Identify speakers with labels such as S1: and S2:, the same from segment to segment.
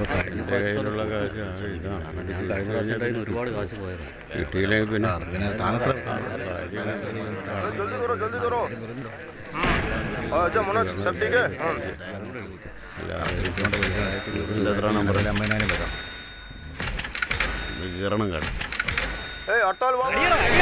S1: ഇപ്പൊ കഴിഞ്ഞ
S2: എൻ്റെ കയ്യിലുള്ള കാശ് ആ ഇതാണ്.
S1: കാരണം ഞാൻ കഴിഞ്ഞ പ്രാവശ്യം കയ്യിൽ നിന്ന് ഒരുപാട് കാശ് പോയതാണ്
S2: കിട്ടിയില്ലെങ്കിൽ പിന്നെ
S3: പിന്നെ താനത്ര
S4: जल्दी करो जल्दी करो अच्छा मनोज सब ठीक है हाँ
S2: ഇതിൻ്റെ എത്ര നമ്പർ
S3: അമ്പതിനായിരം വരാം
S2: കീറണം കാട്
S4: ए हड़ताल वाला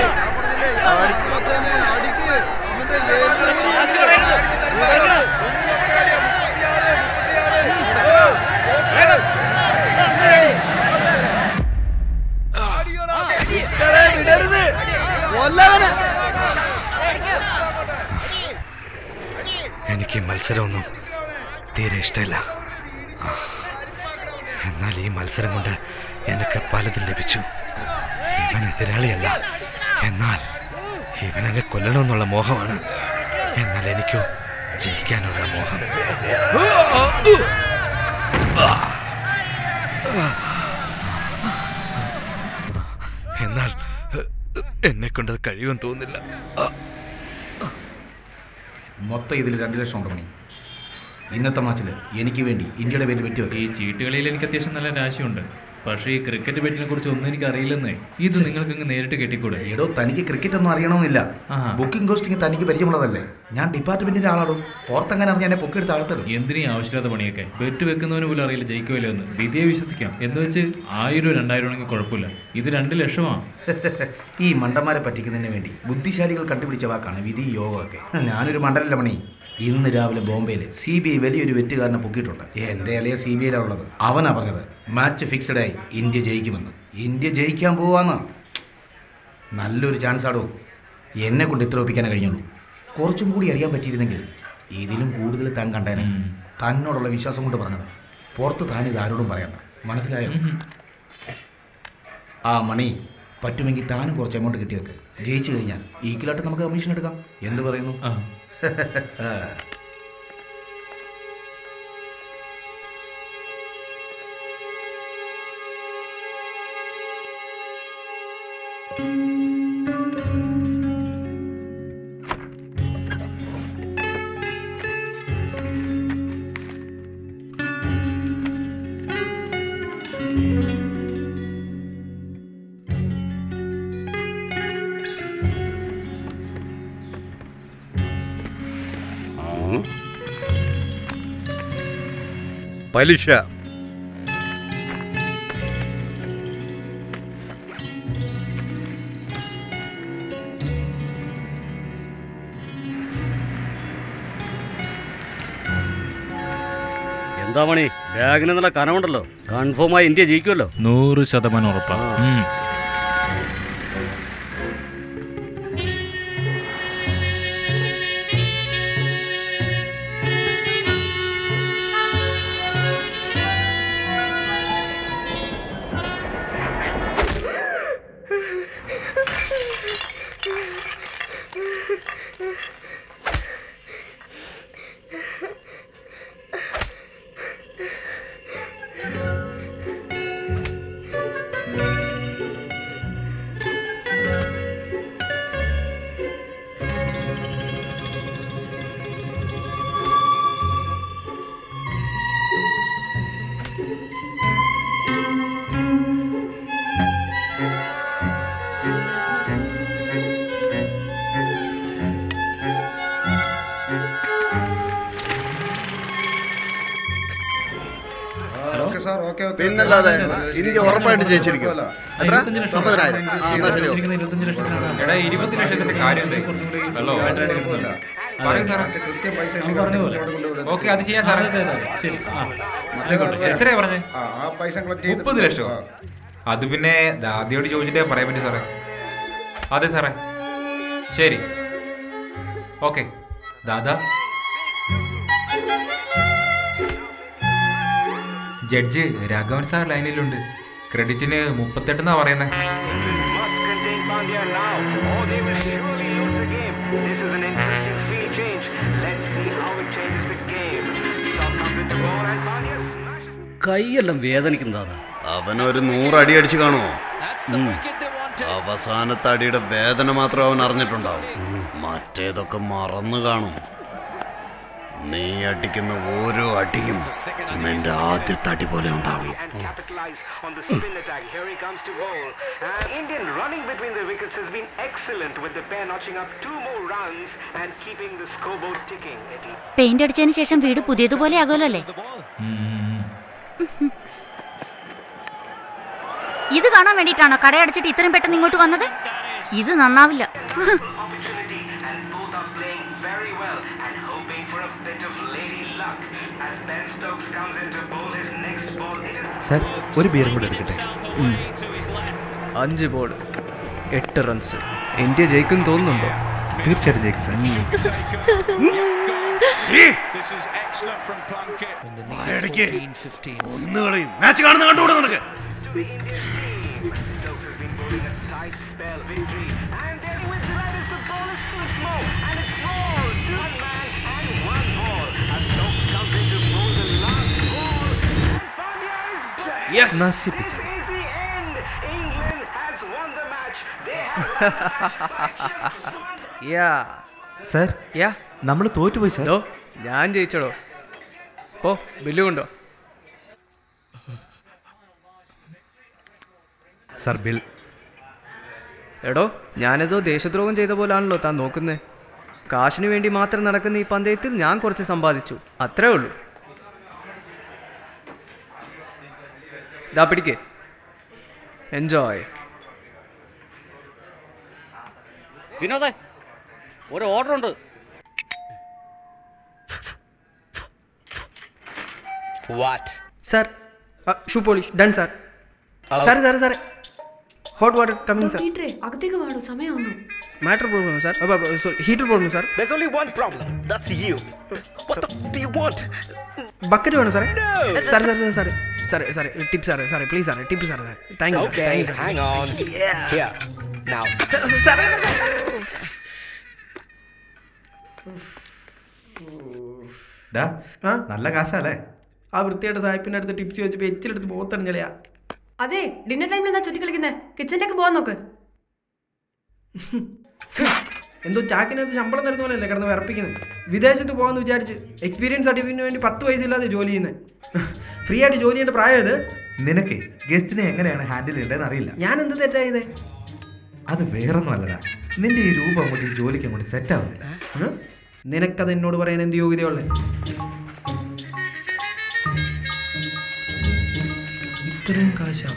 S5: എനിക്ക് ഈ മത്സരമൊന്നും തീരെ ഇഷ്ടമില്ല ആ. എന്നാൽ ഈ മത്സരം കൊണ്ട് എനിക്ക് പലതും ലഭിച്ചു ഇവൻ എതിരാളിയല്ല എന്നാൽ ഇവൻ എന്നെ കൊല്ലണമെന്നുള്ള മോഹമാണ് എന്നാൽ എനിക്കോ ജയിക്കാനുള്ള മോഹം എന്നാൽ എന്നെ കൊണ്ടത് കഴിയുമെന്ന് തോന്നുന്നില്ല
S3: മൊത്തം ഇതിൽ രണ്ട് ലക്ഷം ഉണ്ട് മണി ഇന്നത്തെ മാച്ചിൽ എനിക്ക് വേണ്ടി ഇന്ത്യയുടെ പേര് വെട്ടി
S6: ഈ ചീട്ടുകളിയിൽ എനിക്ക് അത്യാവശ്യം നല്ല രാശിയുണ്ട് പക്ഷേ ഈ ക്രിക്കറ്റ് ബെറ്റിനെ കുറിച്ച് ഒന്നും എനിക്ക് അറിയില്ലെന്നേ ഇത് നിങ്ങൾക്ക് അങ്ങ് നേരിട്ട് കെട്ടിക്കൂടെ
S3: എടോ തനിക്ക് ക്രിക്കറ്റ് ഒന്നും അറിയണമെന്നില്ല
S6: ആഹാ.
S3: ബുക്കിംഗ് കോസ്റ്റിംഗ് തനിക്ക് പരിചയമുള്ളതല്ലേ ഞാൻ ഡിപ്പാർട്ട്മെന്റിന്റെ ആളാടോ പുറത്തെങ്ങനെ അറിഞ്ഞ എന്നെ പൊക്കെടുത്ത് ആൾത്തരും
S6: എന്തിനീ ആവശ്യമില്ലാത്ത പണിയൊക്കെ ബെറ്റ് വെക്കുന്നവന് പോലും അറിയില്ല ജയിക്കുമല്ലോ എന്ന് വിധിയെ വിശ്വസിക്കാം എന്ന് വെച്ച് ആയിരം രണ്ടായിരം ആണെങ്കിൽ കുഴപ്പമില്ല ഇത് രണ്ട് ലക്ഷമാണ്
S3: ഈ മണ്ടന്മാരെ പറ്റിക്കുന്നതിന് വേണ്ടി ബുദ്ധിശാലികൾ കണ്ടുപിടിച്ച വാക്കാണ് വിധി യോഗമൊക്കെ ഞാനൊരു മണ്ടനല്ല മണി ഇന്ന് രാവിലെ ബോംബെയിൽ സി ബി ഐ വലിയൊരു വെറ്റുകാരനെ പൊക്കിയിട്ടുണ്ട് എൻ്റെ അളിയ സി ബി ഐയിലാണ് ഉള്ളത് അവനാ പറഞ്ഞത് മാച്ച് ഫിക്സഡ് ആയി ഇന്ത്യ ജയിക്കുമെന്ന് ഇന്ത്യ ജയിക്കാൻ പോവാന്ന് നല്ലൊരു ചാൻസ് ആടോ എന്നെ കൊണ്ട് ഇത്ര ഒപ്പിക്കാനേ കഴിഞ്ഞുള്ളൂ കുറച്ചും കൂടി അറിയാൻ പറ്റിയിരുന്നെങ്കിൽ ഇതിലും കൂടുതൽ താൻ കണ്ടേനെ തന്നോടുള്ള വിശ്വാസം കൊണ്ട് പറഞ്ഞത് പുറത്ത് താൻ ഇത് ആരോടും പറയണ്ട മനസ്സിലായോ ആ മണി പറ്റുമെങ്കിൽ താനും കുറച്ച് എമൗണ്ട് കിട്ടി വെക്ക് ജയിച്ചു കഴിഞ്ഞാൽ ഈക്വലായിട്ട് നമുക്ക് കമ്മീഷൻ എടുക്കാം എന്ത് പറയുന്നു
S6: ആ
S2: പലിശ
S1: എന്താ മണി ബാഗിന് നല്ല കനമുണ്ടല്ലോ കൺഫേമായി ഇന്ത്യ ജയിക്കുമല്ലോ
S6: നൂറ് ശതമാനം ഉറപ്പാണ് ഉം.
S2: പിന്നല്ലാതെ ഇന്ത്യ ഉറപ്പായിട്ട് ജയിച്ചിരിക്കും എത്ര
S6: ഇരുപത്തഞ്ച് ലക്ഷം.
S2: അമ്പതിനായിരം ആ, എന്നാ ശരി ഓ.
S6: ചോദിച്ചിരിക്കുന്ന ഇരുപത്തഞ്ച് ലക്ഷത്തിനാണ്
S7: എടാ ഇരുപത്തി ലക്ഷത്തിന്റെ കാര്യം എന്തായി? ഹലോ പറയൂ സാറേ
S6: അവൻ പറഞ്ഞ പോലെ
S7: ഓക്കെ അത് ചെയ്യാം സാറേ
S6: അതെ, അതെ, അതെ. ശരി ആ ആയിക്കോട്ടെ
S7: എത്രയാ പറഞ്ഞേ
S4: ആ പൈസ കളക്ട് ചെയ്ത്
S7: മുപ്പത് ലക്ഷമോ അത് പിന്നെ ദാദിയോട് ചോദിച്ചിട്ടേ പറയാൻ പറ്റൂ സാറേ അതെ സാറേ ശരി okay Dada judge Raghavan sir ലൈനിലുണ്ട് ക്രെഡിറ്റിന് മുപ്പത്തെട്ടെന്നാ പറയുന്നത്
S8: must contain Pandya now, or they will surely lose the game. This is an interesting field change. Let's see how it changes the game. Stop comes with the ball and Pandya smashes.
S1: കൈയെല്ലാം വേദനിക്കുന്നതാ
S2: അവനൊരു നൂറടി അടിച്ചു കാണുമോ അവസാനത്തെ അടിയുടെ വേദന മാത്രം അവൻ അറിഞ്ഞിട്ടുണ്ടാവും മറ്റേതൊക്കെ മറന്നു കാണും നീ അടിക്കുന്ന ഓരോ അടിയും നിന്റെ ആദ്യത്തെ അടി പോലെ ഉണ്ടാവണം
S8: and capitalize on the spin attack. Here he comes to bowl. And Indian running between the wickets has been excellent with the pair notching up two more runs and keeping the scoreboard ticking. It'll
S9: paint അടിച്ചതിന് ശേഷം വീട് പുതിയതുപോലെ ആകുമല്ലോ അല്ലേ ഇത് കാണാൻ വേണ്ടിയിട്ടാണോ കടയടച്ചിട്ട് ഇത്രയും പെട്ടെന്ന് ഇങ്ങോട്ട് വന്നത് ഇത് നന്നാവില്ല
S8: opportunity and both are playing very well and hoping for a bit of lady luck as Ben Stokes comes in to bowl his next ball. It is
S5: sir ഒരു ബിയറും കൂടെ എടുക്കട്ടെ
S10: അഞ്ച് ബോൾ എട്ട് റൺസ് ഇന്ത്യ ജയിക്കും തോന്നുന്നുണ്ടോ
S5: തീർച്ചയായിട്ടും ജയിക്കും സാർ
S2: ഒന്നുകളെയും മാച്ച് കാണുന്ന കണ്ടുകൂടെ നിനക്ക്
S8: Stokes has been bowling a tight spell victory and there with that is the ball is six more and it's more one man and one ball as Stokes comes in to bowl the last ball and Pandya is back.
S10: Yes
S5: നശിപ്പിച്ചു
S8: This is the end. England has won the match. They have won the match by just one
S10: yeah
S5: sir
S10: yeah
S5: നമ്മൾ തോറ്റുപോയി sir
S10: hello ഞാൻ ജയിച്ചടോ പോ bill കൊണ്ടോ
S5: sir bill
S10: എടോ ഞാനേതോ ദേശദ്രോഹം ചെയ്ത പോലാണല്ലോ താൻ നോക്കുന്നത് കാശിന് വേണ്ടി മാത്രം നടക്കുന്ന ഈ പന്തയത്തിൽ ഞാൻ കുറച്ച് സമ്പാദിച്ചു അത്രേ ഉള്ളൂ ദാ പിടിക്ക് എൻജോയ്
S1: വിനോദേ ഒരു ഓർഡർ ഉണ്ട്
S11: sir shoe polish done sir സാറേ സാറേ സാറേ ഹോട്ട് വാട്ടർ കമ്മിങ് സാർ
S9: അകത്തേക്ക് പാടൂ സമയമൊന്നും
S11: മാറ്റർ പോകണം സാർ ഹീറ്റർ പോകണം sir
S4: There's only one problem. That's you. What the do you want?
S11: Bucket വേണം സാറേ സാർ സാർ സാർ സാറേ സാറേ സാറേ ടിപ്പ് സാറേ സാറേ പ്ലീസ് സാറേ ടിപ്പ് സാറേ thank you
S4: Okay, hang on. Here. Now.
S11: സാറേ
S5: ഡാ
S11: ആ
S5: നല്ല കാശാലേ
S11: ആ വൃത്തിയായിട്ട് സാഹിബിൻ്റെ അടുത്ത് ടിപ്സ് ചോദിച്ചപ്പോൾ എച്ചിലെടുത്ത് പോത്തെറിഞ്ഞളിയാ
S9: അതെ ഡിന്നർ ടൈമിൽ എന്താ ചുറ്റി കളിക്കുന്നത് കിച്ചണിലേക്ക് പോകാൻ നോക്ക്
S11: എന്തോ ചാക്കിനകത്ത് ശമ്പളം തരുന്ന പോലെയല്ലേ കിടന്ന് വിറപ്പിക്കുന്നത് വിദേശത്ത് പോകാമെന്ന് വിചാരിച്ച് എക്സ്പീരിയൻസ് സർട്ടിഫിക്കറ്റിന് വേണ്ടി പത്ത് വയസ്സില്ലാതെ ജോലി ചെയ്യുന്നത് ഫ്രീ ആയിട്ട് ജോലി ചെയ്യേണ്ട പ്രായം ഇത്
S5: നിനക്ക് ഗസ്റ്റിനെ എങ്ങനെയാണ് ഹാൻഡിൽ ചെയ്യേണ്ടതെന്ന് അറിയില്ല
S11: ഞാൻ എന്ത് തെറ്റായത്
S5: അത് വേറൊന്നും അല്ലടാ നിന്റെ ഈ രൂപം അങ്ങോട്ട് ഈ ജോലിക്ക് അങ്ങോട്ട് സെറ്റ് ആവുന്നില്ല
S11: ഉം? നിനക്കത് എന്നോട് പറയാൻ എന്ത് യോഗ്യതയുള്ളത് ഇത്രയും കാശാ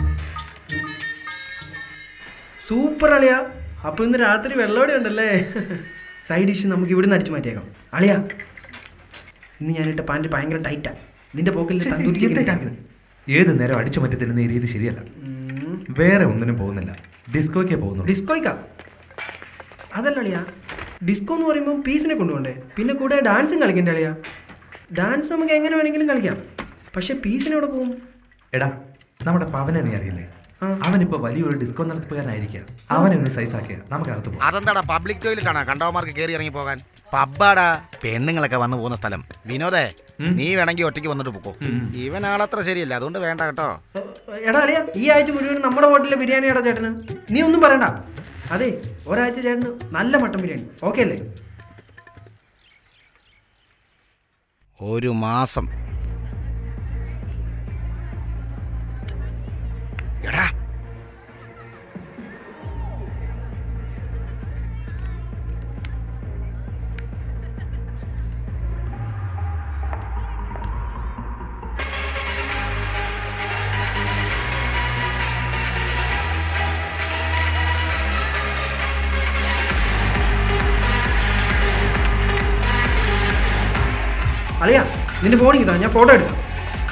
S11: സൂപ്പർ അളിയ അപ്പൊ ഇന്ന് രാത്രി വെള്ളോടെ ഉണ്ടല്ലേ സൈഡ് ഡിഷ് നമുക്ക് ഇവിടുന്ന് അടിച്ചു മാറ്റിയേക്കാം അളിയ ഇന്ന് ഞാനിട്ട പാൻറ് ഭയങ്കര ടൈറ്റാ നിന്റെ പോക്കിൽ തന്തൂരി chicken ഇട്ടാ.
S5: ഏത് നേരം അടിച്ചു മാറ്റി തരുന്ന ഈ രീതി ശരിയല്ല
S11: ഉം.
S5: വേറെ ഒന്നിനും പോകുന്നില്ല ഡിസ്കോയ്ക്കേ പോകുന്നുള്ളൂ
S11: ഡിസ്കോയ്ക്കാ അതല്ല അളിയാ ഡിസ്കോ എന്ന് പറയുമ്പോൾ പീസിനെ കൊണ്ടുപോകണ്ടേ പിന്നെ കൂടെ ഡാൻസും കളിക്കണ്ടേ അളിയാ ഡാൻസ് നമുക്ക് എങ്ങനെ വേണമെങ്കിലും കളിക്കാം പക്ഷെ പീസിന് എവിടെ പോകും
S5: എടാ നമ്മുടെ പവനെ നീ അറിയില്ലേ അവനിപ്പോ വലിയൊരു ഡിസ്കോ നടത്തിപ്പുകാരനായിരിക്കാം അവനെ ഒന്ന് സൈസ് ആക്കിയ നമുക്ക് അകത്ത് പോകാം
S3: അതെന്താടാ പബ്ലിക് ടോയ്ലറ്റാണ് കണ്ടവന്മാർക്ക് കയറി ഇറങ്ങി പോകാൻ പബ്ബാടാ പെണ്ണുങ്ങളൊക്കെ വന്നു പോകുന്ന സ്ഥലം വിനോദേ നീ വേണമെങ്കിൽ ഒറ്റയ്ക്ക് വന്നിട്ട് പോക്കോ ഇവൻ ആളത്ര ശരിയല്ല അതുകൊണ്ട് വേണ്ട കേട്ടോ
S11: എടാ അളിയാ ഈ ആഴ്ച മുഴുവൻ നമ്മുടെ ഹോട്ടലിലെ ബിരിയാണിയാടാ ചേട്ടന് നീ ഒന്നും പറയണ്ട അതെ ഒരാഴ്ച ചേട്ടന് നല്ല മട്ടൻ ബിരിയാണി ഓക്കെ അല്ലേ
S3: ഒരു മാസം എടാ
S11: അളിയാ നിന്റെ ഫോണിൽ ഇതാ ഞാൻ ഫോട്ടോ എടുക്കാം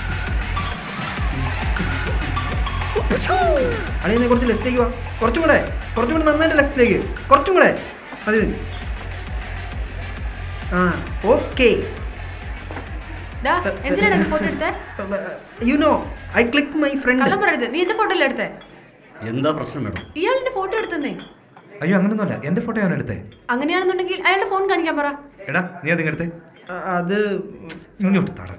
S11: അളിയ നീ കുറച്ച് ലെഫ്റ്റിലേക്ക് വാ കുറച്ചും കൂടെ കുറച്ചും കൂടെ നന്നായിട്ട് ലെഫ്റ്റിലേക്ക് കുറച്ചും കൂടെ മതി മതി ആ ഓക്കെ
S9: എന്തിനാണ് ഫോട്ടോ എടുത്തേ
S11: you know I click my friend
S9: കള്ളം പറയരുത് നീ എന്റെ ഫോട്ടോ അല്ലേ എടുത്തേ
S1: എന്താ പ്രശ്നം മേഡം
S9: ഇയാൾ എന്റെ ഫോട്ടോ എടുത്തന്നേ
S5: അയ്യോ അങ്ങനൊന്നുമല്ല എന്റെ ഫോട്ടോ ഞാൻ എടുത്തേ
S9: അങ്ങനെയാണെന്നുണ്ടെങ്കിൽ അയാളുടെ ഫോൺ കാണിക്കാൻ പറ
S5: എടാ നീ അതിങ്ങ് എടുത്തേ
S11: അത്
S5: ഇങ്ങോട്ട് താട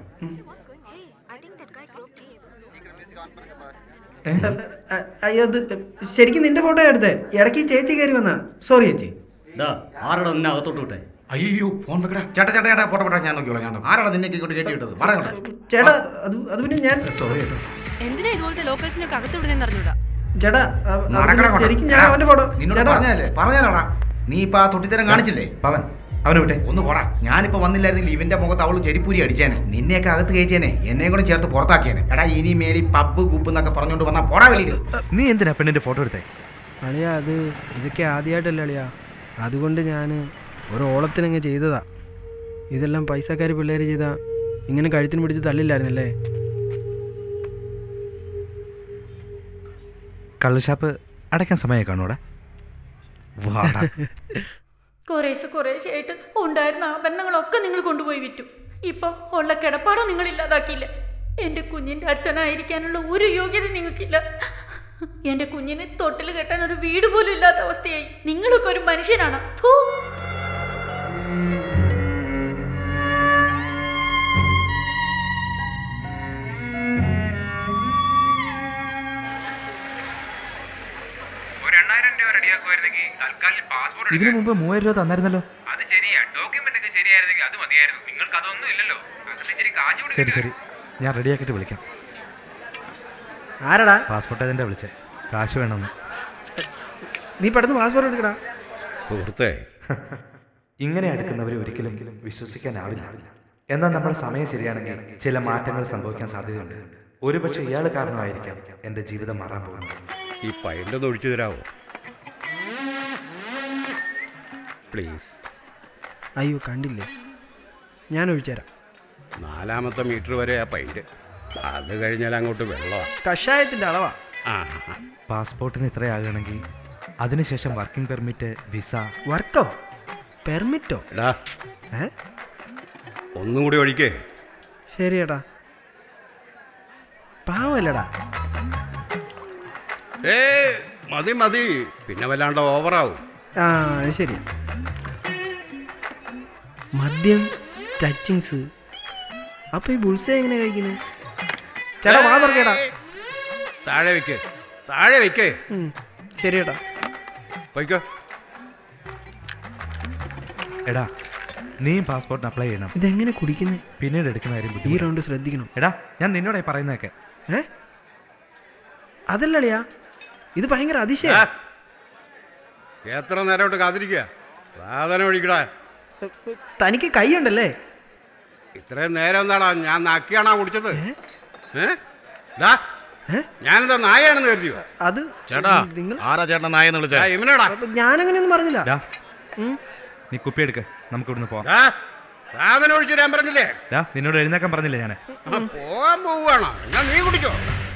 S11: അയ്യോ അത് ശരിക്കും നിന്റെ ഫോട്ടോ എടുത്തേ ഇടയ്ക്ക് ഈ ചേച്ചി കയറി വന്നാ സോറി ചേച്ചി
S1: ഡാ ആരുടെ നിന്നെ അകത്തോട്ട് വിട്ടെ
S3: അയ്യോ ഫോൺ വെക്കടാ ചേട്ടാ ചേട്ടാ ചേട്ടാ പോട്ടെ പോട്ടെ ഞാൻ നോക്കിയോളാം ഞാൻ നോക്കി ആരാണ് നിന്നെ ഇങ്ങോട്ട് കയറ്റി വിട്ടത് പറയാ
S11: ചേട്ടാ അത് അത് പിന്നെ ഞാൻ
S3: സോറി ചേട്ടാ
S12: എന്തിനാ ഇതുപോലത്തെ ലോക്കൽസിനൊക്കെ അകത്ത് വിടുന്നതെന്ന് അറിഞ്ഞൂടാ
S11: ചേട്ടാ അ- അത്
S3: നടക്കടാ
S11: പിന്നെ
S3: അങ്ങോട്ട്.
S11: ശരിക്കും ഞാൻ
S3: എടാ,
S11: അവന്റെ ഫോട്ടോ
S3: നിന്നോട്
S11: ചേട്ടാ
S3: പറഞ്ഞല്ലേ പറഞ്ഞാലോടാ നീ ഇപ്പൊ ആ തൊട്ടിത്തരം കാണിച്ചില്ലേ
S5: പവൻ അവനെ വിട്ടെ
S3: ഒന്ന് പോടാ ഞാനിപ്പോ വന്നില്ലായിരുന്നെങ്കിൽ ഇവന്റെ മുഖത്ത് അവള് ചെരിപ്പൂരി അടിച്ചേനെ നിന്നെയൊക്കെ അകത്ത് കയറ്റിയേനെ എന്നെയും കൂടെ ചേർത്ത് പുറത്താക്കിയേനെ എടാ ഇനി മേരി പബ്ബ് കുപ്പ് എന്നൊക്കെ പറഞ്ഞോണ്ട് വന്നാ പോടാ വെളിയിൽ
S5: നീ എന്തിനാ പെണ്ണിന്റെ ഫോട്ടോ എടുത്തേ
S11: അളിയ അത് ഇതൊക്കെ ആദ്യമായിട്ടല്ല അളിയ അതുകൊണ്ട് ഞാൻ ഒരു ഓളത്തിനങ്ങ് ചെയ്തതാ ഇതെല്ലാം പൈസക്കാർ പിള്ളേർ ചെയ്താ ഇങ്ങനെ കഴുത്തിന് പിടിച്ച് തള്ളില്ലായിരുന്നല്ലേ
S5: കള്ളുഷാപ്പ് അടയ്ക്കാൻ സമയം കാണൂടാ വാടാ
S9: കുറേശ്ശെ കുറേശ്ശെ ആയിട്ട് ഉണ്ടായിരുന്ന ആഭരണങ്ങളൊക്കെ നിങ്ങൾ കൊണ്ടുപോയി വിറ്റു ഇപ്പൊ ഉള്ള കിടപ്പാടോ നിങ്ങൾ ഇല്ലാതാക്കിയില്ല എന്റെ കുഞ്ഞിന്റെ അച്ഛനായിരിക്കാനുള്ള ഒരു യോഗ്യത നിങ്ങൾക്കില്ല എന്റെ കുഞ്ഞിനെ തൊട്ടിൽ കെട്ടാൻ ഒരു വീട് പോലും ഇല്ലാത്ത അവസ്ഥയായി നിങ്ങളൊക്കെ ഒരു മനുഷ്യനാണ് ഥൂ
S7: ഒരു എണ്ണായിരം രൂപ റെഡിയാക്കുമായിരുന്നെങ്കിൽ തൽക്കാലം പാസ്പോർട്ട്
S5: ഇതിനു മുമ്പ് മൂവായിരം രൂപ തന്നായിരുന്നല്ലോ
S7: അത് ശരിയാ ഡോക്യുമെന്റ് ഒക്കെ ശരിയായിരുന്നെങ്കിൽ അത് മതിയായിരുന്നു നിങ്ങൾക്ക് അതൊന്നും ഇല്ലല്ലോ അങ്ങനെ ഇച്ചിരി കാശ് കൊടുക്കുക
S5: ശരി ശരി ഞാൻ റെഡിയാക്കിയിട്ട് വിളിക്കാം
S11: ആരടാ
S5: പാസ്പോർട്ട് ഏജൻ്റെ വിളിച്ചേ കാശ് വേണമെന്ന്
S11: നീ പെട്ടെന്ന് പാസ്പോർട്ട് എടുക്കടാ
S2: സുഹൃത്തേ
S5: ഇങ്ങനെ അടുക്കുന്നവരെ ഒരിക്കലും വിശ്വസിക്കാനാവില്ല എന്നാൽ നമ്മുടെ സമയം ശരിയാണെങ്കിൽ ചില മാറ്റങ്ങൾ സംഭവിക്കാൻ സാധ്യതയുണ്ട് ഒരുപക്ഷെ ഇയാൾ കാരണമായിരിക്കാം എൻ്റെ ജീവിതം മാറാൻ പോകുന്നത്
S2: ഈ പൈൻ്റൊന്ന് ഒഴിച്ചു തരാമോ പ്ലീസ്
S11: അയ്യോ കണ്ടില്ലേ ഞാൻ ഒഴിച്ചുതരാം
S2: നാലാമത്തെ മീറ്റർ വരെ ആ പൈൻ്റ് അത് കഴിഞ്ഞാൽ അങ്ങോട്ട് വെള്ളമാണ്
S11: കഷായത്തിന്റെ അളവാ
S2: ആ
S5: പാസ്പോർട്ടിന് ഇത്രയാകണമെങ്കിൽ അതിനുശേഷം വർക്കിംഗ് പെർമിറ്റ് വിസ
S11: വർക്കോ പെർമിറ്റോ
S2: എടാ
S11: ഏ
S2: ഒന്നും കൂടി ഒഴിക്കേ
S11: ശരിയേട്ടാ പാവല്ലടാ
S2: ഏ മതി മതി പിന്നെ വല്ലാണ്ട് ഓവറാവും
S11: ആ അത് ശരി മദ്യം ടച്ചിങ്സ് അപ്പൊ ഈ ബുൾസ എങ്ങനെ കഴിക്കുന്നത് ചേട്ടാ വാ തുറക്കേടാ
S2: താഴെ വെക്ക് താഴെ വെക്ക്
S11: ശരിയേട്ടാ
S2: പോയിക്കോ
S5: എടാ നീയും പാസ്പോർട്ടിന് അപ്ലൈ ചെയ്യണം
S11: ഇതെങ്ങനെ കുടിക്കുന്നേ
S5: പിന്നീട് എടുക്കുന്ന കാര്യം
S11: ഈ
S5: ബുദ്ധിമുട്ടാ.
S11: റൗണ്ട് ശ്രദ്ധിക്കണം
S5: എടാ ഞാൻ നിന്നോടായി പറയുന്നതൊക്കെ
S11: ഏ അതല്ലളിയാ ഇത് ഭയങ്കര അതിശയ
S2: എത്ര നേരമായിട്ട് കാത്തിരിക്കുക സാധനം ഒഴിക്കടാ
S11: തനിക്ക് കൈയുണ്ടല്ലേ
S2: ഇത്രയും നേരം എന്താടാ ഞാൻ നക്കിയാണാ കുടിച്ചത് ഏ ദാ, ഞാനെന്താ നായാണെന്ന് കരുതിയോ
S11: അത്
S2: ചേട്ടാ
S11: നിങ്ങൾ
S2: ആരാ ചേട്ടൻ നായെന്ന് വിളിച്ചാ ഇവനാടാ
S11: ഞാനങ്ങനെയൊന്നും പറഞ്ഞില്ല
S5: ഡാ, നീ കുപ്പി എടുക്ക നമുക്ക് ഇവിടുന്ന് പോവാം
S2: ദാ, സാധനം ഒഴിച്ചു തരാൻ പറഞ്ഞില്ലേ
S5: ഡാ, നിന്നോട് എഴുന്നേക്കാൻ പറഞ്ഞില്ലേ ഞാൻ
S2: ആ, പോവാൻ പോവുകയാണോ എന്നാ നീ കുടിച്ചോ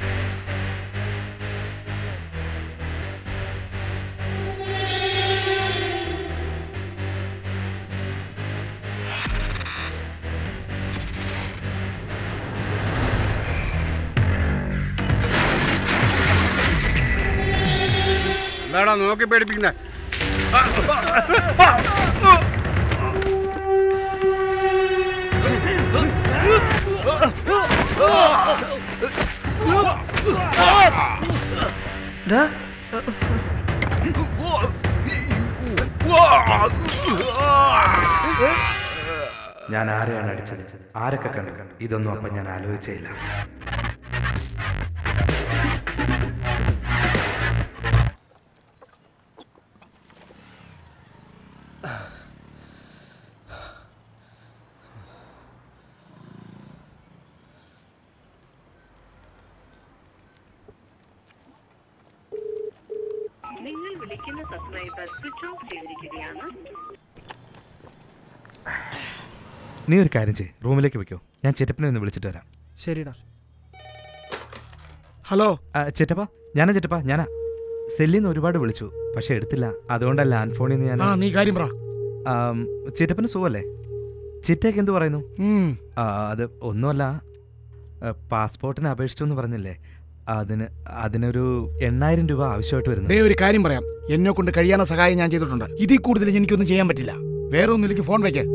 S2: എന്താടാ നോക്കി പേടിപ്പിക്കുന്നേ
S11: ഡാ,
S5: ഞാൻ ആരെയാണ് അടിച്ചത് ആരൊക്കെ കണ്ടു ഇതൊന്നും അപ്പം ഞാൻ ആലോചിച്ചില്ല
S13: നിങ്ങൾ വിളിക്കുന്ന സബ്സ്ക്രൈബർ സ്വിച്ച് ഓഫ് ചെയ്തിരിക്കുകയാണ്
S5: നീ ഒരു കാര്യം ചെയ്യ് റൂമിലേക്ക് വെക്കോ ഞാൻ ചിറ്റപ്പനെ ഒന്ന് വിളിച്ചിട്ട് വരാം
S11: ശരിടാ
S5: ഹലോ ചിറ്റപ്പ ഞാനാ ചിറ്റപ്പ ഞാനാ സെല്ലിൽ നിന്ന് ഒരുപാട് വിളിച്ചു പക്ഷെ എടുത്തില്ല അതുകൊണ്ടല്ല ലാൻഡ് ഫോണിൽ നിന്ന് ഞാൻ
S14: ആ നീ കാര്യം പറ
S5: ആം, ചിറ്റപ്പന് സുഖമല്ലേ ചിറ്റയ്ക്ക് എന്ത് പറയുന്നു
S14: ഉം.
S5: ആ, അത് ഒന്നുമല്ല ആ, പാസ്പോർട്ടിന് അപേക്ഷിച്ചു എന്ന് പറഞ്ഞില്ലേ അതിന് അതിനൊരു എണ്ണായിരം രൂപ ആവശ്യമായിട്ട് വരുന്നു
S14: ദേ ഒരു കാര്യം പറയാം എന്നെ കൊണ്ട് കഴിയാന സഹായം ഞാൻ ചെയ്തിട്ടുണ്ട് ഇതിൽ കൂടുതൽ എനിക്കൊന്നും ചെയ്യാൻ പറ്റില്ല വേറെ ഒന്നിലേക്ക് ഫോൺ വയ്ക്കേ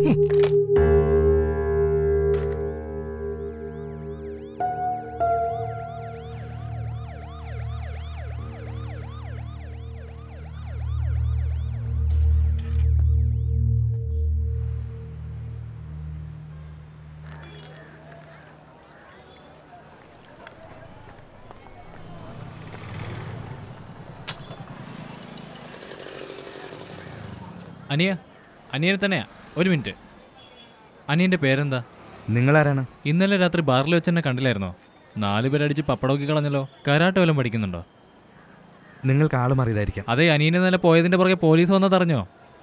S6: അനിയ അനിയനെ തന്നെയാ ഒരു മിനിറ്റ് അനിയൻ്റെ പേരെന്താ
S5: നിങ്ങളാരാണ്
S6: ഇന്നലെ രാത്രി ബാറിൽ വെച്ച് തന്നെ കണ്ടില്ലായിരുന്നോ നാല് പേരടിച്ച് പപ്പടമൊക്കെ കളഞ്ഞല്ലോ കരാട്ട വല്ലതും പഠിക്കുന്നുണ്ടോ
S5: നിങ്ങൾക്ക് ആള് മാറിയതായിരിക്കാം
S6: അതെ അനിയനെ ഇന്നലെ പോയതിൻ്റെ പുറകെ പോലീസ് വന്നതറിഞ്ഞോ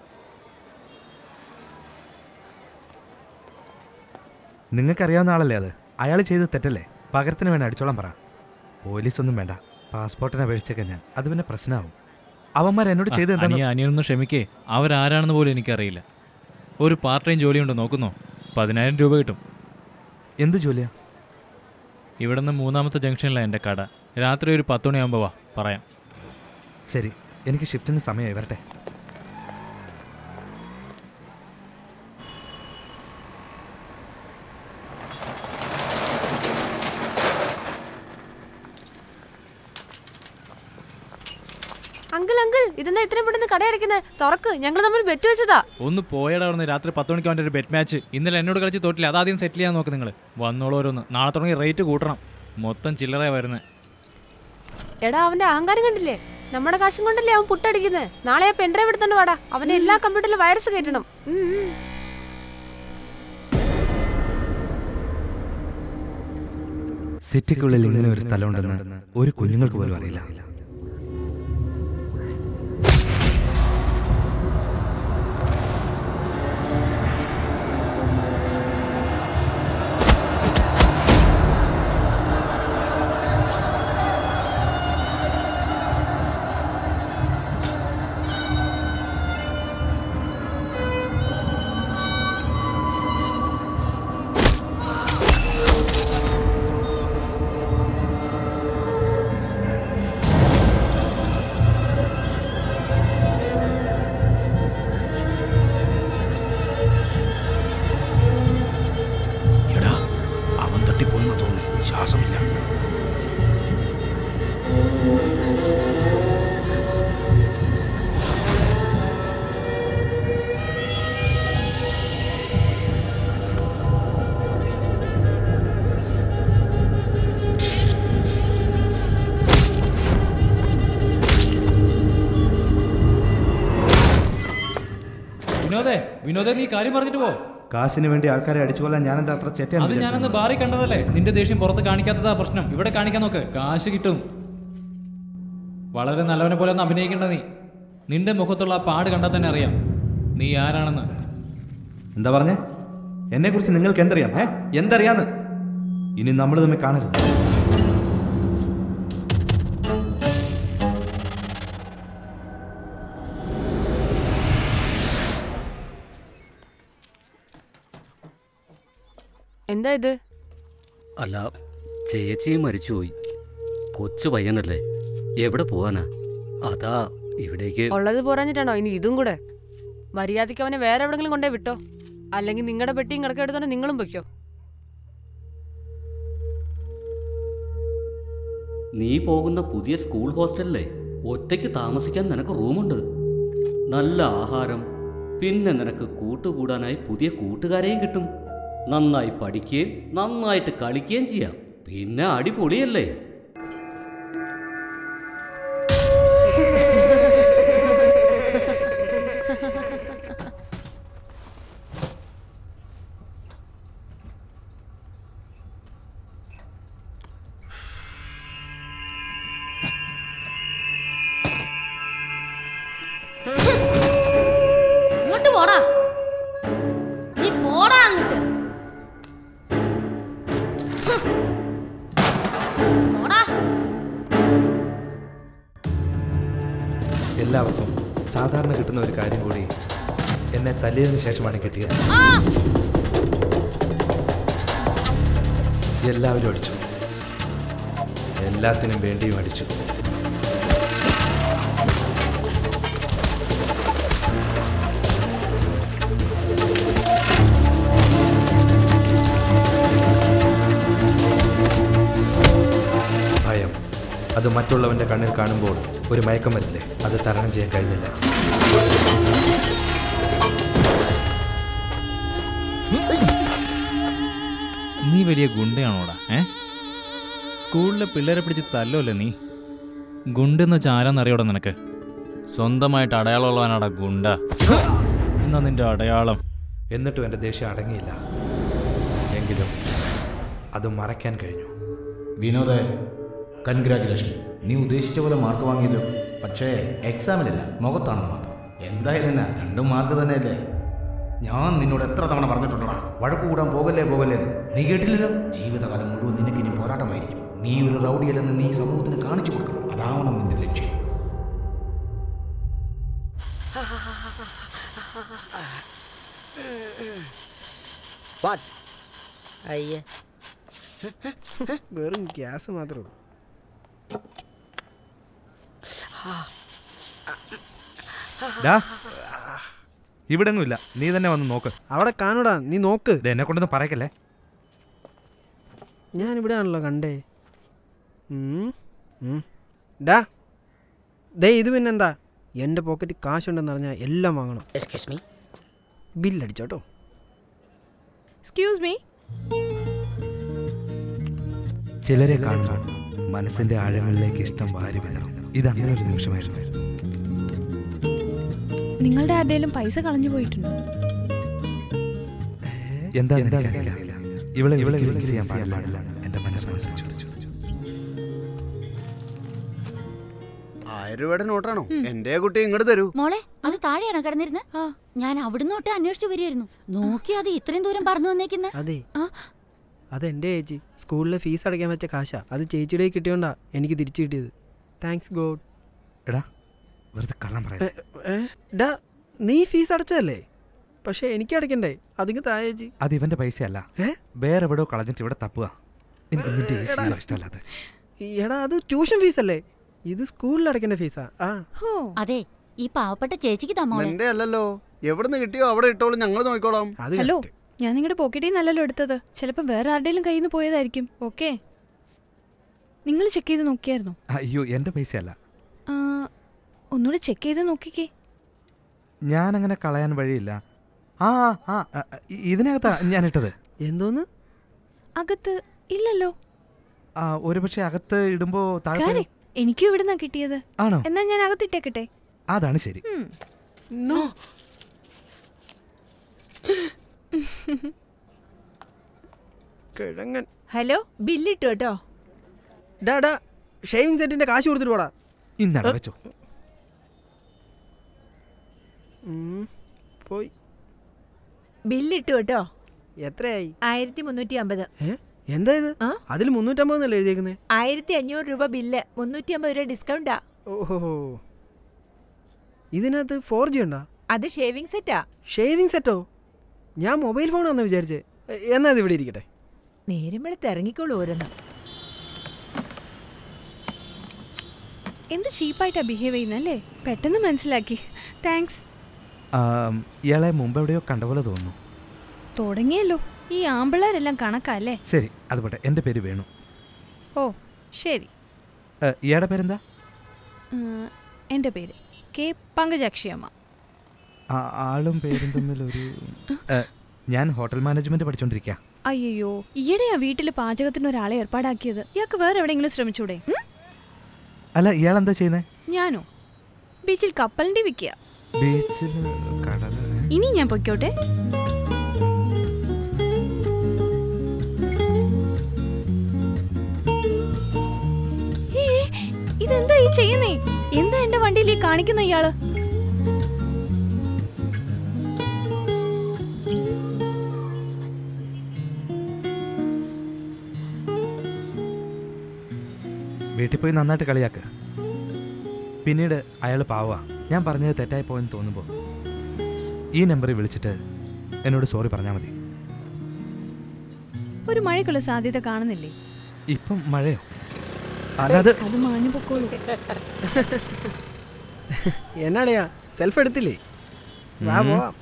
S5: നിങ്ങൾക്കറിയാവുന്ന ആളല്ലേ അത് അയാൾ ചെയ്ത് തെറ്റല്ലേ പകരത്തിന് വേണം അടിച്ചോളാൻ പറ പോലീസൊന്നും വേണ്ട പാസ്പോർട്ടിന് അപേക്ഷിച്ചൊക്കെ ഞാൻ അത് പിന്നെ പ്രശ്നമാവും അവന്മാർ എന്നോട് ചെയ്ത്
S6: ആ,
S5: എന്താ
S6: അനിയ അനിയനൊന്ന് ക്ഷമിക്കേ അവരാരാണെന്ന് പോലും എനിക്കറിയില്ല ഒരു പാർട്ട് ടൈം ജോലിയുണ്ട് നോക്കുന്നോ പതിനായിരം രൂപ കിട്ടും
S5: എന്ത് ജോലിയാ
S6: ഇവിടെ നിന്ന് മൂന്നാമത്തെ ജംഗ്ഷനിലാണ് എൻ്റെ കട രാത്രി ഒരു പത്ത് മണിയാകുമ്പോൾ വാ പറയാം
S5: ശരി എനിക്ക് ഷിഫ്റ്റിന് സമയമായി വരട്ടെ
S12: അങ്കിൾ അങ്കിൾ ഇതെന്താ ഇത്രയും പെട്ടെന്ന് കടയടക്കുന്നത് തുറക്ക് ഞങ്ങൾ തമ്മിൽ ബെറ്റ് വെച്ചതാ
S6: ഒന്ന് പോയടാ അവിടെ രാത്രി പത്ത് മണിക്ക് അവൻ്റെ ഒരു ബെറ്റ് മാച്ച് ഇന്നലെ എന്നോട് കളിച്ച് തോറ്റില്ല അതാദ്യം സെറ്റിൽ ചെയ്യാൻ നോക്ക് നിങ്ങൾ വന്നോളൂ ഓരോന്ന് നാളെ തുടങ്ങി റേറ്റ് കൂട്ടണം മൊത്തം ചില്ലറ വരുന്നത്
S12: എടാ അവന്റെ അഹങ്കാരം കണ്ടില്ലേ നമ്മുടെ കാശും കൊണ്ടല്ലേ അവൻ പുട്ടടിക്കുന്നത് നാളെ ആ പെൻഡ്രൈവ് എടുത്തോണ്ട് വാടാ അവന്റെ എല്ലാ കമ്പ്യൂട്ടറിലും വൈറസ് കയറ്റണം ഉം, ഉം.
S5: സിറ്റിക്കുള്ളിൽ ഇങ്ങനെ ഒരു സ്ഥലമുണ്ടെന്ന് ഒരു കുഞ്ഞുങ്ങൾക്ക് പോലും അറിയില്ല
S3: എടാ അവൻ തട്ടിപ്പോയെന്ന് തോന്നുന്നു ശ്വാസമില്ല
S6: വിനോദേ വിനോദേ നീ കാര്യം പറഞ്ഞിട്ട് പോ
S5: കാശിന് വേണ്ടി ആൾക്കാരെ അടിച്ചുകൊല്ലാൻ ഞാനെന്താ അത്ര
S6: അത്
S5: ചെറ്റയാന്ന്
S6: ഞാനന്ന്
S5: വിചാരിച്ചത്?
S6: ബാറി കണ്ടതല്ലേ നിന്റെ ദേഷ്യം പുറത്ത് കാണിക്കാത്തതാ പ്രശ്നം ഇവിടെ കാണിക്കാൻ നോക്ക് കാശ് കിട്ടും വളരെ നല്ലവനെ പോലെ ഒന്ന് അഭിനയിക്കേണ്ട നീ നിന്റെ മുഖത്തുള്ള ആ പാട് കണ്ടാൽ തന്നെ അറിയാം നീ ആരാണെന്ന്
S5: എന്താ പറഞ്ഞേ എന്നെ കുറിച്ച് നിങ്ങൾക്ക് എന്തറിയാം ഏ എന്തറിയാന്ന് ഇനി നമ്മൾ തമ്മിൽ കാണരുത്
S12: എന്താ ഇത്
S1: അല്ല ചേച്ചിയും മരിച്ചുപോയി കൊച്ചു പയ്യനല്ലേ എവിടെ പോവാനാ അതാ ഇവിടേക്ക്
S12: ഉള്ളത് പോരാഞ്ഞിട്ടാണോ ഇനി ഇതും കൂടെ മര്യാദയ്ക്ക് അവനെ വേറെ എവിടെങ്കിലും കൊണ്ടേ വിട്ടോ അല്ലെങ്കിൽ നിങ്ങളുടെ പെട്ടിയും കിടക്കെടുത്തോണ്ട് നിങ്ങളും പൊയ്ക്കോ
S1: നീ പോകുന്ന പുതിയ സ്കൂൾ ഹോസ്റ്റലിലെ ഒറ്റയ്ക്ക് താമസിക്കാൻ നിനക്ക് റൂമുണ്ട് നല്ല ആഹാരം പിന്നെ നിനക്ക് കൂട്ടുകൂടാനായി പുതിയ കൂട്ടുകാരെയും കിട്ടും നന്നായി പഠിക്കുകയും നന്നായിട്ട് കളിക്കുകയും ചെയ്യാം പിന്നെ അടിപൊളിയല്ലേ
S15: ഇങ്ങോട്ട് പോടാ നീ പോടാ അങ്ങോട്ട് ഹ്. പോടാ
S5: എല്ലാവർക്കും സാധാരണ കിട്ടുന്ന ഒരു കാര്യം കൂടി എന്നെ തല്ലിയതിനു ശേഷമാണ് കിട്ടിയത് എല്ലാവരും അടിച്ചു എല്ലാത്തിനും വേണ്ടിയും അടിച്ചു ഭയം അത് മറ്റുള്ളവന്റെ കണ്ണിൽ കാണുമ്പോൾ ഒരു മയക്കം വരില്ലേ അത് തരണം ചെയ്യാൻ കഴിഞ്ഞില്ല
S6: നീ വലിയ ഗുണ്ടയാണോടാ ഏ സ്കൂളിലെ പിള്ളേരെ പിടിച്ച് തല്ലുമല്ലേ നീ ഗുണ്ടെന്ന് വെച്ചാൽ ആരാന്നറിയോടാ നിനക്ക് സ്വന്തമായിട്ട് അടയാളമുള്ളവനാടാ ഗുണ്ട എന്നാ നിന്റെ അടയാളം
S5: എന്നിട്ടും എൻ്റെ ദേഷ്യം അടങ്ങിയില്ല എങ്കിലും അത് മറയ്ക്കാൻ കഴിഞ്ഞു
S3: വിനോദ് കൺഗ്രാറ്റുലേഷൻ നീ ഉദ്ദേശിച്ച പോലെ മാർക്ക് വാങ്ങിയല്ലോ പക്ഷേ എക്സാമിലില്ല മുഖത്താണെന്ന് മാത്രം എന്തായാലും എന്നാ രണ്ടും മാർക്ക് തന്നെയല്ലേ ഞാൻ നിന്നോട് എത്ര തവണ പറഞ്ഞിട്ടുണ്ടോടാ വഴക്ക് കൂടാൻ പോകല്ലേ പോകല്ലേ എന്ന്. നീ കേട്ടില്ലല്ലോ ജീവിതകാലം മുഴുവൻ നിനക്ക് ഇനി പോരാട്ടമായിരിക്കും നീ ഒരു റൗഡിയല്ലെന്ന് നീ സമൂഹത്തിന് കാണിച്ചു കൊടുക്കണം അതാവണം നിന്റെ ലക്ഷ്യം
S11: വാട്ട് അയ്യേ വെറും ഗ്യാസ് മാത്രം
S5: ഡാ ഇവിടെ ഇല്ല നീ തന്നെ വന്ന് നോക്ക്
S11: അവിടെ കാണൂടാ നീ നോക്ക്
S5: ദേ, എന്നെ കൊണ്ടൊന്നും പറയക്കല്ലേ
S11: ഞാൻ ഇവിടെ ആണല്ലോ കണ്ടേ ഉം, ഉം. ഡാ ദേ ഇത് പിന്നെന്താ എൻ്റെ പോക്കറ്റ് കാശുണ്ടെന്ന് പറഞ്ഞാൽ എല്ലാം വാങ്ങണം എക്സ്ക്യൂസ് മീ ബില്ലടിച്ചോട്ടോ
S12: എക്സ്ക്യൂസ് മീ
S5: ചിലരെ കാണുമ്പോൾ മനസ്സിന്റെ ആഴങ്ങളിലേക്ക് ഇഷ്ടം വാരി വിതറും ഇത് അങ്ങനെ ഒരു നിമിഷമായിരുന്നു
S12: നിങ്ങളുടെ ആരുടെയും പൈസ കളഞ്ഞു പോയിട്ടുണ്ടോ
S5: എന്താ എന്താ എനിക്കറിയില്ല. ഇവളെ ഇവളെ വിളിച്ച് ചെയ്യാൻ പാടില്ല എന്റെ മനസ്സ് മനസ്സിച്ചു
S16: ആയിരം രൂപയുടെ നോട്ടാണോ എന്റെ കുട്ടി ഇങ്ങോട്ട് തരൂ
S9: മോളെ അത് താഴെയാണോ കിടന്നിരുന്ന് ഞാൻ അവിടുന്ന് തൊട്ട് അന്വേഷിച്ചു വരികയായിരുന്നു നോക്കി അത് ഇത്രയും ദൂരം പറഞ്ഞു വന്നേക്കുന്നെ
S11: അതെ അതെൻ്റെ ചേച്ചി സ്കൂളിലെ ഫീസ് അടയ്ക്കാൻ വെച്ച കാശാ അത് ചേച്ചിയുടെ കിട്ടിയോണ്ടാ എനിക്ക് തിരിച്ചു കിട്ടിയത് താങ്ക്സ് ഗോഡ്
S5: എടാ വെറുതെ കള്ളം പറയാം
S11: ഡാ നീ ഫീസ് അടച്ചതല്ലേ പക്ഷെ എനിക്ക് അടയ്ക്കണ്ടേ അതിങ്ങ് താ ചേച്ചി
S5: അത് ഇവന്റെ പൈസയല്ല വേറെ എവിടെയോ കളഞ്ഞിട്ട് ഇവിടെ തപ്പുക എനിക്ക് നിന്റെ ഈ ശീലം ഇഷ്ടമല്ലാതെ
S11: എടാ അത് ട്യൂഷൻ ഫീസ് അല്ലേ ഇത് സ്കൂളിൽ അടയ്ക്കേണ്ട ഫീസാ ആ
S9: അതെ ഈ പാവപ്പെട്ട ചേച്ചിക്ക് തമ്മോളെ
S16: നിന്റെ അല്ലല്ലോ എവിടുന്ന് കിട്ടിയോ അവിടെ ഇട്ടോളും ഞങ്ങൾ നോക്കിക്കോളാം
S12: ഹലോ ഞാൻ നിങ്ങളുടെ പോക്കറ്റിൽ നിന്നല്ലല്ലോ എടുത്തത് ചിലപ്പോൾ വേറെ ആരുടെയും കയ്യിൽ നിന്ന് പോയതായിരിക്കും ഓക്കെ നിങ്ങൾ ചെക്ക് ചെയ്ത് നോക്കിയായിരുന്നോ
S5: അയ്യോ എന്റെ പൈസയല്ല
S12: ആ, ഒന്നുകൂടെ ചെക്ക് ചെയ്ത് നോക്കിക്കേ
S5: ഞാൻ അങ്ങനെ കളയാൻ വഴിയില്ല ആ ആ ആ, ഇ- ഇതിനകത്താ ഞാൻ ഇട്ടത്
S11: എന്തോന്ന്
S12: അകത്ത് ഇല്ലല്ലോ
S5: ആ ഒരു പക്ഷെ അകത്ത് ഇടുമ്പോ താഴെ
S12: Correct. എനിക്കും ഇവിടുന്നാ കിട്ടിയത്
S5: ആണോ
S12: എന്നാ ഞാൻ അകത്തിട്ടേക്കട്ടെ
S5: അതാണ് ശരി
S12: ഉം.
S11: നോ കിഴങ്ങൻ
S17: ഹലോ ബില്ലിട്ടു കേട്ടോ
S11: ഡാ ഡാ ഷേവിംഗ് സെറ്റിന്റെ കാശ് കൊടുത്തിട്ട് പോടാ
S5: ഇന്നട വെച്ചോ
S11: ഉം, പോയി
S17: ബില്ലിട്ടു കേട്ടോ
S11: എത്രയായി
S17: ആയിരത്തി മുന്നൂറ്റി അമ്പത്
S11: ഏ എന്താ ഇത് അതിൽ മുന്നൂറ്റമ്പതെന്നല്ലേ എഴുതിയേക്കുന്നത്
S17: ആയിരത്തി അഞ്ഞൂറ് രൂപ ബില്ല് മുന്നൂറ്റി അമ്പത് രൂപ ഡിസ്കൗണ്ടാ
S11: ഓഹോ ഇതിനകത്ത് ഫോർ ജി ഉണ്ടോ
S17: അത് ഷേവിംഗ് സെറ്റാ
S11: ഷേവിംഗ് സെറ്റോ ഞാൻ മൊബൈൽ ഫോണാന്ന് വിചാരിച്ചേ എ- എന്നാ ഇത് ഇവിടെ ഇരിക്കട്ടെ
S17: നേരം വെളുത്ത് ഇറങ്ങിക്കോളൂ ഓരോന്ന്
S12: എന്ത് ചീപ്പായിട്ടാ ബിഹേവ് ചെയ്യുന്നല്ലേ പെട്ടെന്ന് മനസ്സിലാക്കി താങ്ക്സ്
S5: ആ, ഇയാളെ മുമ്പ് എവിടെയോ കണ്ട പോലെ തോന്നുന്നു
S12: തുടങ്ങിയല്ലോ ഈ ആമ്പിള്ളേരെല്ലാം കണക്കല്ലേ
S5: ശരി അത് പോട്ടെ എൻ്റെ പേര് വേണു
S12: ഓ ശരി
S5: ഏ, ഇയാളുടെ പേരെന്താ
S12: ഉം, എൻ്റെ പേര് കെ പങ്കജാക്ഷിയമ്മ
S5: ആ, ആളും പേരും തമ്മിൽ ഒരു ഏ, ഞാൻ ഹോട്ടൽ മാനേജ്മെന്റ് പഠിച്ചോണ്ടിരിക്കുക
S12: അയ്യോ ഈയിടെയാ വീട്ടിൽ പാചകത്തിന് ഒരാളെ ഏർപ്പാടാക്കിയത് ഇയാൾക്ക് വേറെ എവിടെയെങ്കിലും ശ്രമിച്ചൂടെ ഉം?
S5: അല്ല ഇയാൾ എന്താ ചെയ്യുന്നത്
S12: ഞാനോ ബീച്ചിൽ കപ്പലിൻ്റെ വിൽക്കുക
S5: ബീച്ചിൽ കടൽ
S12: ഇനി ഞാൻ പൊയ്ക്കോട്ടെ ഏ, ഇതെന്താ ഈ ചെയ്യുന്നേ എന്താ എന്റെ വണ്ടിയിൽ ഈ കാണിക്കുന്ന ഇയാള്
S5: വീട്ടിൽ പോയി നന്നായിട്ട് കളിയാക്ക് പിന്നീട് അയാൾ പാവാ ഞാൻ പറഞ്ഞത് തെറ്റായി പോയെന്ന് തോന്നുമ്പോൾ ഈ നമ്പറിൽ വിളിച്ചിട്ട് എന്നോട് സോറി പറഞ്ഞാൽ മതി
S12: ഒരു മഴയ്ക്കുള്ള സാധ്യത കാണുന്നില്ലേ
S5: ഇപ്പം മഴയോ അല്ലാതെ
S12: അത് മാഞ്ഞു പൊക്കോളൂ
S11: എന്നാളിയാ സെൽഫ് എടുത്തില്ലേ വാ
S5: ഉം.
S11: പോവാം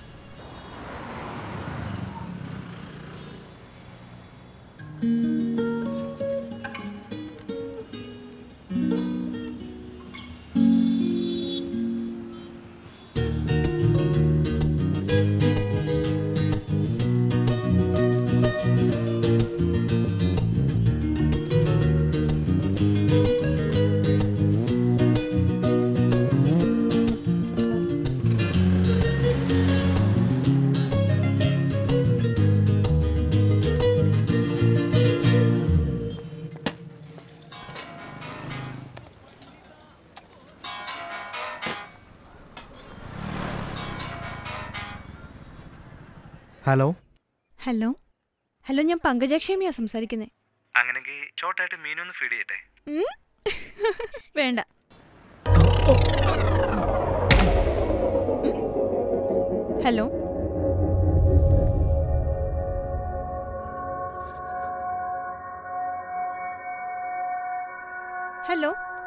S5: ഹലോ
S18: ഹലോ ഹലോ ഞാൻ പങ്കജക്ഷേമിയാ സംസാരിക്കുന്നത്
S5: അങ്ങനെങ്കിൽ ചോട്ടായിട്ട് മീനൊന്ന് ഫീഡ് ചെയ്യട്ടെ
S18: വേണ്ട ഹലോ ഹലോ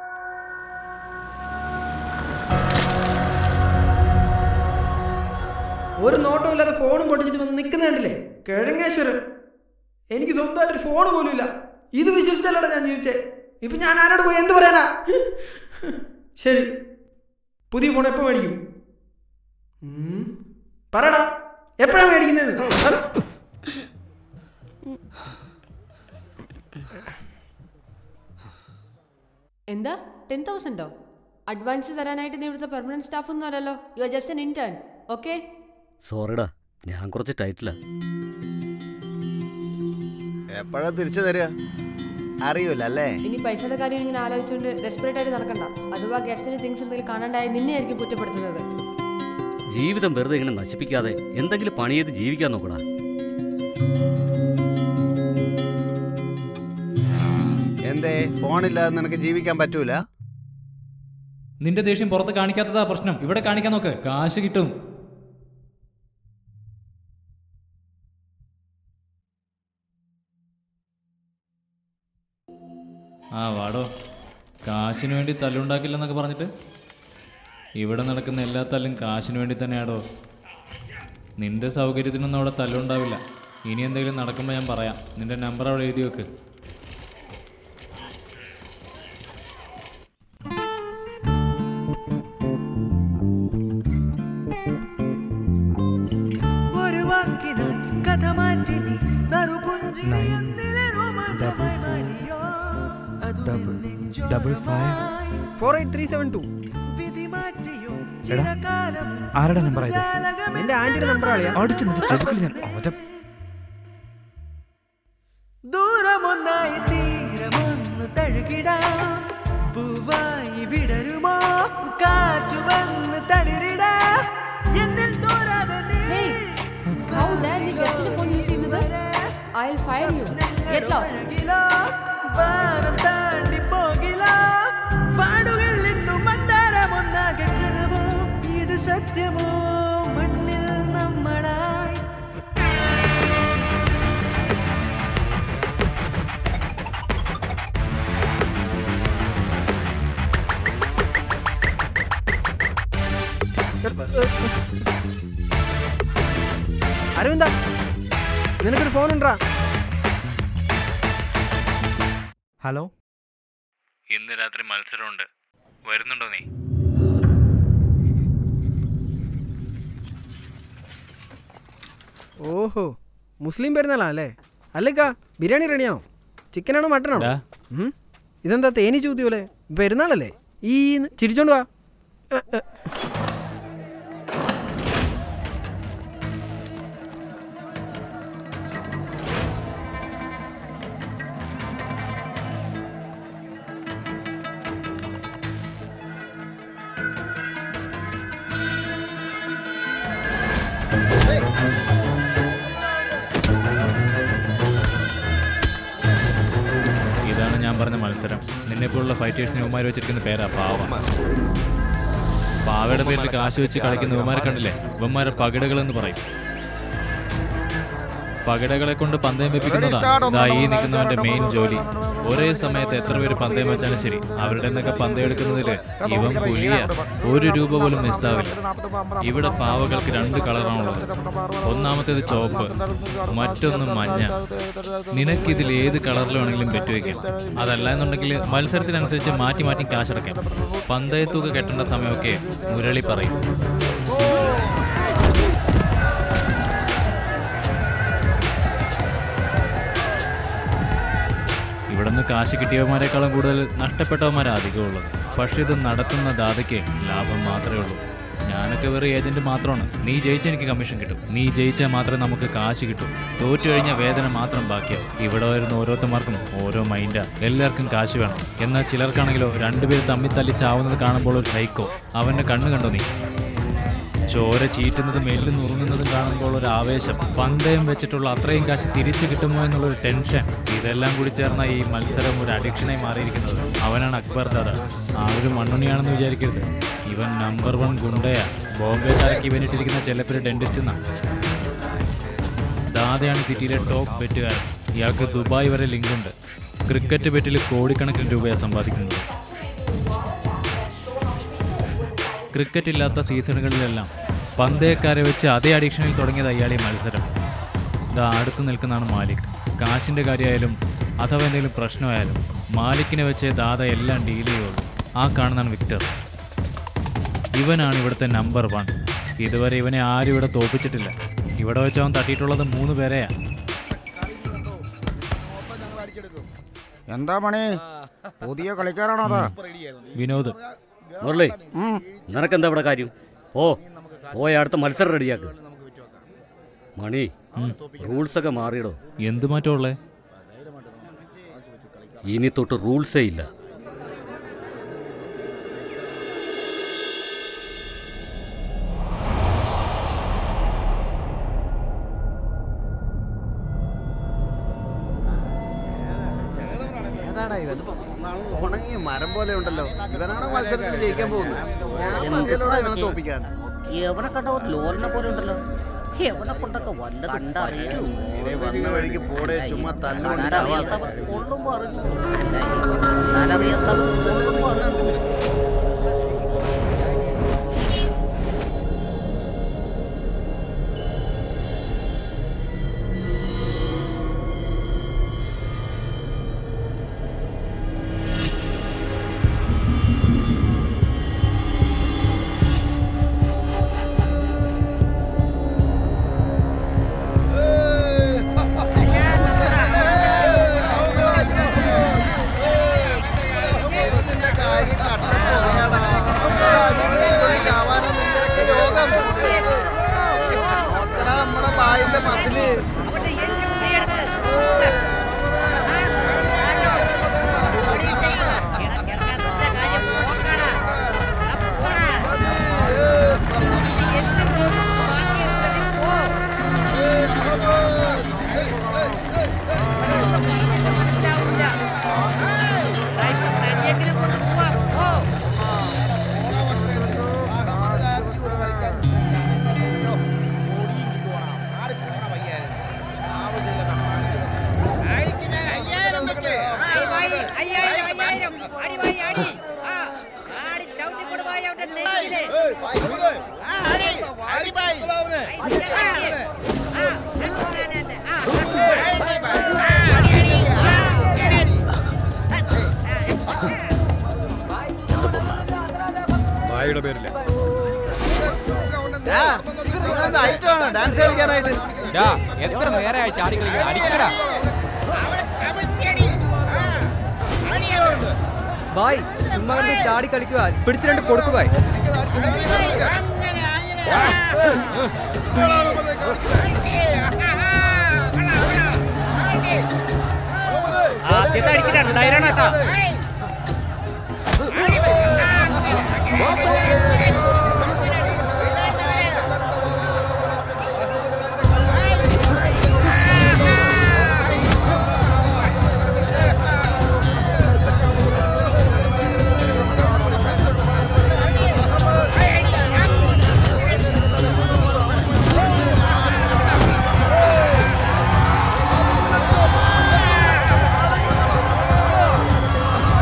S11: ഒരു നോട്ടവും ഇല്ലാതെ ഫോണും പൊട്ടിച്ചിട്ട് വന്ന് നിൽക്കുന്ന കണ്ടില്ലേ കിഴങ്ങേശ്വരൻ എനിക്ക് സ്വന്തമായിട്ടൊരു ഫോൺ പോലും ഇല്ല ഇത് വിശ്വസിച്ചല്ലടാ ഞാൻ ജീവിച്ചേ ഇപ്പൊ ഞാൻ ആരോട് പോയി എന്ത് പറയാനാ ശരി പുതിയ ഫോൺ എപ്പോ മേടിക്കും ഉം. പറയടാ എപ്പോഴാ മേടിക്കുന്നത്
S12: എന്താ ടെൻ തൗസൻഡോ അഡ്വാൻസ് തരാനായിട്ട് നീ ഇവിടുത്തെ പെർമനന്റ് സ്റ്റാഫ് ഒന്നും അല്ലല്ലോ you are just an intern okay
S1: സോറിടാ ഞാൻ കുറച്ച് ടൈറ്റില്ല
S16: എപ്പോഴാ തിരിച്ചു തരിക അറിയൂല അല്ലേ
S12: ഇനി പൈസയുടെ കാര്യം ഇങ്ങനെ ആലോചിച്ചുകൊണ്ട് ഡെസ്പറേറ്റ് ആയിട്ട് നടക്കണ്ട അഥവാ ഗസ്റ്റിന് തിങ്സ് എന്തെങ്കിലും കാണാണ്ടായി നിന്നെ ആയിരിക്കും കുറ്റപ്പെടുത്തുന്നത്
S1: ജീവിതം വെറുതെ ഇങ്ങനെ നശിപ്പിക്കാതെ എന്തെങ്കിലും പണി ചെയ്ത് ജീവിക്കാൻ നോക്കടാ
S16: എന്തേ ഫോണില്ലാതെ നിനക്ക് ജീവിക്കാൻ പറ്റൂല
S6: നിന്റെ ദേഷ്യം പുറത്ത് കാണിക്കാത്തതാ പ്രശ്നം ഇവിടെ കാണിക്കാൻ നോക്ക് കാശ് കിട്ടും ആ വാടോ കാശിന് വേണ്ടി തല്ലുണ്ടാക്കില്ലെന്നൊക്കെ പറഞ്ഞിട്ട് ഇവിടെ നടക്കുന്ന എല്ലാ തല്ലും കാശിന് വേണ്ടി തന്നെയാടോ നിന്റെ സൗകര്യത്തിനൊന്നും അവിടെ തല്ലുണ്ടാവില്ല ഇനി എന്തെങ്കിലും നടക്കുമ്പോൾ ഞാൻ പറയാം നിന്റെ നമ്പർ അവിടെ എഴുതി വെക്ക്
S19: ഒരു വാക്കിനാൽ കഥ മാറ്റി നീ നറുപുഞ്ചിരി എന്നിലെ രോമാഞ്ചമായി മാറിയോ അതു
S5: double five
S11: four eight three seven two
S19: വിധി മാറ്റിയോ
S5: എടാ
S19: ചിരകാലം
S5: ആരുടെ നമ്പർ ഇത്
S11: എന്റെ ആന്റിയുടെ നമ്പർ ആളിയാ
S5: അടിച്ചു നിന്റെ ചെറുക്കിൽ ഞാൻ ഒറ്റ
S19: ദൂരമൊന്നായി തീരമൊന്ന് തഴുകിടാം പൂവായി വിടരുമോ കാറ്റു വന്ന് തളിരിടാം എന്നിൽ തോരാതെ നീ
S12: How dare you get the phone use ചെയ്യുന്നത് I'll fire you. Get lost.
S19: അഴകിലോ വാനം താണ്ടി പോകിലോ പാടുകൾ ഇന്നും മന്ദാരമൊന്നാകെ കനവോ ഇത് സത്യമോ മണ്ണിൽ നമ്മളായി
S11: അരവിന്ദ നിനക്കൊരു ഫോൺ ഉണ്ടാ
S5: ഹലോ
S6: ഇന്ന് രാത്രി മത്സരമുണ്ട് വരുന്നുണ്ടോ നീ
S11: ഓഹോ മുസ്ലിം പെരുന്നാളാ അല്ലേ അല്ലേക്കാ ബിരിയാണി റെഡിയാണോ ചിക്കനാണോ മട്ടനാണോ
S6: ഡാ.
S11: ഉം. ഇതെന്താ തേനി ചൂതി പോലെ പെരുന്നാളല്ലേ ഈ ന്ന് ചിരിച്ചോണ്ട് വാ എ, എ.
S6: ഇതാണ് ഞാൻ പറഞ്ഞ മത്സരം നിന്നെപ്പോലുള്ള ഫൈറ്റേഴ്സിന് ഇവന്മാർ വെച്ചിരിക്കുന്ന പേരാ പാവ പാവയുടെ പേരിൽ കാശ് വെച്ച് കളിക്കുന്ന ഇവന്മാരെ കണ്ടില്ലേ ഇവന്മാരെ പകിടകൾ എന്ന് പറയും പകിടകളെ കൊണ്ട് പന്തയം വെപ്പിക്കുന്നതാ ഇതാ ഈ നിൽക്കുന്നവന്റെ മെയിൻ ജോലി ഒരേ സമയത്ത് എത്ര പേര് പന്തയം വെച്ചാലും ശരി അവരുടെ നിന്നൊക്കെ പന്തയം എടുക്കുന്നതില് ഇവൻ പുലിയ ഒരു രൂപ പോലും മിസ്സാവില്ല ഇവിടെ പാവകൾക്ക് രണ്ട് കളറാണുള്ളത് ഒന്നാമത്തേത് ചോപ്പ് മറ്റൊന്ന് മഞ്ഞ നിനക്കിതിൽ ഏത് കളറിൽ വേണമെങ്കിലും പെറ്റുവെക്കാം അതല്ല എന്നുണ്ടെങ്കിൽ മത്സരത്തിനനുസരിച്ച് മാറ്റി മാറ്റി കാശടക്കാം പന്തയത്തുക കെട്ടേണ്ട സമയമൊക്കെ മുരളി പറയും ഇവിടുന്ന് കാശ് കിട്ടിയവന്മാരെക്കാളും കൂടുതൽ നഷ്ടപ്പെട്ടവന്മാരാ അധികമുള്ളത് പക്ഷെ ഇത് നടത്തുന്ന ദാതയ്ക്ക് ലാഭം മാത്രമേ ഉള്ളൂ ഞാനൊക്കെ വെറും ഏജന്റ് മാത്രമാണ് നീ ജയിച്ച എനിക്ക് കമ്മീഷൻ കിട്ടും നീ ജയിച്ചാൽ മാത്രമേ നമുക്ക് കാശ് കിട്ടൂ തോറ്റു കഴിഞ്ഞാൽ വേദന മാത്രം ബാക്കിയാവും ഇവിടെ വരുന്ന ഓരോരുത്തർക്കും ഓരോ മൈൻഡാ എല്ലാവർക്കും കാശ് വേണം എന്നാൽ ചിലർക്കാണെങ്കിലോ രണ്ടുപേർ തമ്മിൽ തല്ലി ചാവുന്നത് കാണുമ്പോൾ ഒരു സൈക്കോ അവന്റെ കണ്ണ് കണ്ടോ നീ ചോര ചീറ്റുന്നതും എല്ല് നുറുങ്ങുന്നതും കാണുമ്പോൾ ഒരു ആവേശം പന്തയം വെച്ചിട്ടുള്ള അത്രയും കാശ് തിരിച്ചു കിട്ടുമോ എന്നുള്ളൊരു ടെൻഷൻ ഇതെല്ലാം കൂടി ചേർന്ന ഈ മത്സരം ഒരു അഡിക്ഷനായി മാറിയിരിക്കുന്നത് അവനാണ് അക്ബർ ദാദ ആ ഒരു മണ്ണുണിയാണെന്ന് വിചാരിക്കരുത് ഇവൻ നമ്പർ വൺ ഗുണ്ടയാ ബോംബെ താരക്ക് ഇവനിട്ടിരിക്കുന്ന ചെല്ലപ്പേര് ഡെന്റിസ്റ്റ് എന്നാ ദാദയാണ് സിറ്റിയിലെ ടോപ്പ് ബെറ്റുകാരൻ ഇയാൾക്ക് ദുബായ് വരെ ലിങ്കുണ്ട് ക്രിക്കറ്റ് ബെറ്റിൽ കോടിക്കണക്കിന് രൂപയാണ് സമ്പാദിക്കുന്നത് ക്രിക്കറ്റ് ഇല്ലാത്ത സീസണുകളിലെല്ലാം പന്തയക്കാരെ വെച്ച് അതേ അഡിക്ഷനിൽ തുടങ്ങിയത് അയാളെ മത്സരം ഇതാ അടുത്ത് നിൽക്കുന്നതാണ് മാലിക് കാശിൻ്റെ കാര്യമായാലും അഥവാ എന്തെങ്കിലും പ്രശ്നമായാലും മാലിക്കിനെ വെച്ച് ദാദ എല്ലാം ഡീൽ ചെയ്യുള്ളൂ ആ കാണുന്നതാണ് വിക്ടർ ഇവനാണ് ഇവിടുത്തെ നമ്പർ വൺ ഇതുവരെ ഇവനെ ആരും ഇവിടെ തോപ്പിച്ചിട്ടില്ല ഇവിടെ വെച്ച് അവൻ തട്ടിയിട്ടുള്ളത് മൂന്ന് പേരെയാ
S16: എന്താ മണി പുതിയ കളിക്കാരാണോ അതാ
S6: വിനോദ്
S1: മുരളി നിനക്കെന്താ ഇവിടെ കാര്യം പോ പോയ അടുത്ത മത്സരം റെഡിയാക്ക് മണി റൂൾസ് ഒക്കെ മാറിയിടോ
S6: എന്ത് മാറ്റമുള്ളേ
S1: ഇനി തൊട്ട് റൂൾസേ ഇല്ല
S16: ഏതാടാ ഇവൻ ഉണങ്ങിയ മരം പോലെ ഉണ്ടല്ലോ ഇവനാണ് മത്സരത്തിൽ ജയിക്കാൻ പോകുന്നത് ഞാൻ മതിയല്ലോടാ ഇവനെ തോപ്പിക്കാൻ
S1: എവനെ കണ്ട ഒരു ലോറിനെ പോലെ ഉണ്ടല്ലോ എവനെ കൊണ്ടൊക്കെ വല്ലതുണ്ട്
S16: നേരെ വന്ന വഴിക്ക് പോടെ ചുമ്മാ തല്ലുകൊണ്ട് ചാവാതെ. നമ്മുടെ വായിന്റെ മസില്
S2: വായുടെ പേരില്ല
S16: ഡാൻസ് കളിക്കാനായിട്ട്
S20: എത്ര നേരമായി ചാടി കളിക്കുന്നത് അടിക്കടാ
S10: ബായ് ചുമ്മാ കിടന്ന് ചാടി കളിക്കുക പിടിച്ചു രണ്ട് കൊടുക്കു ബായ്
S19: ആദ്യത്തെ അടിക്ക് രണ്ടായിരം കേട്ടാ
S16: ആ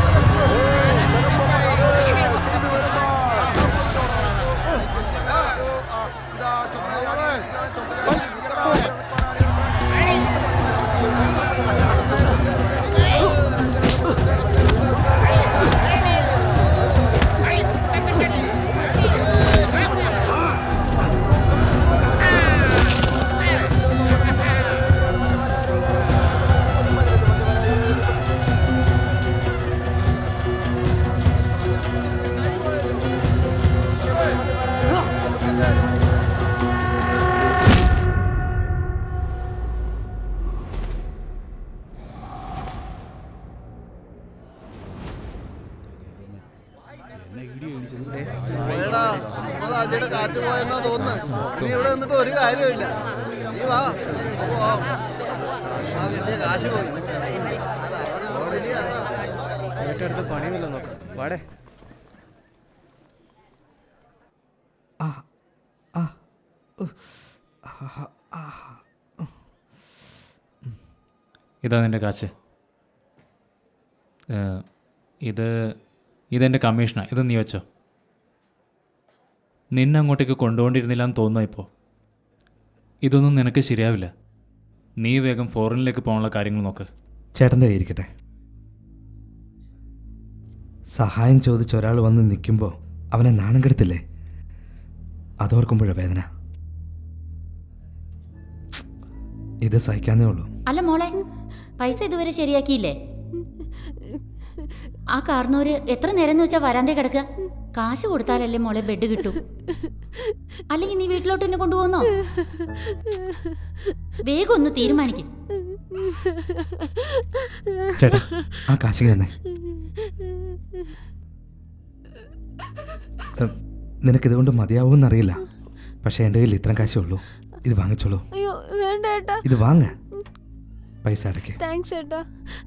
S16: കാറ്റ് പോയെന്നാ തോന്നുന്നത് നീ ഇവിടെ നിന്നിട്ട് ഒരു കാര്യമില്ല നീ വാ നമുക്ക് പോവാം ആ കിട്ടിയ കാശ് പോയി
S10: വീട്ടെടുത്ത് പണിയുമില്ല നോക്കാം വാടേ
S6: ഇതാ നിൻ്റെ കാശ് ഏ, ഇത് ഇതെൻ്റെ കമ്മീഷനാണ് ഇത് നീ വെച്ചോ നിന്നെ അങ്ങോട്ടേക്ക് കൊണ്ടുകൊണ്ടിരുന്നില്ല എന്ന് തോന്നുന്നു ഇപ്പോൾ ഇതൊന്നും നിനക്ക് ശരിയാവില്ല നീ വേഗം ഫോറിനിലേക്ക് പോകാനുള്ള കാര്യങ്ങൾ നോക്ക്
S5: ചേട്ടൻ്റെ കയ്യിരിക്കട്ടെ സഹായം ചോദിച്ച് ഒരാൾ വന്ന് നിൽക്കുമ്പോൾ അവനെ നാണം കെടുത്തില്ലേ അതോർക്കുമ്പോഴാണ് വേദന ഇത് സഹിക്കാന്നേ ഉള്ളൂ
S9: അല്ല മോളെ പൈസ ഇതുവരെ ശരിയാക്കിയില്ലേ ആ കാർന്നോര് എത്ര നേരം എന്ന് വെച്ചാ വരാന്തേ കിടക്കുക കാശ് കൊടുത്താലല്ലേ മോളെ ബെഡ് കിട്ടൂ അല്ലെങ്കിൽ നീ വീട്ടിലോട്ട് എന്നെ കൊണ്ടുപോകുന്നോ വേഗം ഒന്ന് തീരുമാനിക്കും
S5: ചേട്ടാ ആ കാശിങ് തന്നെ ഉം, നിനക്കിതുകൊണ്ട് മതിയാവുമെന്നറിയില്ല പക്ഷേ എൻ്റെ കയ്യിൽ ഇത്രയും കാശേ ഉള്ളൂ ഇത് വാങ്ങിച്ചോളൂ
S12: അയ്യോ വേണ്ട ഏട്ടാ
S5: ഇത് വാങ്ങ പൈസ അടയ്ക്ക്
S12: താങ്ക്സ് ഏട്ടാ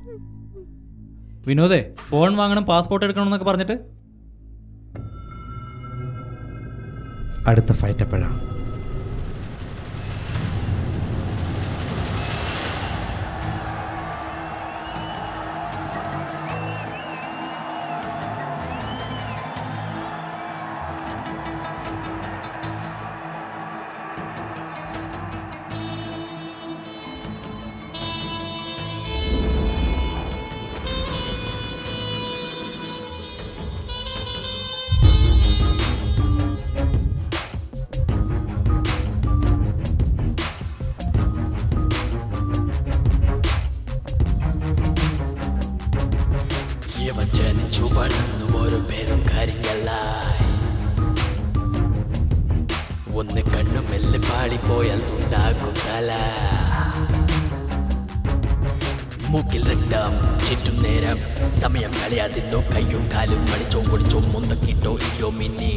S6: വിനോദേ ഫോൺ വാങ്ങണം പാസ്പോർട്ട് എടുക്കണം എന്നൊക്കെ പറഞ്ഞിട്ട്
S5: അടുത്ത ഫൈറ്റ് എപ്പോഴാ
S21: ഇവൻ ജനിച്ചു വളർന്നു ഒരു പേരും കാര്യങ്ങളായി ഒന്ന് കണ്ണു മെല്ലെ പാടിപ്പോയാൽ തുണ്ടാക്കും തല മൂക്കിൽ രക്തം ചുറ്റും നേരം സമയം കളയാതിന്നോ കയ്യും കാലും മടിച്ചോ പൊടിച്ചോ മുന്തക്കിട്ടോ ഇല്ലോ മിന്നി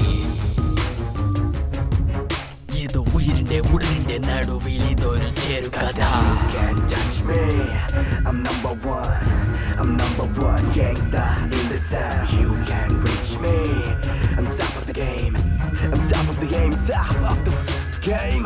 S21: ഏതോ ഉയിരിന്റെ ഉടലിന്റെ നടുവിൽ ഇതൊരു ചേരുകഥ
S22: touch me. I'm number one. I'm number one gangsta in the town. You can reach me. I'm top of the game. I'm top of the game. Top of the game.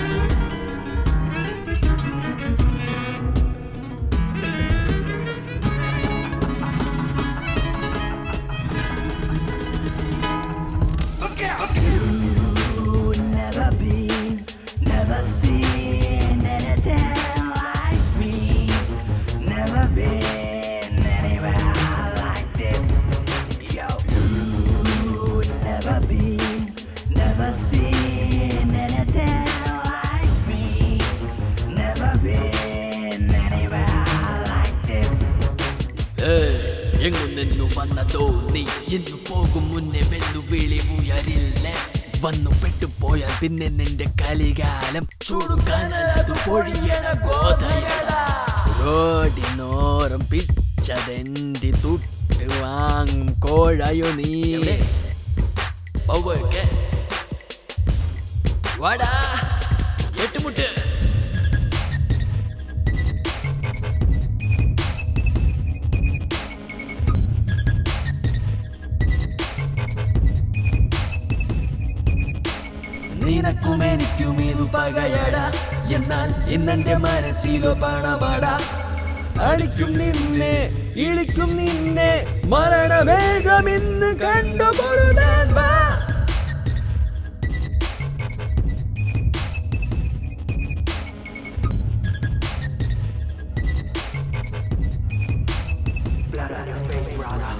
S22: You never been, never seen anything like me. Never been anywhere like this. Yo, you never been, never seen anything like me. Never been anywhere like this.
S21: ഏയ്, എങ്ങു നിന്നു വന്നതോ നീ ഇന്നു പോകും മുന്നേ വെല്ലുവിളി ഉയരില്ലേ വന്നു പെട്ടുപോയാൽ പിന്നെ നിന്റെ കലികാലം ചൂടുകാനലതു പൊഴിയണ ഗോതയട റോഡിനോരം പിച്ചതെന്തി തുട്ട് വാങ്ങും കോഴയോ നീ പൗവ്വൊക്കെ. വാടാ എട്ടുമുട്ട് നിനക്കും എനിക്കും ഇതു പകയട എന്നാൽ ഇന്നെന്റെ മനസ്സിലോ പണമട അടിക്കും നിന്നെ ഇളിക്കും നിന്നെ മരണവേഗം ഇന്ന് കണ്ടുപൊരുതാൻ വാ
S22: Blood on your face, brother.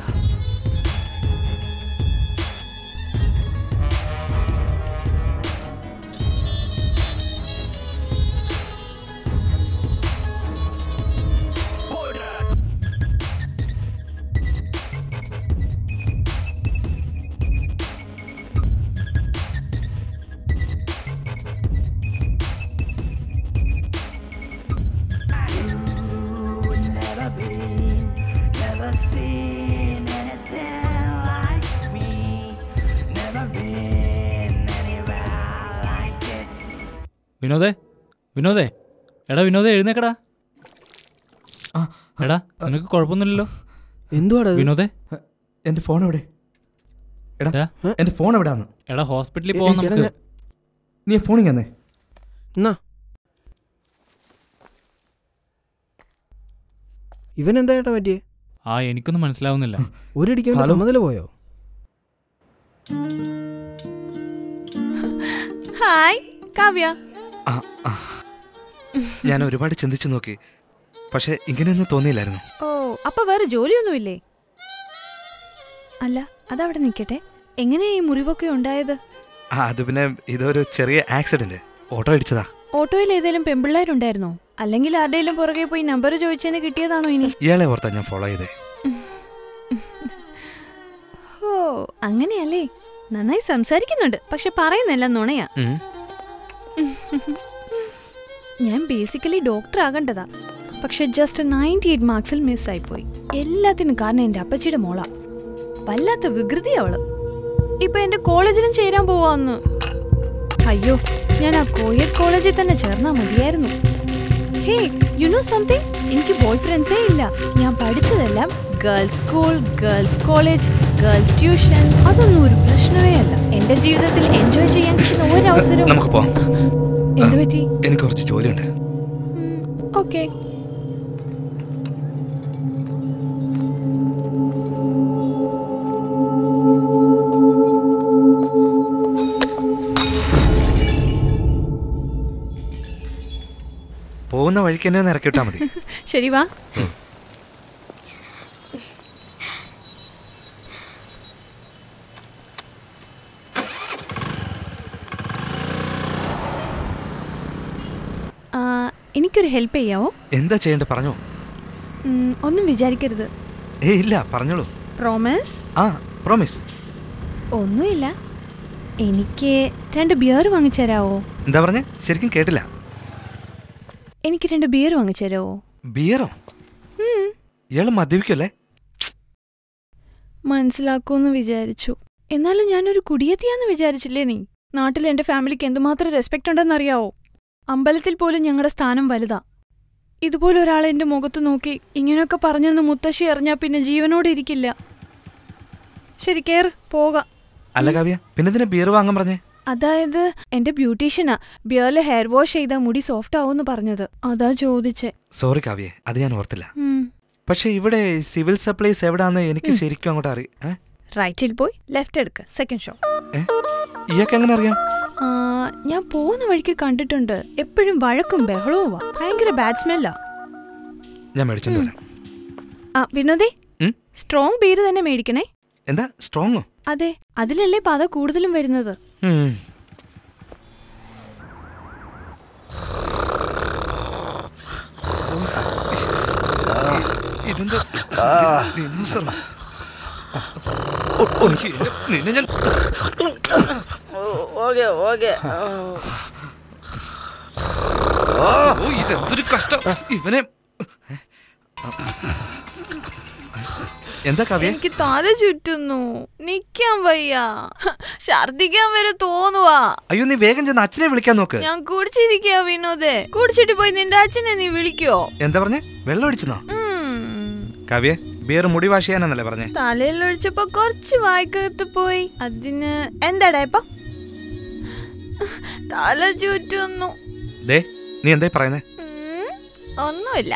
S6: വിനോദേ വിനോദേ എടാ വിനോദേ എഴുന്നേക്കടാ എടാ നിനക്ക് കുഴപ്പമൊന്നുമില്ലല്ലോ
S11: എന്തുവാടാ
S6: വിനോദേ
S5: എന്റെ ഫോൺ എവിടെ എടാ എന്റെ ഫോൺ എവിടാന്ന്
S6: എടാ ഹോസ്പിറ്റലിൽ പോവാം നമുക്ക്
S5: നീ ഫോണിങ് തന്നെ
S11: എന്നാ ഇവൻ എന്താ ഏട്ടാ പറ്റിയേ
S6: ആ എനിക്കൊന്നും മനസ്സിലാവുന്നില്ല
S11: ഒരിടിക്കാൻ
S5: ഹലോ.
S11: ചുമതല പോയോ
S18: ഹായ് കാവ്യ
S5: ആ, ആ. ഞാൻ ഒരുപാട് ചിന്തിച്ചു നോക്കി പക്ഷെ ഇങ്ങനെയൊന്നും തോന്നിയില്ലായിരുന്നു
S18: ഓ അപ്പൊ വേറെ ജോലിയൊന്നുമില്ലേ അല്ല അതവിടെ നിൽക്കട്ടെ എങ്ങനെയാ ഈ മുറിവൊക്കെ ഉണ്ടായത്
S5: ആ അത് പിന്നെ ഇതൊരു ചെറിയ ആക്സിഡന്റ് ഓട്ടോ ഇടിച്ചതാ
S18: ഓട്ടോയിൽ ഏതെങ്കിലും പെമ്പിള്ളേരുണ്ടായിരുന്നോ അല്ലെങ്കിൽ ആരുടെയും പുറകെ പോയി നമ്പർ ചോദിച്ചതിന് കിട്ടിയതാണോ ഇനി
S5: ഇയാളെ ഓർത്താ ഞാൻ ഫോളോ ചെയ്തേ
S18: ഓ അങ്ങനെയല്ലേ നന്നായി സംസാരിക്കുന്നുണ്ട് പക്ഷെ പറയുന്നെല്ലാം നുണയാ
S5: ഉം.
S18: ഞാൻ ബേസിക്കലി ഡോക്ടർ ആകേണ്ടതാ പക്ഷെ ജസ്റ്റ് നയൻറ്റി എയ്റ്റ് മാർക്സിൽ മിസ്സായിപ്പോയി എല്ലാത്തിനും കാരണം എൻ്റെ അപ്പച്ചിയുടെ മോളാ വല്ലാത്ത വികൃതി അവള് ഇപ്പൊ എന്റെ കോളേജിലും ചേരാൻ പോവാന്ന് അയ്യോ ഞാൻ ആ കോയറ്റ് കോളേജിൽ തന്നെ ചേർന്നാ മതിയായിരുന്നു ഹേ യു നോ സംതിങ് എനിക്ക് ബോയ് ഫ്രണ്ട്സേ ഇല്ല ഞാൻ പഠിച്ചതെല്ലാം girls school girls college girls tuition അതൊന്നും ഒരു പ്രശ്നമേ അല്ല എന്റെ ജീവിതത്തിൽ എൻജോയ് ചെയ്യാൻ കിട്ടുന്ന ഒരവസരവും
S5: നമുക്ക് പോവാം
S18: എന്ത് പറ്റി
S5: എനിക്ക് കുറച്ച് ജോലിയുണ്ട്
S18: ഓക്കെ
S5: പോകുന്ന വഴിക്ക് എന്നെ ഒന്ന് ഇറക്കി വിട്ടാ മതി
S18: ശരി വാ ആ, എനിക്കൊരു ഹെൽപ്പ് ചെയ്യാവോ
S5: എന്താ ചെയ്യേണ്ടത് പറഞ്ഞോ
S18: ഉം, ഒന്നും വിചാരിക്കരുത്
S5: ഏ ഇല്ല പറഞ്ഞോളൂ
S18: പ്രോമിസ്
S5: ആ പ്രോമിസ്
S18: ഒന്നുമില്ല എനിക്ക് രണ്ട് ബിയർ വാങ്ങിച്ചു തരാവോ
S5: എന്താ പറഞ്ഞേ ശരിക്കും കേട്ടില്ല
S18: എനിക്ക് രണ്ട് ബിയർ വാങ്ങിച്ചു തരാവോ
S5: ബിയറോ ഇയാള് മദ്യപിക്കല്ലേ
S18: മനസ്സിലാക്കുമെന്ന് വിചാരിച്ചു എന്നാലും ഞാനൊരു കുടിയെത്തിയാന്ന് വിചാരിച്ചില്ലേ നീ നാട്ടിൽ എന്റെ ഫാമിലിക്ക് എന്തുമാത്രം റെസ്പെക്ട് ഉണ്ടെന്നറിയാവോ അമ്പലത്തിൽ പോലും ഞങ്ങളുടെ സ്ഥാനം വലുതാ ഇതുപോലെ ഒരാൾ എന്റെ മുഖത്ത് നോക്കി ഇങ്ങനെയൊക്കെ പറഞ്ഞെന്ന് മുത്തശ്ശി അറിഞ്ഞാ പിന്നെ ജീവനോടെ ഇരിക്കില്ല ശരി കേറ് പോകാം
S5: അല്ല കാവ്യ പിന്നെ ഇതിനെ ബിയർ വാങ്ങാൻ പറഞ്ഞേ
S18: അതായത് എന്റെ ബ്യൂട്ടീഷ്യനാ ബിയറിൽ ഹെയർ വാഷ് ചെയ്താൽ മുടി സോഫ്റ്റ് ആവുമെന്ന് പറഞ്ഞത് അതാ ചോദിച്ചേ
S5: സോറി കാവ്യ അത് ഞാൻ ഓർത്തില്ല
S18: ഉം.
S5: പക്ഷെ ഇവിടെ സിവിൽ സപ്ലൈസ് എവിടാന്ന് എനിക്ക് ശരിക്കും അങ്ങോട്ട് അറിയാം
S18: റൈറ്റിൽ പോയി ലെഫ്റ്റ് എടുക്ക് സെക്കൻഡ് ഷോ
S5: ഇയാൾക്ക് എങ്ങനെ അറിയാം
S18: ആ, ഞാൻ പോകുന്ന വഴിക്ക് കണ്ടിട്ടുണ്ട് എപ്പോഴും വഴക്കും ബഹളവും ഭയങ്കര ബാഡ് സ്മെല്ലാ
S5: ഞാൻ മേടിച്ചോണ്ട് വരാം
S18: ആ വിനോദേ
S5: ഉം?
S18: സ്ട്രോങ് ബീര് തന്നെ മേടിക്കണേ
S5: എന്താ സ്ട്രോങ്ങോ
S18: അതെ അതിലല്ലേ പത കൂടുതലും വരുന്നത്
S5: ഇതിന്റെ ദിനോസറോ? നിന്നെ ഞാൻ
S4: ഓക്കെ ഓക്കെ
S5: ഓ, ഇതെന്തൊരു കഷ്ടം ഇവനെ എന്താ കവ്യ
S18: എനിക്ക് തല ചുറ്റുന്നു നിക്കാൻ വയ്യ ഛർദിക്കാൻ വരെ തോന്നുവാ
S5: അയ്യോ നീ വേഗം ചെന്ന് അച്ഛനെ വിളിക്കാൻ നോക്ക്
S18: ഞാൻ കുടിച്ചിരിക്കുക വിനോദേ കുടിച്ചിട്ട് പോയി നിന്റെ അച്ഛനെ നീ വിളിക്കോ
S5: എന്താ പറഞ്ഞേ വെള്ളം അടിച്ചെന്നോ കവ്യ ബിയർ മുടി വാഷ് ചെയ്യാനെന്നല്ലേ പറഞ്ഞേ
S18: തലയിൽ ഒഴിച്ചപ്പോ കുറച്ച് വായ്ക്കകത്ത് പോയി അതിന് എന്താടാ ഇപ്പൊ തല ചുറ്റുന്നു
S5: ദേ നീ എന്തായി പറയുന്നേ
S18: ഉം, ഒന്നുമില്ല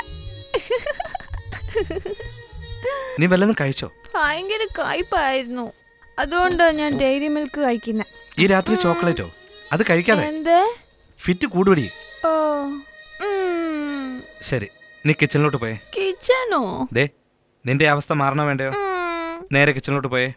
S5: നീ വല്ലതും കഴിച്ചോ
S18: ഭയങ്കര കയ്പായിരുന്നു അതുകൊണ്ടാ ഞാൻ ഡെയറി മിൽക്ക് കഴിക്കുന്നത്
S5: ഈ രാത്രി ചോക്ലേറ്റോ അത് കഴിക്കാതെ
S18: എന്ത്
S5: ഫിറ്റ് കൂടുപടി
S18: ഓ ഉം,
S5: ശരി നീ കിച്ചണിലോട്ട് പോയേ
S18: കിച്ചനോ
S5: ദേ നിന്റെ അവസ്ഥ മാറണോ വേണ്ടയോ നേരെ കിച്ചണിലോട്ട് പോയേ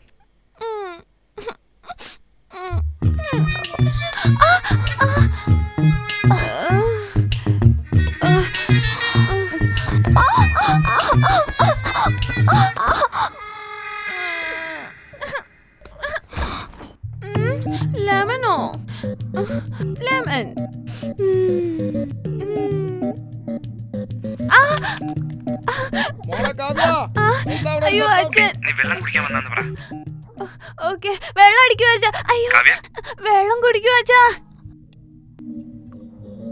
S18: ലെമനോ ലെമൺ അയ്യോ അച്ഛൻ
S5: നീ വെള്ളം കുടിക്കാൻ വന്നാന്ന് പറ
S18: ഓക്കെ വെള്ളം അടിക്കുക അച്ഛാ അയ്യോ വെള്ളം കുടിക്കുക അച്ഛാ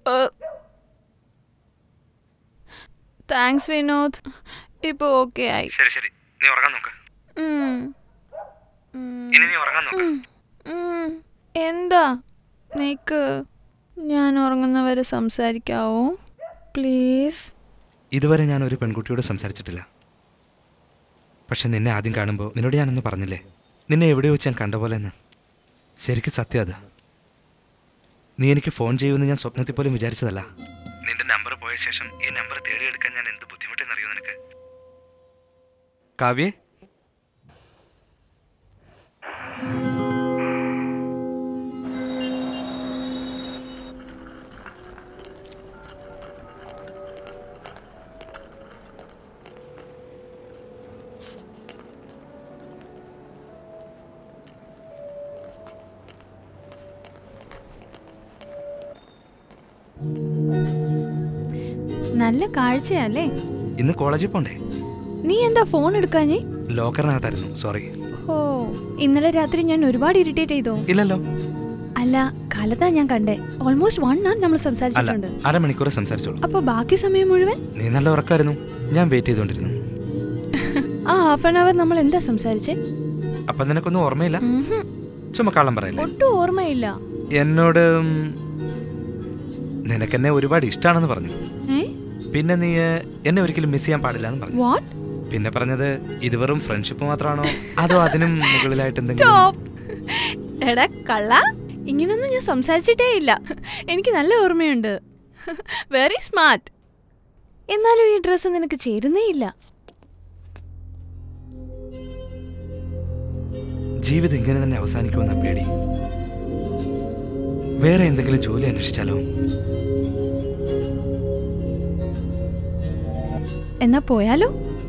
S18: താങ്ക്സ് വിനോദ് ഇപ്പൊ ഓക്കെ ആയി
S5: ശരി ശരി നീ ഉറങ്ങാൻ നോക്ക്
S18: ഉം. ഉം.
S5: ഇനി നീ ഉറങ്ങാൻ നോക്ക്
S18: ഉം. ഉം. എന്താ നിക്ക് ഞാൻ ഉറങ്ങുന്നവരെ സംസാരിക്കാവോ പ്ലീസ്
S5: ഇതുവരെ ഞാൻ ഒരു പെൺകുട്ടിയോട് സംസാരിച്ചിട്ടില്ല പക്ഷെ നിന്നെ ആദ്യം കാണുമ്പോൾ നിന്നോട് ഞാനൊന്ന് പറഞ്ഞില്ലേ നിന്നെ എവിടെയോ വെച്ച് ഞാൻ കണ്ട പോലെ എന്ന് ശരിക്കും സത്യം അത് നീ എനിക്ക് ഫോൺ ചെയ്യുമെന്ന് ഞാൻ സ്വപ്നത്തിൽ പോലും വിചാരിച്ചതല്ല നിന്റെ നമ്പർ പോയ ശേഷം ഈ നമ്പർ തേടിയെടുക്കാൻ ഞാൻ എന്ത് ബുദ്ധിമുട്ടെന്നറിയോ നിനക്ക് കാവ്യേ
S18: നല്ല കാഴ്ചയല്ലേ
S5: ഇന്ന് കോളേജിൽ പോണ്ടേ
S18: നീ എന്താ ഫോൺ എടുക്കാഞ്ഞേ
S5: ലോക്കറിനകത്തായിരുന്നു സോറി
S18: ഓ ഇന്നലെ രാത്രി ഞാൻ ഒരുപാട് ഇറിറ്റേറ്റ് ചെയ്തോ
S5: ഇല്ലല്ലോ
S18: അല്ല കാലത്താ ഞാൻ കണ്ടേ ഓൾമോസ്റ്റ് വൺ അവർ നമ്മൾ
S5: അല്ല
S18: സംസാരിച്ചിട്ടുണ്ട്
S5: അരമണിക്കൂർ സംസാരിച്ചോളൂ
S18: അപ്പൊ ബാക്കി സമയം മുഴുവൻ
S5: നീ നല്ല ഉറക്കായിരുന്നു ഞാൻ വെയിറ്റ് ചെയ്തുകൊണ്ടിരുന്നു
S18: ആ ഹാഫ് ആൻ അവർ നമ്മൾ എന്താ സംസാരിച്ചേ
S5: അപ്പം നിനക്കൊന്നും ഓർമ്മയില്ല
S18: ഉംഹും.
S5: ചുമ്മാ കള്ളം പറയല്ലേ
S18: ഒട്ടും ഓർമ്മയില്ല
S5: എന്നോട് ഉം, നിനക്കെന്നെ ഒരുപാട് ഇഷ്ടമാണെന്ന് പറഞ്ഞു
S18: ഏ
S5: പിന്നെ നീ ഏഹ്, എന്നെ ഒരിക്കലും മിസ് ചെയ്യാൻ പാടില്ല എന്ന് പറഞ്ഞു
S18: വാട്ട്
S5: പിന്നെ പറഞ്ഞത് ഇത് വെറും ഫ്രണ്ട്ഷിപ്പ് മാത്രമാണോ അതോ അതിനും മുകളിലായിട്ട് എന്തെങ്കിലും
S18: സ്റ്റോപ്പ് എടാ കള്ള ഇങ്ങനൊന്നും ഞാൻ സംസാരിച്ചിട്ടേ ഇല്ല എനിക്ക് നല്ല ഓർമ്മയുണ്ട് വെരി സ്മാർട്ട് എന്നാലും ഈ ഡ്രസ്സ് നിനക്ക് ചേരുന്നേ ഇല്ല
S5: ജീവിതം ഇങ്ങനെ തന്നെ അവസാനിക്കുമെന്ന പേടി വേറെ എന്തെങ്കിലും ജോലി അന്വേഷിച്ചാലോ
S18: എന്നാ പോയാലോ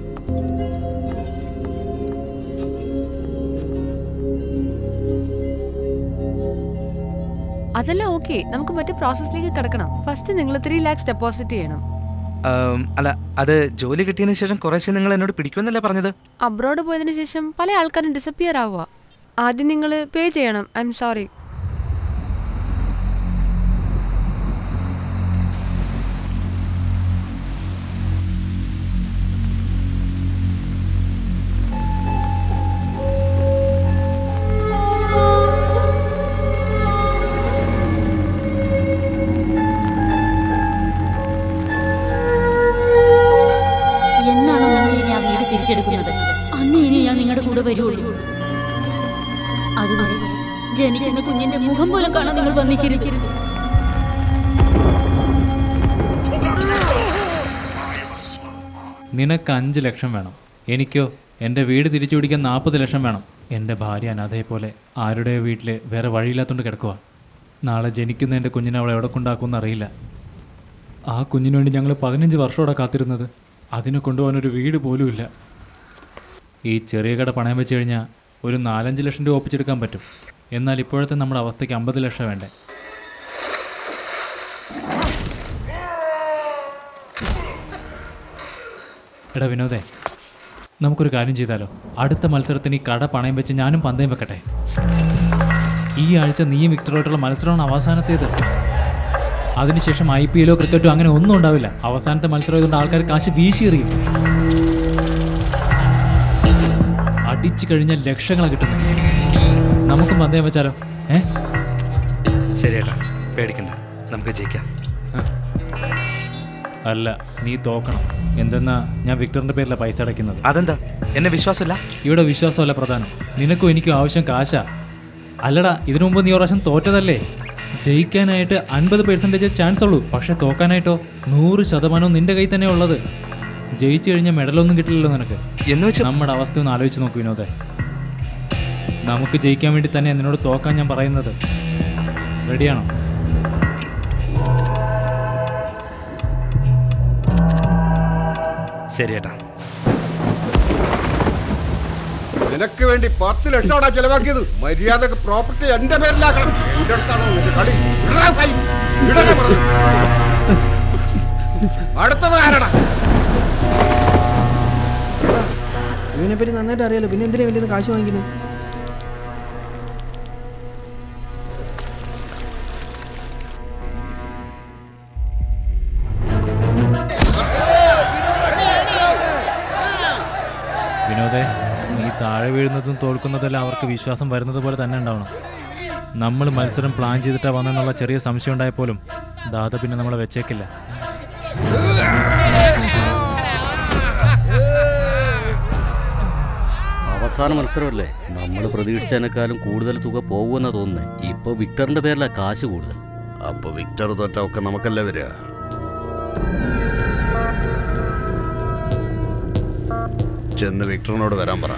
S12: അതല്ല ഓക്കെ നമുക്ക് മറ്റേ പ്രോസസ്സിലേക്ക് കിടക്കണം ഫസ്റ്റ് നിങ്ങൾ ത്രീ ലാക്സ് ഡെപ്പോസിറ്റ് ചെയ്യണം
S5: ആം, അല്ല അത് ജോലി കിട്ടിയതിന് ശേഷം കുറേശ്ശെ നിങ്ങൾ എന്നോട് പിടിക്കുമെന്നല്ലേ പറഞ്ഞത്
S12: അബ്രോഡ് പോയതിനു ശേഷം പല ആൾക്കാരും ഡിസപ്പിയർ ആവുക ആദ്യം നിങ്ങൾ പേ ചെയ്യണം ഐ എം സോറി
S9: എന്നാണോ നിങ്ങൾ ഇനി ആ വീട് തിരിച്ചെടുക്കുന്നത് അന്ന് ഇനി ഞാൻ നിങ്ങളുടെ കൂടെ വരുള്ളൂ അതുവരെ ജനിക്കുന്ന കുഞ്ഞിന്റെ മുഖം പോലും കാണാൻ നിങ്ങൾ വന്നിക്കരുത്
S6: നിനക്ക് അഞ്ച് ലക്ഷം വേണം എനിക്കോ എൻ്റെ വീട് തിരിച്ചു പിടിക്കാൻ നാൽപ്പത് ലക്ഷം വേണം എൻ്റെ ഭാര്യ അനാഥയെ പോലെ ആരുടെ വീട്ടിൽ വേറെ വഴിയില്ലാത്തതുകൊണ്ട് കിടക്കുക നാളെ ജനിക്കുന്ന എൻ്റെ കുഞ്ഞിനെ അവളെ എവിടെ കൊണ്ടാക്കുമെന്ന് അറിയില്ല ആ കുഞ്ഞിന് വേണ്ടി ഞങ്ങൾ പതിനഞ്ച് വർഷമോടെ കാത്തിരുന്നത് അതിനെ കൊണ്ടുപോകാൻ ഒരു വീട് പോലും ഇല്ല ഈ ചെറിയ കട പണയം വെച്ച് കഴിഞ്ഞാൽ ഒരു നാലഞ്ച് ലക്ഷം രൂപ ഒപ്പിച്ചെടുക്കാൻ പറ്റും എന്നാൽ ഇപ്പോഴത്തെ നമ്മുടെ അവസ്ഥയ്ക്ക് അമ്പത് ലക്ഷം വേണ്ടേ എടാ വിനോദേ നമുക്കൊരു കാര്യം ചെയ്താലോ അടുത്ത മത്സരത്തിന് ഈ കട പണയം വെച്ച് ഞാനും പന്തയം വെക്കട്ടെ ഈ ആഴ്ച നീയും വിക്ടറുമായിട്ടുള്ള മത്സരമാണ് അവസാനത്തേത് അതിനുശേഷം ഐ പി എല്ലോ ക്രിക്കറ്റോ അങ്ങനെ ഒന്നും ഉണ്ടാവില്ല അവസാനത്തെ മത്സരം ആയതുകൊണ്ട് ആൾക്കാർ കാശ് വീശിയെറിയും അടിച്ചു കഴിഞ്ഞാൽ ലക്ഷങ്ങളാണ് കിട്ടുന്നത് നമുക്കും പന്തയം വെച്ചാലോ ഏ
S5: ശരിയേട്ടാ പേടിക്കണ്ട നമുക്ക് ജയിക്കാം
S6: അല്ല നീ തോക്കണം എന്തെന്നാ ഞാൻ വിക്ടറിന്റെ പേരില പൈസ അടയ്ക്കുന്നത്
S5: അതെന്താ എന്നെ വിശ്വാസമില്ല
S6: ഇവിടെ വിശ്വാസമല്ല പ്രധാനം നിനക്കും എനിക്കും ആവശ്യം കാശാ അല്ലടാ ഇതിനു മുമ്പ് നീ ഒരു പ്രാവശ്യം തോറ്റതല്ലേ ജയിക്കാനായിട്ട് അൻപത് പെർസെൻറ്റേജ് ചാൻസ് ഉള്ളൂ പക്ഷെ തോക്കാനായിട്ടോ നൂറ് ശതമാനവും നിന്റെ കയ്യിൽ തന്നെ ഉള്ളത് ജയിച്ചു കഴിഞ്ഞാൽ മെഡലൊന്നും കിട്ടില്ലല്ലോ നിനക്ക്
S5: എന്ന് വെച്ച്
S6: നമ്മുടെ അവസ്ഥ ഒന്ന് ആലോചിച്ച് നോക്കൂ വിനോദേ നമുക്ക് ജയിക്കാൻ വേണ്ടി തന്നെ നിന്നോട് തോക്കാൻ ഞാൻ പറയുന്നത് റെഡിയാണോ
S5: ശരിയേട്ടാ
S2: നിനക്ക് വേണ്ടി പത്ത് ലക്ഷമാടാ ചെലവാക്കിയത് മര്യാദക്ക് പ്രോപ്പർട്ടി എന്റെ പേരിലാക്കണം എന്റെ അടുത്താണോ നിന്റെ കളി ഇടടാ ഫൈൻ. ഇടടാ പറഞ്ഞു. അടുത്തത് ആരടാ
S11: ഇവനെ പറ്റി നന്നായിട്ട് അറിയാലോ പിന്നെ എന്തിനാ വേണ്ടി കാശ് വാങ്ങിക്കുന്നത്
S6: താഴെ വീഴുന്നതും തോൽക്കുന്നതെല്ലാം അവർക്ക് വിശ്വാസം വരുന്നത് പോലെ തന്നെ ഉണ്ടാവണം നമ്മൾ മത്സരം പ്ലാൻ ചെയ്തിട്ടാ വന്നെന്നുള്ള ചെറിയ സംശയം ഉണ്ടായ പോലും ദാദ പിന്നെ നമ്മളെ വെച്ചേക്കില്ല
S1: അവസാന മത്സരമല്ലേ നമ്മൾ പ്രതീക്ഷിച്ചതിനേക്കാളും കൂടുതൽ തുക പോകുമെന്നാ തോന്നുന്നത് ഇപ്പൊ വിക്ടറിന്റെ പേരിലാ കാശ് കൂടുതൽ
S2: അപ്പൊ വിക്ടർ തോറ്റ ഒക്കെ നമുക്കല്ലേ വരിക ചെന്ന് വിക്ടറിനോട് വരാൻ പറ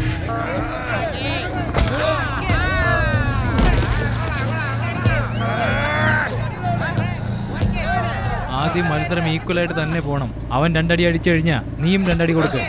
S6: ആദ്യം മത്സരം ഈക്വലായിട്ട് തന്നെ പോണം അവൻ രണ്ടടി അടിച്ചു കഴിഞ്ഞാ നീയും രണ്ടടി കൊടുക്കുക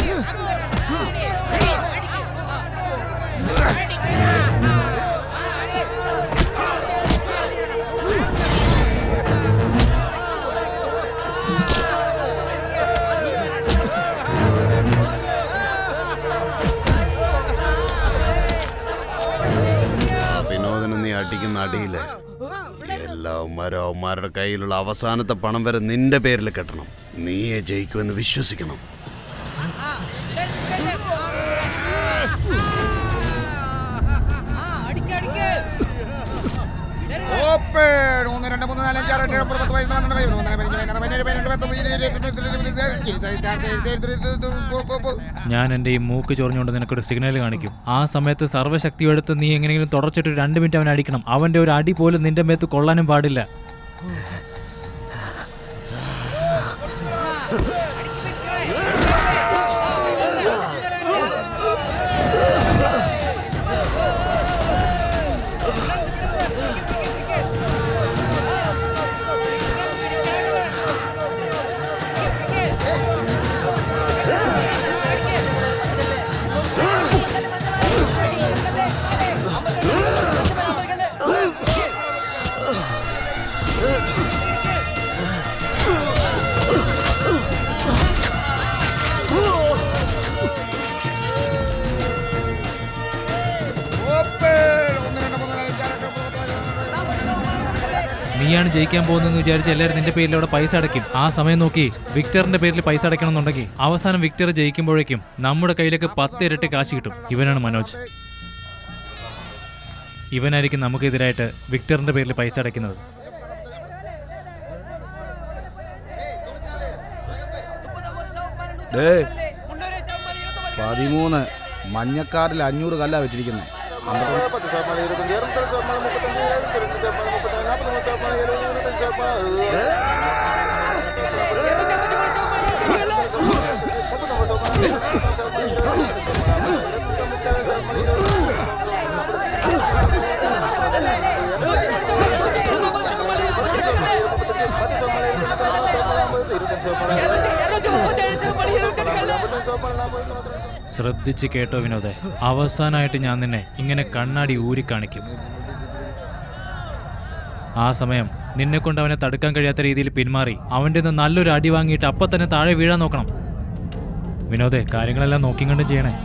S2: ആ വിനോദന് നീ അടിക്കുന്ന അടിയില് എല്ലാവന്മാരും അവന്മാരുടെ കയ്യിലുള്ള അവസാനത്തെ പണം വരെ നിന്റെ പേരിൽ കെട്ടണം നീയെ ജയിക്കുമെന്ന് വിശ്വസിക്കണം
S14: ഓപ്പൺ ഒന്ന് രണ്ട് മൂന്ന് നാല് അഞ്ച് ആറ് എട്ട് ഒമ്പത് പത്ത് പതിനൊന്ന് പന്ത്രണ്ട് പതിമൂന്ന് പതിനാല് പതിനഞ്ച് പതിനാറ് പതിനേഴ് പതിനെട്ട് പത്തൊമ്പത് ഇരുപത് ഇരുപത്തൊന്ന്
S6: ഞാൻ എൻ്റെ ഈ മൂക്ക് ചൊറിഞ്ഞുകൊണ്ട് നിനക്കൊരു സിഗ്നൽ കാണിക്കും ആ സമയത്ത് സർവ്വശക്തിയും എടുത്ത് നീ എങ്ങനെയെങ്കിലും തുടച്ചിട്ട് ഒരു രണ്ട് മിനിറ്റ് അവനെ അടിക്കണം അവൻ്റെ ഒരു അടി പോലും നിന്റെ മേത്ത് കൊള്ളാനും പാടില്ല നീയാണ് ജയിക്കാൻ പോകുന്നതെന്ന് വിചാരിച്ച് എല്ലാവരും നിന്റെ പേരിൽ അവിടെ പൈസ അടയ്ക്കും ആ സമയം നോക്കി വിക്ടറിന്റെ പേരിൽ പൈസ അടയ്ക്കണം എന്നുണ്ടെങ്കിൽ അവസാനം വിക്ടർ ജയിക്കുമ്പോഴേക്കും നമ്മുടെ കയ്യിലേക്ക് പത്ത് ഇരട്ടി കാശ് കിട്ടും ഇവനാണ് മനോജ് ഇവനായിരിക്കും നമുക്കെതിരായിട്ട് വിക്ടറിന്റെ പേരിൽ പൈസ അടയ്ക്കുന്നത്
S14: ഡേ പതിമൂന്ന് മഞ്ഞക്കാറിൽ അഞ്ഞൂറ് കല്ലാ വെച്ചിരിക്കുന്നത്
S6: ശ്രദ്ധിച്ച് കേട്ടോ വിനോദേ അവസാനമായിട്ട് ഞാൻ നിന്നെ ഇങ്ങനെ കണ്ണാടി ഊരി കാണിക്കും ആ സമയം നിന്നെ കൊണ്ട് അവനെ തടുക്കാൻ കഴിയാത്ത രീതിയിൽ പിന്മാറി അവൻ്റെ നിന്ന് നല്ലൊരു അടി വാങ്ങിയിട്ട് അപ്പം തന്നെ താഴെ വീഴാൻ നോക്കണം വിനോദേ കാര്യങ്ങളെല്ലാം നോക്കിയും കണ്ടും ചെയ്യണേ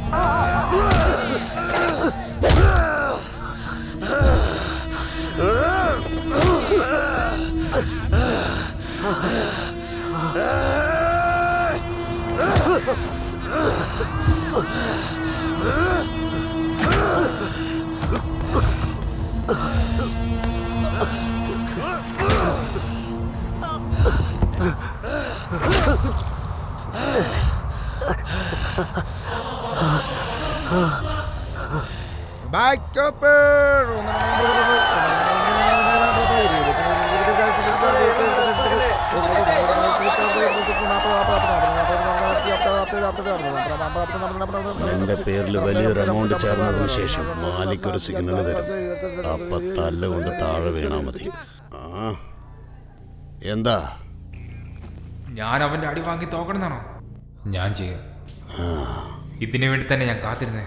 S14: ബാക്ക് ഓപ്പൺ
S2: എന്റെ പേരിൽ വലിയൊരു എമൗണ്ട് ചേർന്നതിന് ശേഷം മാലിക് ഒരു സിഗ്നൽ തരും അപ്പൊ തല്ല കൊണ്ട് താഴെ വീണാ മതി ആ എന്താ
S7: ഞാൻ അവന്റെ അടി വാങ്ങി തോക്കണമെന്നാണോ ഞാൻ ചെയ്യും ഇതിനു വേണ്ടി തന്നെ ഞാൻ കാത്തിരുന്നേ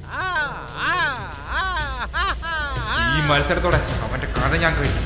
S7: ഈ മത്സരത്തോടെ അവന്റെ കഥ ഞാൻ കഴിക്കും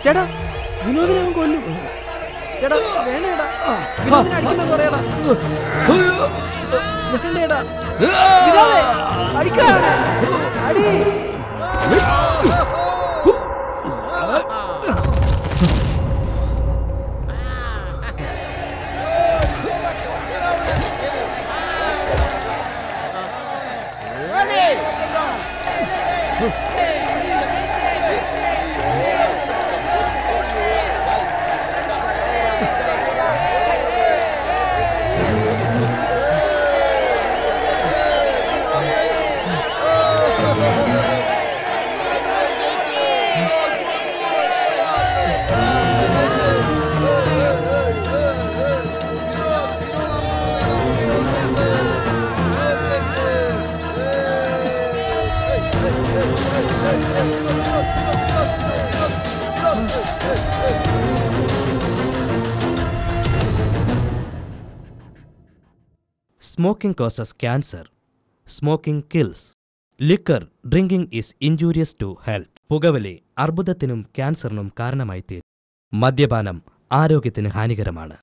S11: ചേട്ടാ വിനോദിനെ അവൻ കൊല്ലും ചേട്ടാ വേണ്ട ചേട്ടാ വിനോദിനെ അടിക്കണ്ടെന്ന് പറയടാ വേണ്ടേടാ വിനോദേ അടിക്കാ അടി
S5: Smoking causes cancer. Smoking kills. Liquor drinking is injurious to health പുകവലി അർബുദത്തിനും ക്യാൻസറിനും കാരണമായി തീരും മദ്യപാനം ആരോഗ്യത്തിന് ഹാനികരമാണ്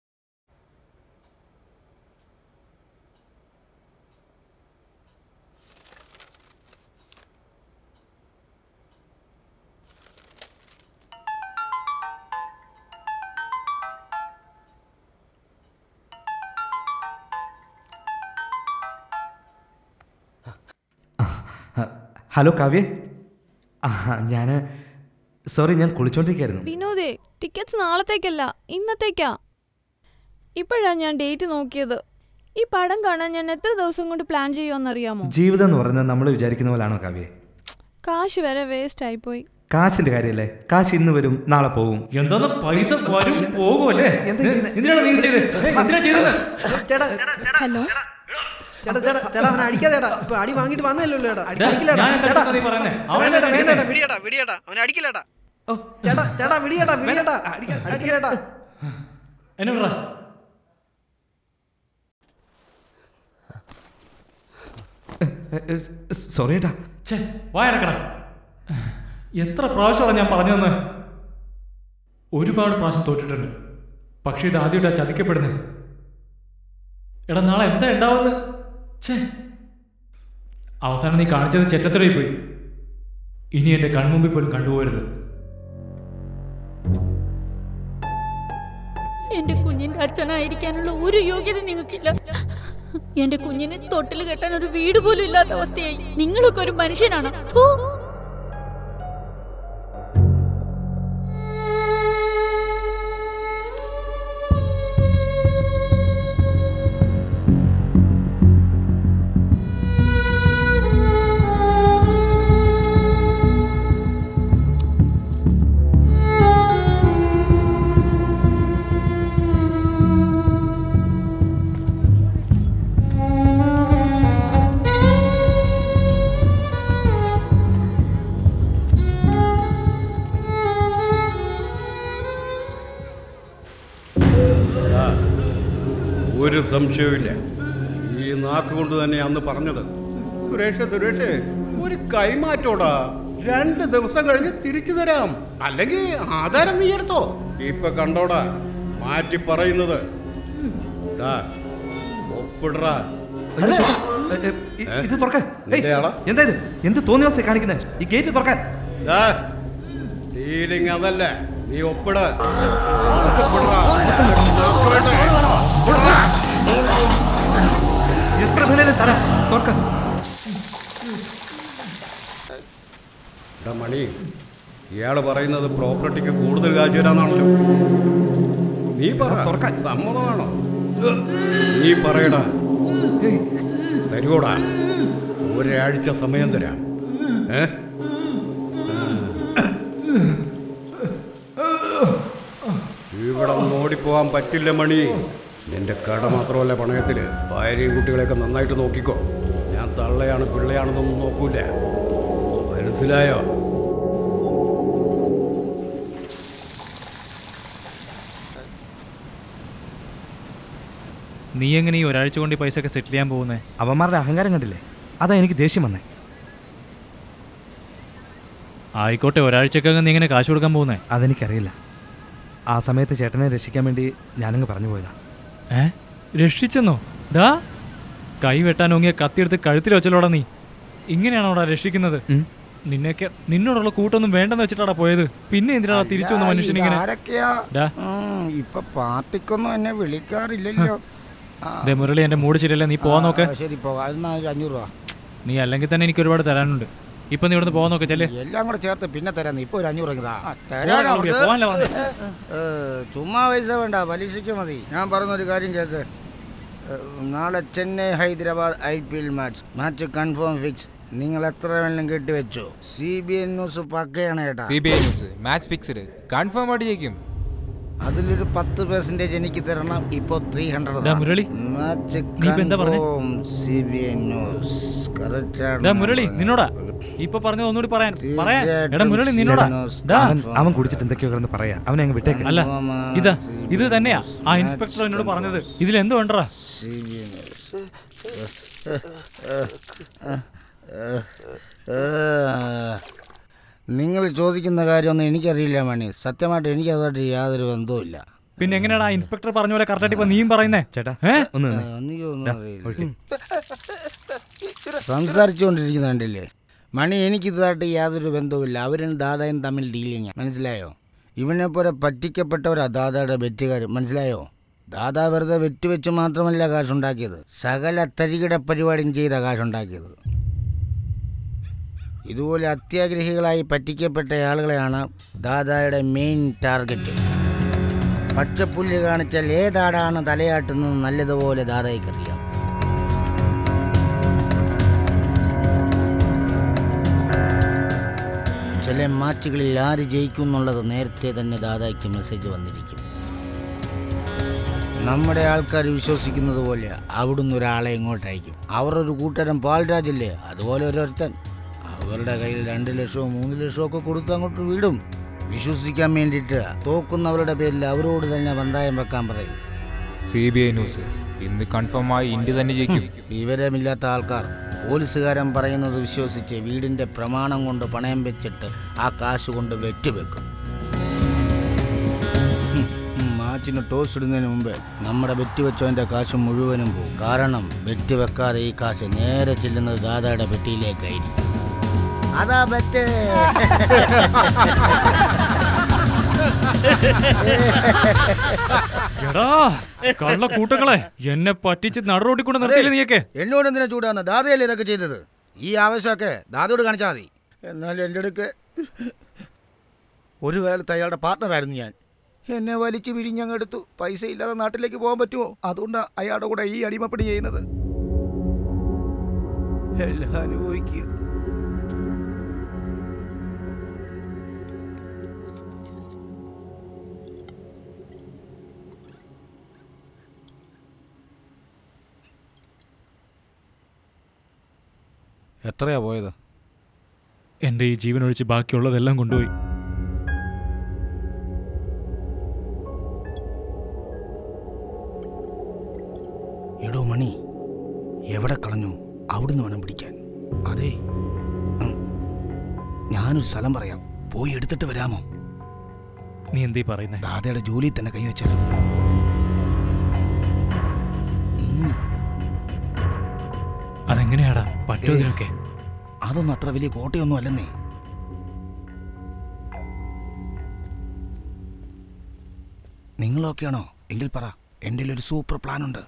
S5: ഹലോ കാവ്യ ഞാൻ സോറി ഞാൻ കുളിച്ചോണ്ടിരിക്കായിരുന്നു
S18: വിനോദേ ടിക്കറ്റ്സ് നാളത്തേക്കല്ല ഇന്നത്തേക്കാ ഇപ്പോഴാ ഞാൻ ഡേറ്റ് നോക്കിയത് ഈ പടം കാണാൻ ഞാൻ എത്ര ദിവസം കൊണ്ട് പ്ലാൻ ചെയ്യുമെന്നറിയാമോ
S5: ജീവിതം എന്ന് പറയുന്നത് നമ്മൾ വിചാരിക്കുന്ന പോലാണോ കാവ്യ
S18: കാശ് വരെ വേസ്റ്റ് ആയിപ്പോയി
S5: കാശിന്റെ കാര്യമല്ലേ കാശ് ഇന്ന് വരും നാളെ പോകും
S6: എന്താന്ന് പൈസ വരും പോകുമല്ലേ എന്തിനാണ് നീ ചെയ്തത് ഏയ്, എന്തിനാ ചെയ്തത്
S11: ചേട്ടാ
S18: ഹലോ
S11: ചേട്ടാ ചേട്ടാ ചേട്ടാ അവനെ അടിക്കാതെ ചേട്ടാ ഇപ്പൊ അടി വാങ്ങിട്ട് വന്നല്ലോ ചേട്ടാ
S6: ഡാ,
S11: അടിക്കില്ലേടാ
S6: ഞാൻ എന്താ
S11: ചേട്ടാ
S6: നീ പറയുന്നേ? അവൻ
S11: വേണ്ടേട്ടാ
S6: എന്നെ
S11: വേണ്ടേട്ടാ
S6: അടിക്കട്ടെ.
S11: വിടിയേട്ടാ വിടിയേട്ടാ അവനെ അടിക്കില്ലേട്ടാ ചേട്ടാ ചേട്ടാ വിടിയേട്ടാ വിടിയേട്ടാ അടിക്കില്ലേട്ടാ
S6: എന്നെ വിടറാ
S5: സോറി ഏട്ടാ
S6: ഛേ വായടക്കട എത്ര പ്രാവശ്യമാണ് ഞാൻ പറഞ്ഞു തന്നെ ഒരുപാട് പ്രാവശ്യം തോറ്റിട്ടുണ്ട് പക്ഷെ ഇത് ആദ്യമായിട്ടാ ചതിക്കപ്പെടുന്നത് എടാ നാളെ എന്താ ഉണ്ടാവുന്നത് ഛേ അവസാനം നീ കാണിച്ചത് ചെറ്റത്തുറയിൽ പോയി ഇനി എൻ്റെ കൺമുമ്പിൽ പോലും കണ്ടുപോകരുത്
S9: എന്റെ കുഞ്ഞിന്റെ അച്ഛനായിരിക്കാനുള്ള ഒരു യോഗ്യത നിങ്ങൾക്കില്ല എന്റെ കുഞ്ഞിനെ തൊട്ടിൽ കെട്ടാൻ ഒരു വീട് പോലും ഇല്ലാത്ത അവസ്ഥയായി നിങ്ങളൊക്കെ ഒരു മനുഷ്യനാണ് ഥൂ.
S2: ആ, ഒരു സംശയവുമില്ല ഈ നാക്ക് കൊണ്ട് തന്നെ അന്ന് പറഞ്ഞത് സുരേഷ് സുരേഷ് ഒരു കൈമാറ്റോടാ രണ്ട് ദിവസം കഴിഞ്ഞ് തിരിച്ചു തരാം അല്ലെങ്കിൽ ആധാരം നീ എടുത്തോ ഇപ്പൊ കണ്ടോടാ മാറ്റി പറയുന്നത് ഡാ, ഒപ്പിടറാ
S5: ഇത് തുറക്ക
S2: നിന്റെ ആളാ?
S5: എന്താ ഇത് എന്ത് തോന്നിയ ദിവസം കാണിക്കുന്നത് ഈ ഗേറ്റ് തുറക്കാൻ
S2: ഡീലിംഗ് അതല്ല നീ ഒപ്പിട
S5: എത്ര വിലയിലും തരാം തുറക്ക
S2: എടാ മണി ഇയാള് പറയുന്നത് പ്രോപ്പർട്ടിക്ക് കൂടുതൽ കാശ് തരാന്നാണല്ലോ നീ പറ സമ്മതമാണോ നീ പറയടാ തരുവോടാ ഒരാഴ്ച സമയം തരാം ഏ ഇവിടെ നിന്ന് ഓടിപ്പോവാൻ പറ്റില്ല മണി നിന്റെ കട മാത്രമല്ല പണയത്തില് ഭാര്യയും കുട്ടികളെയൊക്കെ നന്നായിട്ട് നോക്കിക്കോ ഞാൻ തള്ളയാണ് പിള്ളയാണെന്നൊന്നും നോക്കൂല മനസ്സിലായോ
S6: നീ എങ്ങനെ ഈ ഒരാഴ്ച കൊണ്ട് ഈ പൈസ ഒക്കെ സെറ്റിൽ ചെയ്യാൻ പോകുന്നേ
S5: അവന്മാരുടെ അഹങ്കാരം കണ്ടില്ലേ അതാ എനിക്ക് ദേഷ്യം വന്നേ
S6: ആയിക്കോട്ടെ ഒരാഴ്ചക്കകം നീ ഇങ്ങനെ കാശ് കൊടുക്കാൻ പോകുന്നേ
S5: അതെനിക്കറിയില്ല ആ സമയത്ത് ചേട്ടനെ രക്ഷിക്കാൻ വേണ്ടി ഞാനങ്ങ് പറഞ്ഞു പോയതാ
S6: ഏ രക്ഷിച്ചെന്നോ ഡാ കൈ വെട്ടാൻ ഒങ്ങിയ കത്തിയെടുത്ത് കഴുത്തിൽ വെച്ചല്ലോടാ നീ ഇങ്ങനെയാണോടാ രക്ഷിക്കുന്നത് നിന്നെയൊക്കെ നിന്നോടുള്ള കൂട്ടൊന്നും വേണ്ടെന്ന് വെച്ചിട്ടാടാ പോയത് പിന്നെ എന്തിനാടാ തിരിച്ചു വന്ന മനുഷ്യൻ ഇങ്ങനെ
S14: ആരൊക്കെയാ
S6: ഡാ.
S14: ഉം, ഇപ്പൊ പാർട്ടിക്കൊന്നും എന്നെ വിളിക്കാറില്ലല്ലോ ആ,
S6: ദേ മുരളി എന്റെ മൂട് ശരിയല്ല നീ പോവാൻ നോക്ക്
S14: ആ, ശരി പോകാം അതിനാ ഒരു അഞ്ഞൂറ് രൂപ
S6: നീ അല്ലെങ്കിൽ തന്നെ എനിക്ക് ഒരുപാട് തരാനുണ്ട് ഇപ്പൊ നീ ഇവിടുന്ന് പോവാൻ നോക്ക് ചെല്ലേ
S14: എല്ലാം കൂടെ ചേർത്ത് പിന്നെ തരാം ഇപ്പൊ ഒരു അഞ്ഞൂറ് ഇങ്ങതാ. ആ,
S6: പോവാൻ
S14: തരാനോ
S6: നോക്കിയേ,
S14: ഇത്?
S6: പോവാനല്ലേ പറഞ്ഞേ?
S14: ഏ, ചുമ്മാ പൈസ വേണ്ട പലിശയ്ക്ക് മതി ഞാൻ പറഞ്ഞൊരു കാര്യം കേൾക്ക് ഏ, നാളെ Chennai Hyderabad I P L match match confirm fix നിങ്ങൾ എത്ര വേണം കെട്ടിവെച്ചോ സി ബി എൻ ന്യൂസ് പക്കയാണ് കേട്ടാ
S20: C B I news match fixed confirm ആയിട്ട് ജയിക്കും
S14: അതിലൊരു പത്ത് പെർസെന്റേജ് എനിക്ക് തരണം ഇപ്പൊ ത്രീ ഹൺഡ്രഡ്
S6: ഡാ മുരളി,
S14: മാച്ച്
S6: നീ ഇപ്പൊ എന്താ പറഞ്ഞേ?
S14: C B N news correct
S6: ഡാ മുരളി നിന്നോടാ ഇപ്പൊ പറഞ്ഞത് ഒന്നുകൂടി പറയാൻ പറയാൻ എടാ മുരളി നിന്നോടാ ഡാ
S5: അവൻ അവൻ കുടിച്ചിട്ട് എന്തൊക്കെയോ കിടന്ന് പറയാ അവനെ അങ്ങ് വിട്ടേക്ക്
S6: അല്ല ഇതാ ഇത് തന്നെയാ ആ ഇൻസ്പെക്ടർ എന്നോട് പറഞ്ഞത് ഇതിൽ എന്ത് വേണ്ടടാ
S14: സി ബി എൻ ന്യൂസ് നിങ്ങൾ ചോദിക്കുന്ന കാര്യമൊന്നും എനിക്കറിയില്ല മണി സത്യമായിട്ട് എനിക്ക് അതുമായിട്ട് യാതൊരു ബന്ധവുമില്ല
S6: പിന്നെ എങ്ങനെയാടാ ആ ഇൻസ്പെക്ടർ പറഞ്ഞ പോലെ കറക്റ്റായിട്ട് ഇപ്പൊ നീയും പറയുന്നേ
S5: ചേട്ടാ
S6: ഏ
S5: ഒന്ന്
S14: ആ,
S5: നിന്നേ.
S14: എനിക്കൊന്നും
S5: ഡാ,
S14: അറിയില്ല.
S5: ഒഴിക്ക്.
S14: സംസാരിച്ചുകൊണ്ടിരിക്കുന്ന കണ്ടില്ലേ മണി എനിക്കിതായിട്ട് യാതൊരു ബന്ധവുമില്ല അവരും ദാദായും തമ്മിൽ ഡീലിങ് മനസ്സിലായോ ഇവനെ പോലെ പറ്റിക്കപ്പെട്ടവരാ ദാദായുടെ വെറ്റുകാർ മനസ്സിലായോ ദാദാ വെറുതെ വെറ്റ് വെച്ച് മാത്രമല്ല കാശുണ്ടാക്കിയത് സകല തരികിട പരിപാടിയും ചെയ്ത കാശുണ്ടാക്കിയത് ഇതുപോലെ അത്യാഗ്രഹികളായി പറ്റിക്കപ്പെട്ട ആളുകളെയാണ് ദാദായുടെ മെയിൻ ടാർഗറ്റ് പച്ചപ്പുല്ല് കാണിച്ചാൽ ഏതാടാണ് തലയാട്ടുന്നത് നല്ലതുപോലെ ദാദായിക്കറിയാം ചില മാച്ചുകളിൽ ആര് ജയിക്കും എന്നുള്ളത് നേരത്തെ തന്നെ ദാദായ്ക്ക് മെസ്സേജ് വന്നിരിക്കും നമ്മുടെ ആൾക്കാർ വിശ്വസിക്കുന്നത് പോലെ അവിടുന്ന് ഒരാളെ ഇങ്ങോട്ട് അയക്കും അവർ ഒരു കൂട്ടരം പാൽരാജല്ലേ അതുപോലെ ഓരോരുത്തൻ അവരുടെ കയ്യിൽ രണ്ട് ലക്ഷവും മൂന്ന് ലക്ഷവും ഒക്കെ കൊടുത്ത് അങ്ങോട്ട് വിടും വിശ്വസിക്കാൻ വേണ്ടിയിട്ട് തോക്കുന്നവരുടെ പേരിൽ അവരോട് തന്നെ പന്തായം വെക്കാൻ പറയും
S20: സി ബി ഐ ന്യൂസ് ഇന്ന് കൺഫേം ആയി ഇന്ത്യ തന്നെ ജയിക്കും
S14: വിവരമില്ലാത്ത ആൾക്കാർ പോലീസുകാരൻ പറയുന്നത് വിശ്വസിച്ച് വീടിന്റെ പ്രമാണം കൊണ്ട് പണയം വെച്ചിട്ട് ആ കാശ് കൊണ്ട് വെറ്റുവെക്കും ഹും, ഉം, മാച്ചിന് ടോസ് ഇടുന്നതിന് മുമ്പ് നമ്മുടെ വെറ്റ് വെച്ചവന്റെ കാശ് മുഴുവനും പോകും കാരണം വെറ്റ് വെക്കാതെ ഈ കാശ് നേരെ ചെല്ലുന്നത് ദാദായുടെ പെട്ടിയിലേക്കായിരിക്കും അതാ ബെറ്റ്
S6: എടാ കള്ള കൂട്ടങ്ങളെ എന്നെ പറ്റിച്ച് നടുറോട്ടി കൊണ്ട് നിർത്തിയില്ല നീയൊക്കെ
S14: എന്നോട് എന്തിനാ ചൂടാന്ന് ദാദയല്ലേ ഇതൊക്കെ ചെയ്തത് ഈ ആവശ്യമൊക്കെ ദാദയോട് കാണിച്ചാൽ മതി എന്നാൽ എൻ്റെ അടുക്ക് ഒരു കാലത്ത് അയാളുടെ പാർട്ട്ണറായിരുന്നു ഞാൻ എന്നെ വലിച്ചു വിഴിഞ്ഞങ്ങെടുത്തു പൈസ ഇല്ലാതെ നാട്ടിലേക്ക് പോകാൻ പറ്റുമോ അതുകൊണ്ടാണ് അയാളുടെ കൂടെ ഈ അടിമപ്പണി ചെയ്യുന്നത് എല്ലാം അനുഭവിക്കുക എത്രയാ പോയത്
S6: എന്റെ ഈ ജീവൻ ഒഴിച്ച് ബാക്കിയുള്ളതെല്ലാം കൊണ്ടുപോയി
S14: എടോ മണി എവിടെ കളഞ്ഞു അവിടുന്ന് വേണം പിടിക്കാൻ അതെ ഉം. ഞാനൊരു സ്ഥലം പറയാം പോയി എടുത്തിട്ട് വരാമോ
S6: നീ എന്തീ പറയുന്നേ
S14: ദാദയുടെ ജോലിയിൽ തന്നെ കൈവച്ചാലോ
S6: അതെങ്ങനെയാടാ പറ്റുമോ ഇതിനൊക്കെ
S14: അതൊന്നും അത്ര വലിയ കോട്ടയൊന്നും അല്ലെന്നേ നിങ്ങളൊക്കെയാണോ എങ്കിൽ പറ എൻ്റെ ഒരു സൂപ്പർ പ്ലാൻ ഉണ്ട്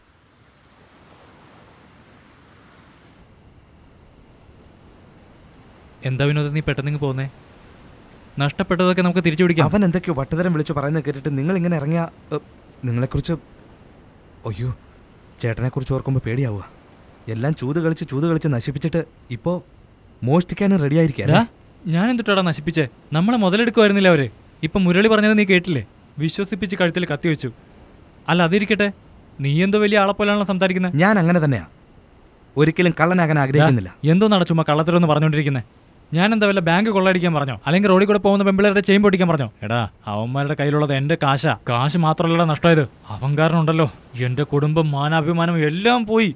S6: എന്താ വിനോദം നീ പെട്ടെന്ന് പോകുന്നേ നഷ്ടപ്പെട്ടതൊക്കെ നമുക്ക് തിരിച്ചു പിടിക്കാം
S5: അവൻ എന്തൊക്കെയോ വട്ടതരം വിളിച്ചു പറയുന്നത് കേട്ടിട്ട് നിങ്ങൾ ഇങ്ങനെ ഇറങ്ങിയ ഏ, നിങ്ങളെക്കുറിച്ച് അയ്യോ ചേട്ടനെക്കുറിച്ച് ഓർക്കുമ്പോൾ പേടിയാവുക എല്ലാം ചൂത് കളിച്ച് ചൂത് കളിച്ച് നശിപ്പിച്ചിട്ട് ഇപ്പോൾ മോഷ്ടിക്കാനും റെഡി ആയിരിക്കാം
S6: എടാ, ഞാൻ എന്തിട്ടാടാ നശിപ്പിച്ചേ നമ്മളെ മുതലെടുക്കുമായിരുന്നില്ല അവര് ഇപ്പൊ മുരളി പറഞ്ഞത് നീ കേട്ടില്ലേ വിശ്വസിപ്പിച്ച് കഴുത്തിൽ കത്തി വെച്ചു അല്ല അതിരിക്കട്ടെ നീ എന്തോ വലിയ ആളെപ്പോലാണല്ലോ സംസാരിക്കുന്നത്
S5: ഞാൻ അങ്ങനെ തന്നെയാ ഒരിക്കലും കള്ളനാകാൻ ആഗ്രഹിക്കുന്നില്ല
S6: എന്തോ നട ചുമ്മാ കള്ളത്തരമെന്ന് പറഞ്ഞുകൊണ്ടിരിക്കുന്നത് ഞാൻ എന്താ വല്ല ബാങ്ക് കൊള്ളയടിക്കാൻ പറഞ്ഞോ അല്ലെങ്കിൽ റോഡിൽ കൂടെ പോകുന്ന പെമ്പിളരുടെ ചെയിൻ പൊട്ടിക്കാൻ പറഞ്ഞോ എടാ അവന്മാരുടെ കയ്യിലുള്ളത് എന്റെ കാശാ കാശ് മാത്രമല്ല നഷ്ടമായത് അവൻ കാരണം ഉണ്ടല്ലോ എന്റെ കുടുംബം മാനാഭിമാനം എല്ലാം പോയി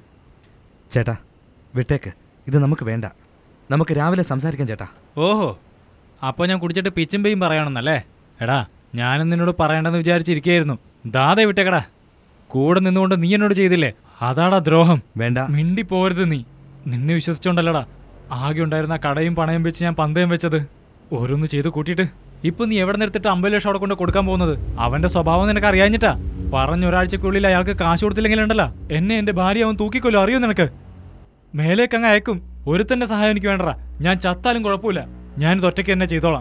S5: ചേട്ടാ വിട്ടേക്ക് ഇത് നമുക്ക് വേണ്ട നമുക്ക് രാവിലെ സംസാരിക്കാം ചേട്ടാ
S6: ഓഹോ അപ്പോൾ ഞാൻ കുടിച്ചിട്ട് പിച്ചും പെയ്യും പറയണമെന്നല്ലേ എടാ ഞാനും നിന്നോട് പറയണ്ടെന്ന് വിചാരിച്ചിരിക്കുകയായിരുന്നു ദാതെ വിട്ടേക്കടാ കൂടെ നിന്നുകൊണ്ട് നീ എന്നോട് ചെയ്തില്ലേ അതാടാ ദ്രോഹം
S5: വേണ്ട
S6: മിണ്ടി പോരുത് നീ നിന്നെ വിശ്വസിച്ചോണ്ടല്ലടാ ആകെ ഉണ്ടായിരുന്ന കടയും പണയം വെച്ച് ഞാൻ പന്തയം വെച്ചത് ഓരോന്ന് ചെയ്ത് കൂട്ടിയിട്ട് ഇപ്പൊ നീ എവിടെ നിർത്തിട്ട് അമ്പത് ലക്ഷം അവിടെ കൊണ്ട് കൊടുക്കാൻ പോകുന്നത് അവന്റെ സ്വഭാവം നിനക്ക് അറിയാഞ്ഞിട്ടാ പറഞ്ഞ ഒരാഴ്ചക്കുള്ളിൽ അയാൾക്ക് കാശ് കൊടുത്തില്ലെങ്കിലുണ്ടല്ല എന്നെ എന്റെ ഭാര്യ അവൻ തൂക്കിക്കൊല്ലോ അറിയോ നിനക്ക് മേലേക്ക് അങ്ങ് അയക്കും ഒരുത്തന്റെ സഹായം എനിക്ക് വേണ്ടടാ ഞാൻ ചത്താലും കുഴപ്പമില്ല ഞാനിത് ഒറ്റയ്ക്ക് തന്നെ ചെയ്തോളാം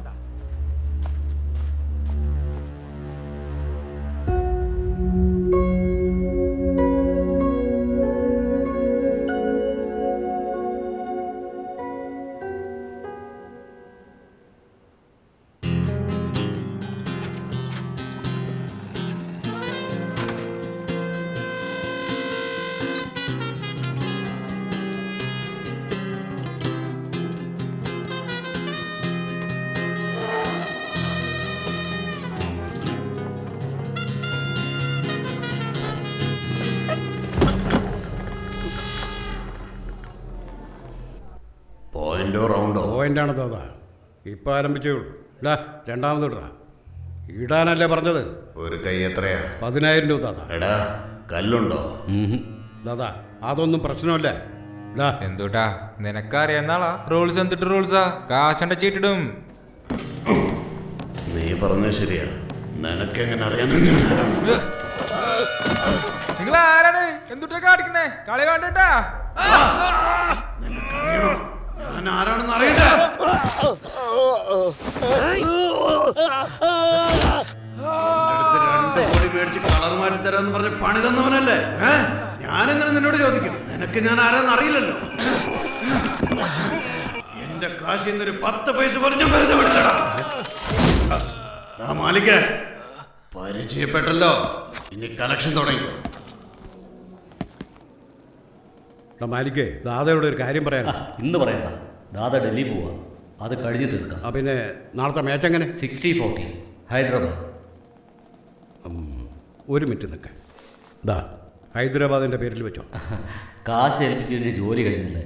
S2: പോയിന്റോ റൗണ്ടോ പോയിന്റാണ് ദാദാ ഇപ്പം ആരംഭിച്ചേ ഉള്ളൂ ഇടാ രണ്ടാമത് ഇടാ ഇടാനല്ലേ പറഞ്ഞത്
S4: ഒരു കൈ എത്രയാ
S2: പതിനായിരം രൂപ ദാദാ
S4: എടാ കല്ലുണ്ടോ
S2: ദാദാ അതൊന്നും പ്രശ്നമല്ല ഇടാ
S20: എന്തുട്ടാ നിനക്കറിയാന്നാളാ റൂൾസ് എന്തിട്ട് റൂൾസാ കാശണ്ട ചീട്ടിടും
S4: നീ പറഞ്ഞത് ശരിയാ നിനക്കെങ്ങനെ അറിയാൻ
S20: നിങ്ങൾ ആരാണ് എന്തുട്ടാ കാണിക്കണേ കളി വേണ്ടട്ടാ
S2: ഞാൻ ആരാണെന്ന് അറിയണ്ട അടുത്ത് രണ്ട് കോടി മേടിച്ച് കളർ മാറ്റി തരാന്ന് പറഞ്ഞ് പണി തന്നവനല്ലേ ഏ? ഞാനെങ്ങനെ നിന്നോട് ചോദിക്കും നിനക്ക് ഞാൻ ആരാന്ന് അറിയില്ലല്ലോ എന്റെ കാശിൽ നിന്നൊരു പത്ത് പൈസ പോലും ഞാൻ വെറുതെ വിളിച്ചടാ മാലിക്ക പരിചയപ്പെട്ടല്ലോ ഇനി കലക്ഷൻ തുടങ്ങി മാലിക്കേ ദാദയോട് ഒരു കാര്യം പറയാൻ
S1: ഇന്ന് പറയണ്ട ദാദ ഡൽഹി പോവാ അത് കഴിഞ്ഞ് തീർക്കാം
S2: ആ പിന്നെ നാളത്തെ മാച്ച് എങ്ങനെ
S1: സിക്സ്റ്റി ഫോർട്ടി ഹൈദരാബാദ്
S2: ഒരു മിനിറ്റ് നിൽക്ക് ദാ ഹൈദരാബാദിൻ്റെ പേരിൽ വെച്ചോ
S1: കാശ് ഏൽപ്പിച്ചതിന് ജോലി കഴിഞ്ഞില്ലേ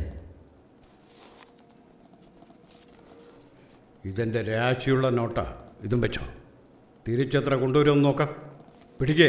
S2: ഇതെൻ്റെ രാശിയുള്ള നോട്ടാ ഇതും വെച്ചോ തിരിച്ചെത്ര കൊണ്ടുവരുമെന്ന് നോക്കാം പിടിക്കേ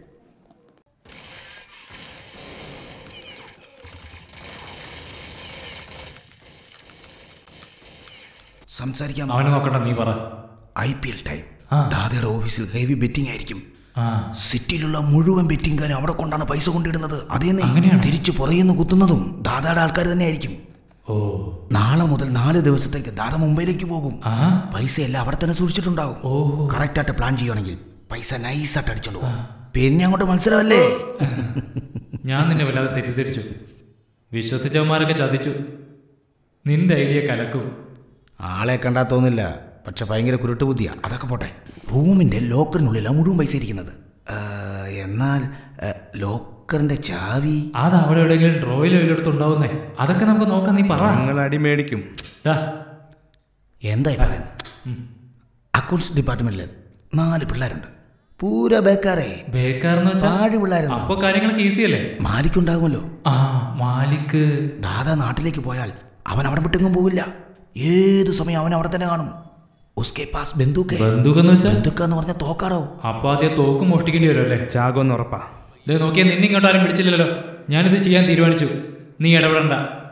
S3: സംസാരിക്കാൻ
S6: അവനെ നോക്കണ്ട നീ പറ
S3: ഐ പി എൽ ടൈം ദാദയുടെ ഓഫീസിൽ ഹെവി ബെറ്റിംഗ് ആയിരിക്കും
S6: ആ.
S3: സിറ്റിയിലുള്ള മുഴുവൻ ബെറ്റിംഗുകാരും അവിടെ കൊണ്ടാണ് പൈസ കൊണ്ടിടുന്നത് അതേന്ന് തിരിച്ചു പുറയുന്ന കുത്തുന്നതും ദാദയുടെ ആൾക്കാർ തന്നെ ആയിരിക്കും
S6: ഓ
S3: നാളെ മുതൽ നാല് ദിവസത്തേക്ക് ദാദ മുംബൈയിലേക്ക് പോകും പൈസ എല്ലാം അവിടെ തന്നെ സൂക്ഷിച്ചിട്ടുണ്ടാവും കറക്റ്റ് ആയിട്ട് പ്ലാൻ ചെയ്യുവാണെങ്കിൽ പൈസ നൈസായിട്ട് അടിച്ചോണ്ട് പോകും പിന്നെ അങ്ങോട്ട് മത്സരമല്ലേ
S6: ഞാൻ നിന്നെ വല്ലാതെ തെറ്റിദ്ധരിച്ചു വിശ്വസിച്ചവന്മാരൊക്കെ ചതിച്ചു നിന്റെ ഐഡിയ കലക്കും
S3: ആളെ കണ്ടാ തോന്നില്ല പക്ഷെ ഭയങ്കര കുരുട്ട് ബുദ്ധിയാ അതൊക്കെ പോട്ടെ റൂമിന്റെ ലോക്കറിനുള്ളിലാണ് മുഴുവൻ പൈസ ഇരിക്കുന്നത് ആ, എന്നാൽ ആ, ലോക്കറിന്റെ ചാവി
S6: അത് അവിടെ എവിടെയെങ്കിലും ഡ്രോയിൽ വല്ലയിടത്തുണ്ടാവുന്നേ അതൊക്കെ നമുക്ക് നോക്കാം നീ പറ
S5: നിങ്ങൾ അടി മേടിക്കും
S3: എന്തായി പറയുന്നത് അക്കൗണ്ട്സ് ഡിപ്പാർട്ട്മെന്റിൽ നാല് പിള്ളേരുണ്ട് പൂര ബേക്കാറേ
S6: ബേക്കാരെന്ന് വെച്ചാ
S3: പാഴ് പിള്ളേരുന്നോ
S6: അപ്പൊ കാര്യങ്ങളൊക്കെ ഈസി അല്ലേ
S3: മാലിക്കുണ്ടാകുമല്ലോ
S6: ആ മാലിക്ക്
S3: ദാദാ നാട്ടിലേക്ക് പോയാൽ അവൻ അവിടെ വിട്ടെങ്ങും പോകില്ല ഏത് സമയം അവൻ അവിടെ തന്നെ കാണും ഉസ്കെ പാസ് ബന്ധുക്കെ
S6: ബന്ധുക്കെന്ന് വെച്ചാ
S3: ബന്ധുക്കെന്ന് പറഞ്ഞ തോക്കാടോ
S6: അപ്പൊ ആദ്യം തോക്ക് മോഷ്ടിക്കേണ്ടി വരും അല്ലേ
S5: ചാകുമെന്ന് ഉറപ്പാ
S6: ദേ നോക്കിയാ നിന്നെ ഇങ്ങോട്ട് ആരും പിടിച്ചില്ലല്ലോ ഞാനിത് ചെയ്യാൻ തീരുമാനിച്ചു നീ ഇടപെടണ്ട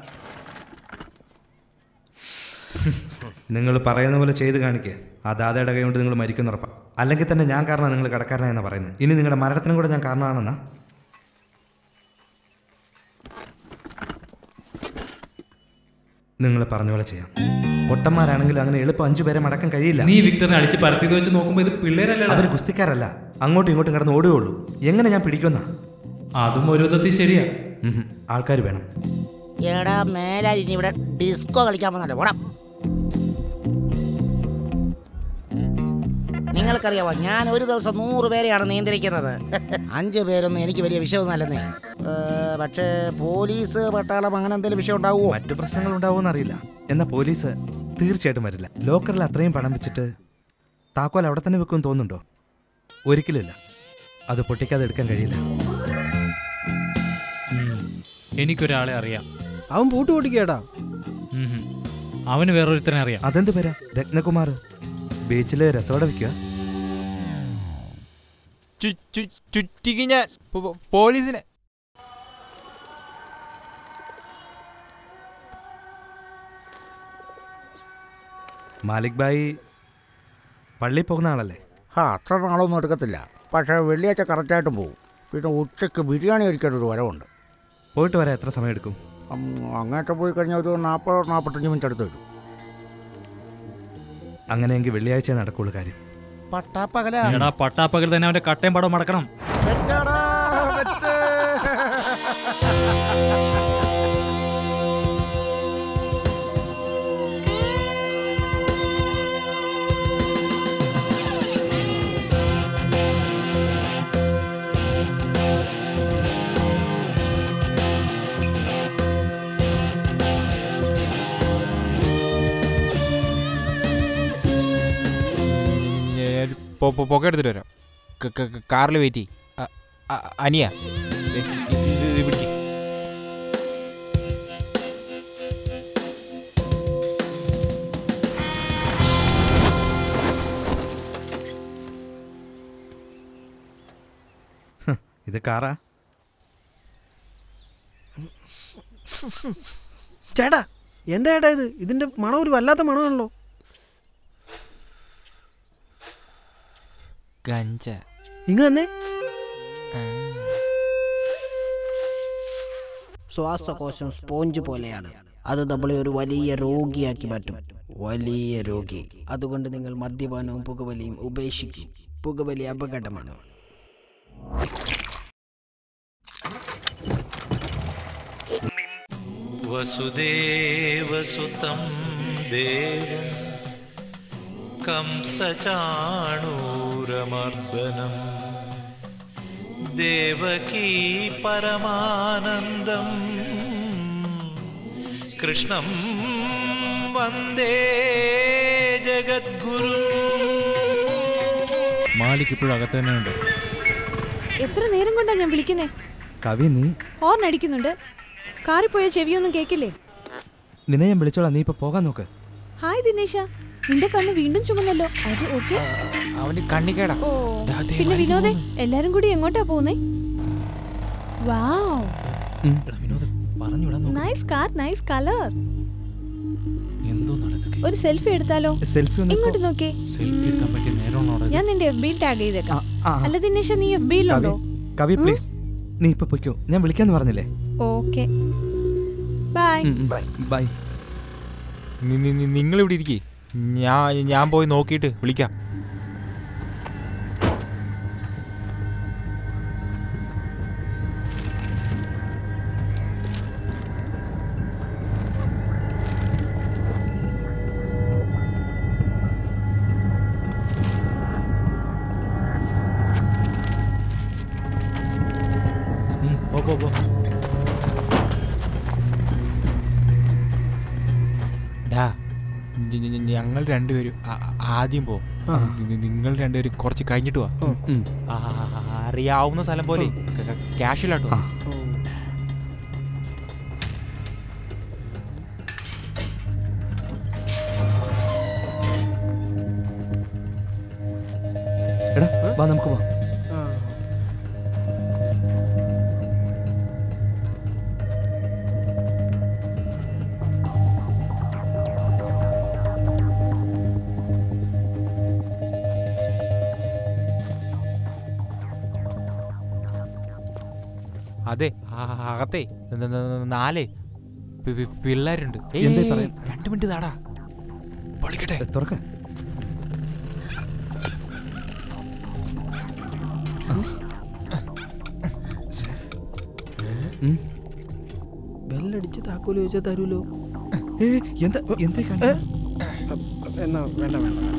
S5: നിങ്ങൾ പറയുന്ന പോലെ ചെയ്ത് കാണിക്കുക ആ ദാദയുടെ കൈ കൊണ്ട് നിങ്ങൾ മരിക്കുന്ന ഉറപ്പാ അല്ലെങ്കിൽ തന്നെ ഞാൻ കാരണം നിങ്ങൾ കടക്കാരനായെന്ന് പറയുന്നത് ഇനി നിങ്ങളുടെ മരണത്തിനും കൂടെ ഞാൻ കാരണമാണെന്നാ നിങ്ങൾ പറഞ്ഞ പോലെ ചെയ്യാം പൊട്ടന്മാരാണെങ്കിൽ അങ്ങനെ എളുപ്പം അഞ്ചു പേരെ മടക്കാൻ കഴിയില്ല
S6: നീ വിക്ടറിനെ അടിച്ച് പരത്തിയത് വെച്ച് നോക്കുമ്പോ ഇത് പിള്ളേരല്ല
S5: അവർ ഗുസ്തിക്കാരല്ല അങ്ങോട്ടും ഇങ്ങോട്ടും കിടന്ന് ഓടുകയുള്ളൂ എങ്ങനെ ഞാൻ പിടിക്കുമെന്നാ
S6: അതും ഒരു വിധത്തിൽ ശരിയാ
S5: ആൾക്കാർ വേണം
S8: എടാ മേലാൽ ഇനി ഇവിടെ ഡിസ്കോ കളിക്കാൻ വന്നല്ലോ പോടാ നിങ്ങൾക്കറിയാവോ ഞാൻ ഒരു ദിവസം നൂറ് പേരെയാണ് നിയന്ത്രിക്കുന്നത് അഞ്ച് പേരൊന്നും എനിക്ക് വലിയ വിഷയമൊന്നുമല്ലെന്നേ ഏ, പക്ഷേ പോലീസ് പട്ടാളം അങ്ങനെ എന്തെങ്കിലും വിഷയം ഉണ്ടാവുമോ
S5: മറ്റു പ്രശ്നങ്ങൾ ഉണ്ടാവുമെന്ന് അറിയില്ല എന്നാൽ പോലീസ് തീർച്ചയായിട്ടും വരില്ല ലോക്കറിൽ അത്രയും പണം വെച്ചിട്ട് താക്കോൽ അവിടെ തന്നെ വെക്കുമെന്ന് തോന്നുന്നുണ്ടോ ഒരിക്കലുമില്ല അത് പൊട്ടിക്കാതെ എടുക്കാൻ കഴിയില്ല
S6: എനിക്കൊരാളെ അറിയാം
S11: അവൻ പൂട്ട് പൊട്ടിക്കേട്ടാ
S6: അവന് വേറൊരുത്തനെ അറിയാം
S5: അതെന്ത് പേരാ രത്നകുമാർ ബീച്ചില് രസവട വെക്കുക
S20: ചു- ചു- ചുറ്റിക്ക് ഞാൻ പോ- പോ- പോലീസിനെ
S5: മാലിക് ബായി പള്ളിയിൽ പോകുന്ന ആളല്ലേ
S14: ആ അത്ര നാളൊന്നും എടുക്കത്തില്ല പക്ഷേ വെള്ളിയാഴ്ച കറക്റ്റായിട്ടും പോകും പിന്നെ ഉച്ചയ്ക്ക് ബിരിയാണി കഴിക്കാൻ ഒരു വരവുണ്ട്
S5: പോയിട്ട് വരാൻ എത്ര സമയം എടുക്കും
S14: ഉം, അങ്ങോട്ട് പോയി കഴിഞ്ഞാൽ ഒരു നാൽപ്പത് നാൽപ്പത്തഞ്ച് മിനിറ്റ് അടുത്ത് വരും
S5: അങ്ങനെയെങ്കിൽ വെള്ളിയാഴ്ച നടക്കുള്ളൂ കാര്യം
S14: പട്ടാപ്പകല
S6: എടാ പട്ടാപ്പകൽ തന്നെ അവന്റെ കട്ടയും പടം മടക്കണം
S20: ഞാൻ പൊ- പൊ- പുക എടുത്തിട്ട് വരാം കാറിൽ വെയിറ്റ് ചെയ് അ- അ- അനിയ ദേ, ഇത് ഇത് പിടിക്ക്
S5: ഇത് കാറാ
S11: ചേട്ടാ എന്താ ചേട്ടാ ഇത് ഇതിന്റെ മണം ഒരു വല്ലാത്ത മണമാണല്ലോ
S20: ഗഞ്ച
S11: ഇങ്ങ വന്നേ ശ്വാസകോശം സ്പോഞ്ച് പോലെയാണ് അത് നമ്മളെ ഒരു വലിയ രോഗിയാക്കി മാറ്റും വലിയ രോഗി അതുകൊണ്ട് നിങ്ങൾ മദ്യപാനവും പുകവലിയും ഉപേക്ഷിക്കും പുകവലി അപകടമാണ്
S13: വസുദേവസുതം ദേവം कंसचाणूरमर्दनं देवकी परमानन्दं कृष्णं वन्दे जगद्गुरुम्
S6: മാലിക് ഇപ്പോഴും അകത്ത് തന്നെ ഉണ്ട്
S18: എത്ര നേരം കൊണ്ടാ ഞാൻ വിളിക്കുന്നേ
S5: കവി നീ
S18: ഹോർൺ അടിക്കുന്നുണ്ട് കാറിൽ പോയ ചെവിയൊന്നും കേക്കില്ലേ
S5: നിന്നെ ഞാൻ വിളിച്ചോളാം നീ ഇപ്പൊ പോകാൻ നോക്ക്
S18: ഹായ് ദിനേശ നിന്റെ കണ്ണ് വീണ്ടും ചുമന്നല്ലോ അത് ഓക്കെ
S20: അവന് കണ്ണിക്കേടാ
S18: ഓ പിന്നെ വിനോദേ എല്ലാരും കൂടി എങ്ങോട്ടാ പോകുന്നേ വാവ്
S6: പറഞ്ഞുവിടാൻ
S18: നൈസ് കാർ നൈസ് കളർ
S6: എന്തോ നടത്തൊക്കെ
S18: ഒരു സെൽഫി എടുത്താലോ
S5: സെൽഫി
S18: ഇങ്ങോട്ട് നോക്കേ
S6: സെൽഫി എടുക്കാൻ പറ്റിയ നേരമാണോ
S18: ഞാൻ നിന്റെ എഫ് ബി ടാഗ് ചെയ്തേക്കാം
S5: ആ.
S18: അല്ല ദിനേശ നീ എഫ്
S5: കവി
S18: ബിയിലുണ്ടോ
S5: കവി പ്ലീസ് നീ ഇപ്പൊ പൊയ്ക്കോ ഞാൻ വിളിക്കാന്ന് പറഞ്ഞില്ലേ
S18: ഓക്കെ ബൈ
S5: ബൈ
S20: നിങ്ങൾ ഇവിടെ ഇരിക്കേ ഞാൻ ഞാൻ പോയി നോക്കിയിട്ട് വിളിക്കാം
S6: പോ പോ പോ
S20: ഡാ ഞ- ഞ- ഞ- ഞങ്ങൾ രണ്ടുപേരും ആ- ആദ്യം പോ
S5: ആ.
S20: നി- നിങ്ങൾ രണ്ടുപേരും കുറച്ച് കഴിഞ്ഞിട്ട് വാ
S5: ഉം.
S20: ആ, അറിയാവുന്ന സ്ഥലം പോലെ ക്യാഷിലാട്ടോ
S5: എടാ വാ നമുക്ക് പോവാം
S20: അതെ ആ- അകത്തെ ന- ന- നാലേ പി- പി- പിള്ളേരുണ്ട് ഏയ്,
S5: എന്തേ
S20: ഏയ്,
S5: പറയാൻ?
S20: രണ്ട് മിനിറ്റ് താടാ പൊളിക്കട്ടെ
S5: തുറക്ക
S11: ബെല്ലടിച്ച് താക്കോല് ചോദിച്ചാൽ തരൂലോ
S5: എന്താ എന്താ
S11: എന്നാ വേണ്ട വേണ്ട വേണ്ട.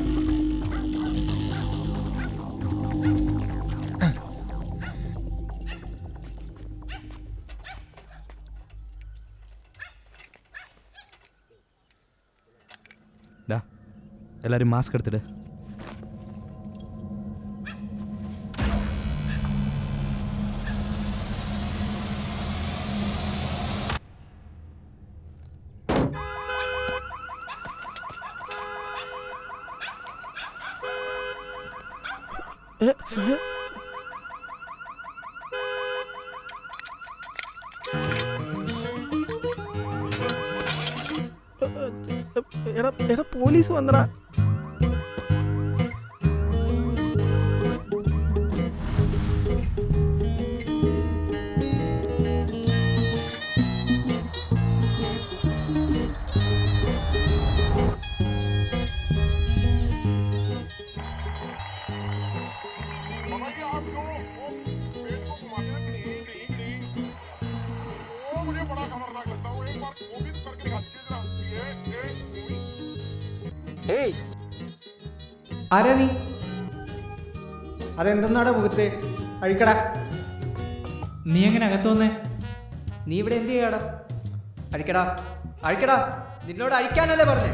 S5: ഡാ എല്ലാരും മാസ്ക് എടുത്തിട്ട്
S11: എടാ എടാ പോലീസ് വന്നടാ
S15: ഏയ്
S11: ആരാ നീ അതെന്തെന്നാടാ മുഖത്ത് അഴിക്കടാ
S17: നീ എങ്ങനെ അകത്ത് വന്നേ
S10: നീ ഇവിടെ എന്ത് ചെയ്യാടാ അഴിക്കടാ അഴിക്കടാ നിന്നോട് അഴിക്കാനല്ലേ പറഞ്ഞേ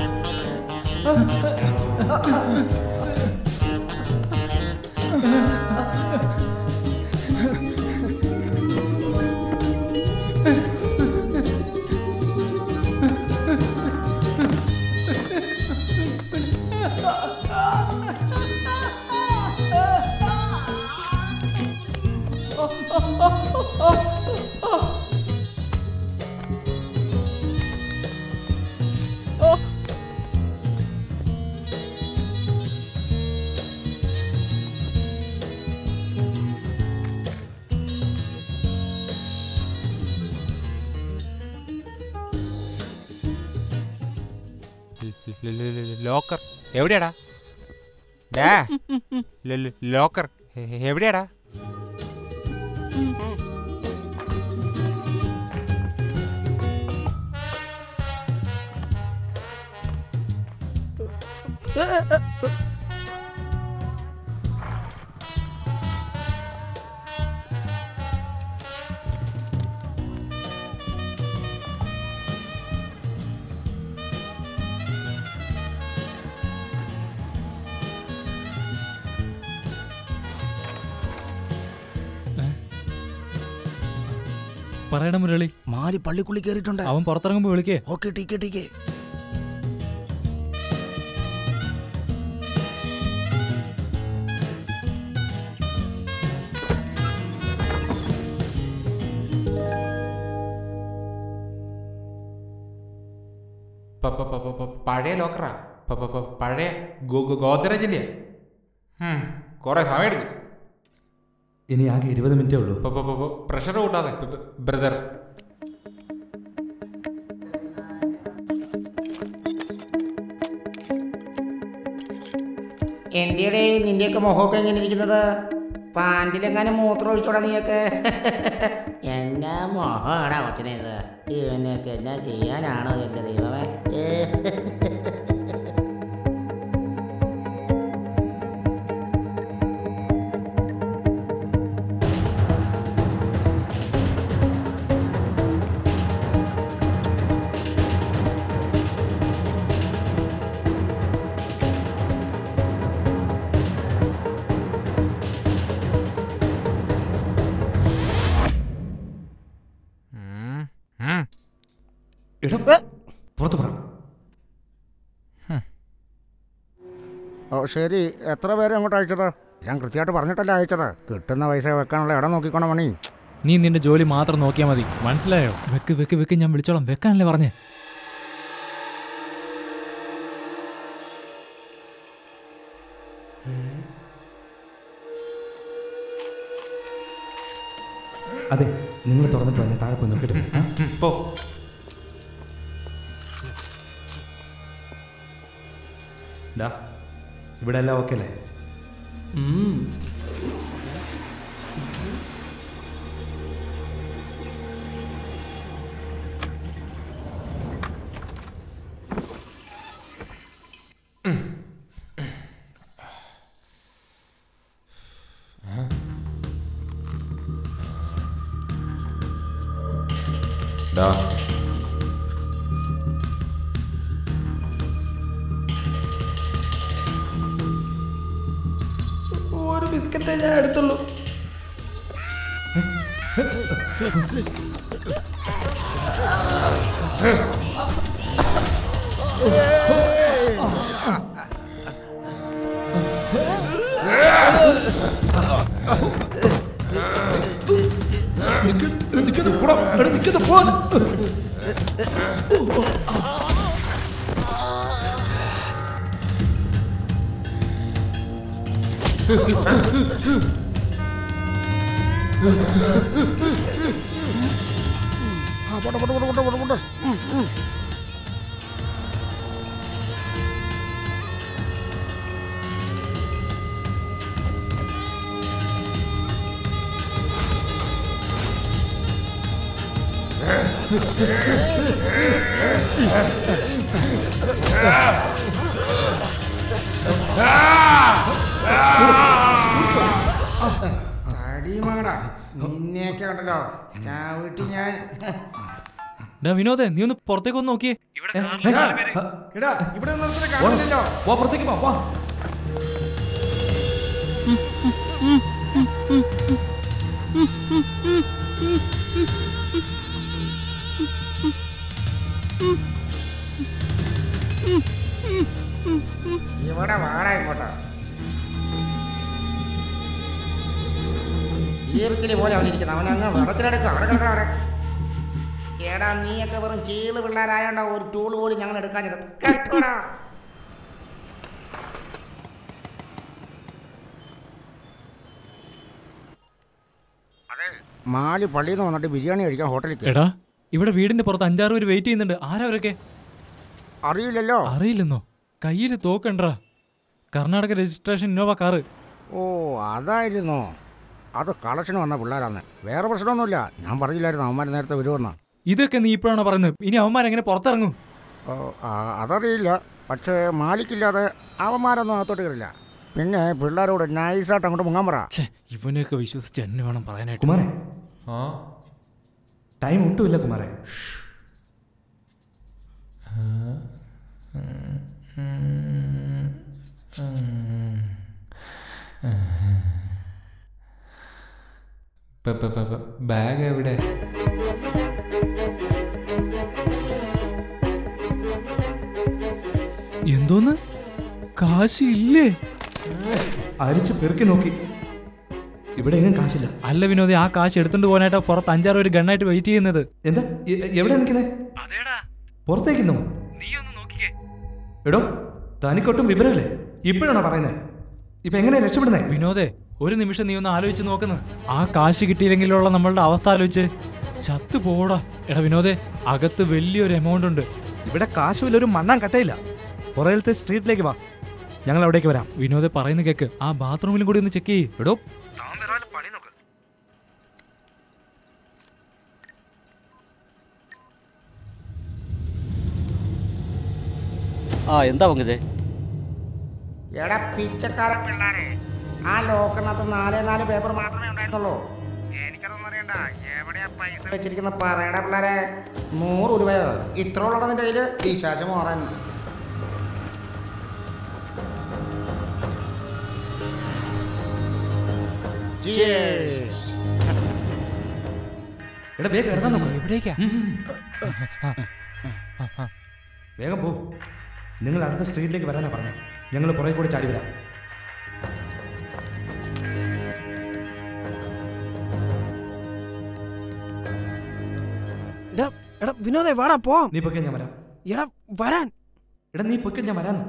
S20: ലോക്കർ എവിടെയാടാ ഡാ ല- ല- ലോക്കർ എ- എവിടെയാടാ
S6: പറയണ മുരളി
S14: മാലി പള്ളിക്കുള്ളി കയറിയിട്ടുണ്ട്
S6: അവൻ പുറത്തിറങ്ങുമ്പോ വിളിക്കേ
S14: ഓക്കെ ടീക്കെ ടീക്കെ
S20: പ- പ- പ- പ- പ- പഴയ ലോക്കറാ പ- പ- പ- പഴയ ഗോ- ഗോ- ഗോദ്രേജില്ലേ ഉം, കുറെ സമയം എടുക്കും
S5: ഇനി ആകെ ഇരുപത് മിനിറ്റേ ഉള്ളൂ
S20: പ്രഷർ കൂട്ടാതെ ബ്രദർ
S8: എന്തിയുടെ നിന്റെയൊക്കെ മുഖമൊക്കെ എങ്ങനെ ഇരിക്കുന്നത് പാൻറ്റിലെങ്ങാനും മൂത്രം ഒഴിച്ചോടാ നീയൊക്കെ എന്നാ മുഖമാടാ കൊച്ചിനെ ഇത് ഇവനെയൊക്കെ എന്നാ ചെയ്യാനാണോ എൻ്റെ ദൈവമേ
S5: എടാ പുറത്ത് പറ
S14: ഓ ശരി എത്ര പേരെ അങ്ങോട്ട് അയച്ചത് ഞാൻ കൃത്യമായിട്ട് പറഞ്ഞിട്ടല്ല അയച്ചത് കിട്ടുന്ന പൈസ വെക്കാനുള്ള ഇടം നോക്കിക്കോണം മണി
S6: നീ നിന്റെ ജോലി മാത്രം നോക്കിയാൽ മതി മനസ്സിലായോ വെക്ക് വെക്ക് വെക്ക് ഞാൻ വിളിച്ചോളാം വെക്കാനല്ലേ പറഞ്ഞേ
S5: അതെ നിങ്ങൾ തുറന്നിട്ട് വന്ന് താഴെ പോയി നോക്കിയിട്ട് വരാം. ആ?
S20: പോ
S5: ഡാ ഇവിടെ എല്ലാം ഓക്കെ അല്ലേ
S20: ഡാ
S11: ഒരു ബിസ്ക്കറ്റേ ഞാൻ എടുത്തുള്ളൂ
S5: Pick the phone.
S14: ആ പോട്ടെ പോട്ടെ പോട്ടെ പോട്ടെ പോട്ടെ ഉം, ഉം. തടിമാടാ നിന്നെയൊക്കെ ഉണ്ടല്ലോ ചാവിട്ടി ഞാൻ
S6: ഡാ വിനോദേ നീ ഒന്ന് പുറത്തേക്ക് ഒന്ന് നോക്കിയേ
S14: എടാ ഇവിടെ നിർത്തി കാണുന്നില്ലല്ലോ
S5: വാ പുറത്തേക്ക് വാ വാ
S8: ഇവിടെ വാടാ ഇങ്ങോട്ട് ഈർക്കിലി പോലെ അവനിരിക്കുന്നു അവൻ അങ്ങ് വെള്ളത്തിലെടുക്കും അവിടെ കിടക്കണം അവിടെ എടാ നീയൊക്കെ വെറും ചീള് പിള്ളേരായോണ്ടാ ഒരു ടൂൾ പോലും ഞങ്ങൾ എടുക്കാഞ്ഞത് കേട്ടോടാ
S14: മാലി പള്ളിയിൽ നിന്ന് വന്നിട്ട് ബിരിയാണി കഴിക്കാൻ ഹോട്ടലിൽ കയറി.
S6: എടാ ഇവിടെ വീടിന്റെ പുറത്ത് അഞ്ചാറ് പേര് വെയിറ്റ് ചെയ്യുന്നുണ്ട് ആരാ അവരൊക്കെ
S14: അറിയില്ലല്ലോ
S6: അറിയില്ലെന്നോ കയ്യിൽ തോക്കണ്ടാ കർണാടക രജിസ്ട്രേഷൻ ഇന്നോവ കാറ്
S14: ഓ അതായിരുന്നോ അത് കളക്ഷന് വന്ന പിള്ളേരാണ് വേറെ പ്രശ്നമൊന്നുമില്ല ഞാൻ പറഞ്ഞില്ലായിരുന്നു അവന്മാർ നേരത്തെ വരുമെന്ന്
S6: ഇതൊക്കെ നീ ഇപ്പോഴാണ് പറയുന്നത് ഇനി അവന്മാരെങ്ങനെ പുറത്തിറങ്ങും
S14: ഓ ആ, അതറിയില്ല പക്ഷേ മാലിക്കില്ലാതെ അവന്മാരൊന്നും അകത്തോട്ട് കയറില്ല പിന്നെ പിള്ളേരോട് നൈസായിട്ട് അങ്ങോട്ട് മുങ്ങാൻ പറ
S6: ഇവനെയൊക്കെ വിശ്വസിച്ച് എന്നെ വേണം പറയാനായിട്ട്
S5: കുമാരേ
S7: ആ
S5: ടൈം ഒട്ടുമില്ല കുമാരേ
S7: ബാഗ് എവിടെ
S6: എന്തോന്ന് കാശ് ഇല്ലേ
S5: അരിച്ച് പെറുക്കി നോക്കി ഇവിടെ എങ്ങും കാശില്ല
S6: അല്ല വിനോദി ആ കാശ് എടുത്തോണ്ട് പോകാനായിട്ടാ പുറത്ത് അഞ്ചാറ് പേര് ഗണ്ണായിട്ട് വെയിറ്റ് ചെയ്യുന്നത്
S5: എന്താ എ- എവിടെ നിൽക്കുന്നേ പുറത്തേക്കുന്നോ എടോ തനിക്കൊട്ടും വിവരമില്ലേ ഇപ്പോഴാണോ പറയുന്നത് ഇപ്പൊ എങ്ങനെ രക്ഷപ്പെടുന്നേ
S6: വിനോദേ ഒരു നിമിഷം നീ ഒന്ന് ആലോചിച്ച് നോക്കുന്നു ആ കാശ് കിട്ടിയില്ലെങ്കിലുള്ള നമ്മളുടെ അവസ്ഥ ആലോചിച്ച് ചത്തു പോടാ എടാ വിനോദേ അകത്ത് വലിയൊരു എമൗണ്ട് ഉണ്ട്
S5: ഇവിടെ കാശുമില്ല ഒരു മണ്ണാൻ കട്ടയില്ല പുറകിലത്തെ സ്ട്രീറ്റിലേക്ക് വാ ഞങ്ങൾ അവിടേക്ക് വരാം
S6: വിനോദെ പറയുന്ന കേക്ക് ആ ബാത്റൂമിലും കൂടി ഒന്ന് ചെക്ക് ചെയ്യ്
S5: എടോ
S1: ആ എന്താ പങ്കജേ
S8: എടാ പിച്ചക്കാര പിള്ളേരെ ആ ലോക്കറിനകത്ത് നാലേ നാല് പേപ്പർ മാത്രമേ ഉണ്ടായിരുന്നുള്ളൂ എനിക്കതൊന്നും അറിയണ്ട എവിടെയാ പൈസ വെച്ചിരിക്കുന്ന പറയടാ പിള്ളേരെ നൂറ് രൂപയോ ഇത്ര ഉള്ളടാ നിന്റെ കയ്യില് പിശാശം മാറാൻ Cheers.
S5: എടാ വേഗം ഇറങ്ങാൻ നോക്ക്
S20: എവിടേക്കാ
S5: വേഗം പോ നിങ്ങൾ അടുത്ത സ്ട്രീറ്റിലേക്ക് വരാനാ പറഞ്ഞേ ഞങ്ങൾ പുറകെ കൂടെ ചാടി വരാം
S11: എടാ എടാ വിനോദേ വാടാ പോവാം
S5: നീ പൊക്കെ ഞാൻ വരാം
S11: എടാ വരാൻ
S5: എടാ നീ പൊക്കെ ഞാൻ വരാന്ന്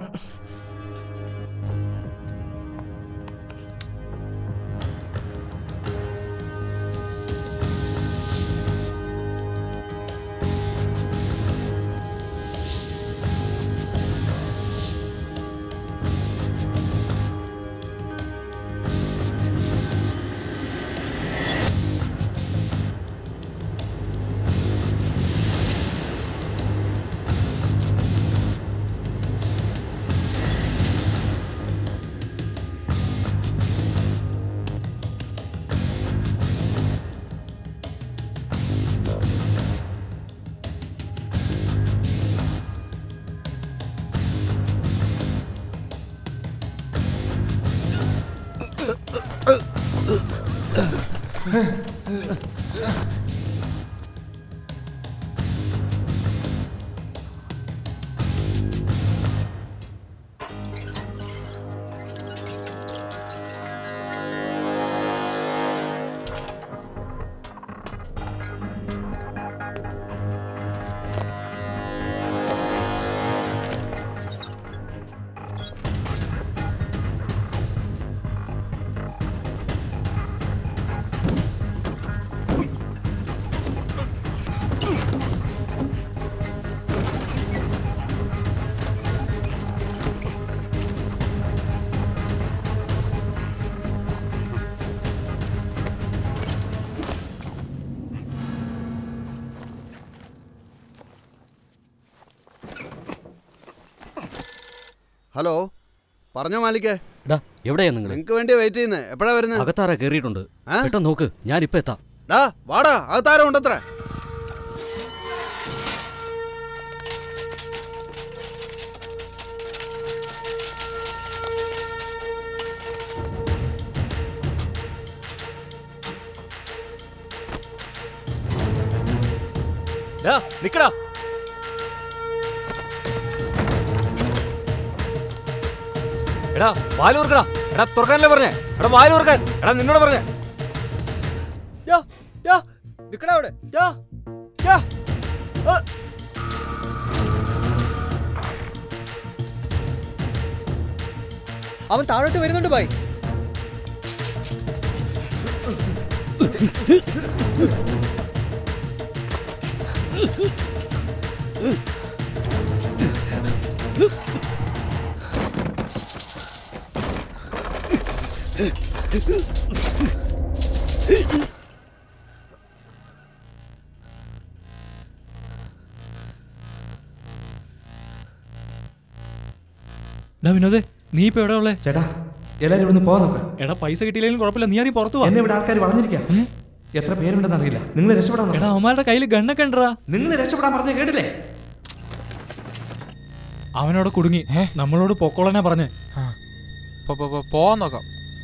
S16: ഹലോ പറഞ്ഞോ മാലിക്കേ
S1: ഡാ എവിടെയാ നിങ്ങൾ
S16: നിങ്ങക്ക് വേണ്ടി വെയിറ്റ് ചെയ്യുന്നത് എപ്പോഴാ വരുന്നത്
S1: അകത്താര കേറിയിട്ടുണ്ട് പെട്ടെന്ന് നോക്ക് ഞാൻ ഇപ്പൊ എത്താം
S16: ഡാ വാടാ അകത്താരം ഉണ്ടത്ര
S15: നിക്കടാ എടാ വാല് തുറക്കടാ എടാ തുറക്കാനല്ലേ പറഞ്ഞേ എടാ വാല് തുറക്കാൻ എടാ നിന്നോട് പറഞ്ഞേ യാ, യാ, നിക്കടാ അവിടെ യാ, യാ. ആ. അവൻ താഴോട്ട് വരുന്നുണ്ട് ബായ്
S6: ഡാ വിനോദേ നീ ഇപ്പൊ എവിടെ ഉള്ളേ
S5: ചേട്ടാ എല്ലാരും ഇവിടുന്ന് പോവാൻ നോക്ക്
S6: എടാ പൈസ കിട്ടിയില്ലെങ്കിലും കുഴപ്പമില്ല നീ ആദ്യം പുറത്തു
S5: എന്നെ ഇവിടെ ആൾക്കാർ വളഞ്ഞിരിക്കുക എത്ര പേരുണ്ടെന്ന് അറിയില്ല നിങ്ങൾ രക്ഷപ്പെടാൻ
S6: എടാ അവന്മാരുടെ കയ്യിൽ ഗണ്ണൊക്കെ ഉണ്ടടാ
S5: നിങ്ങൾ രക്ഷപ്പെടാൻ പറഞ്ഞ കേട്ടില്ലേ
S6: അവനോട് കുടുങ്ങി നമ്മളോട് പൊക്കോളനാ പറഞ്ഞേ
S20: പോവാൻ നോക്കാം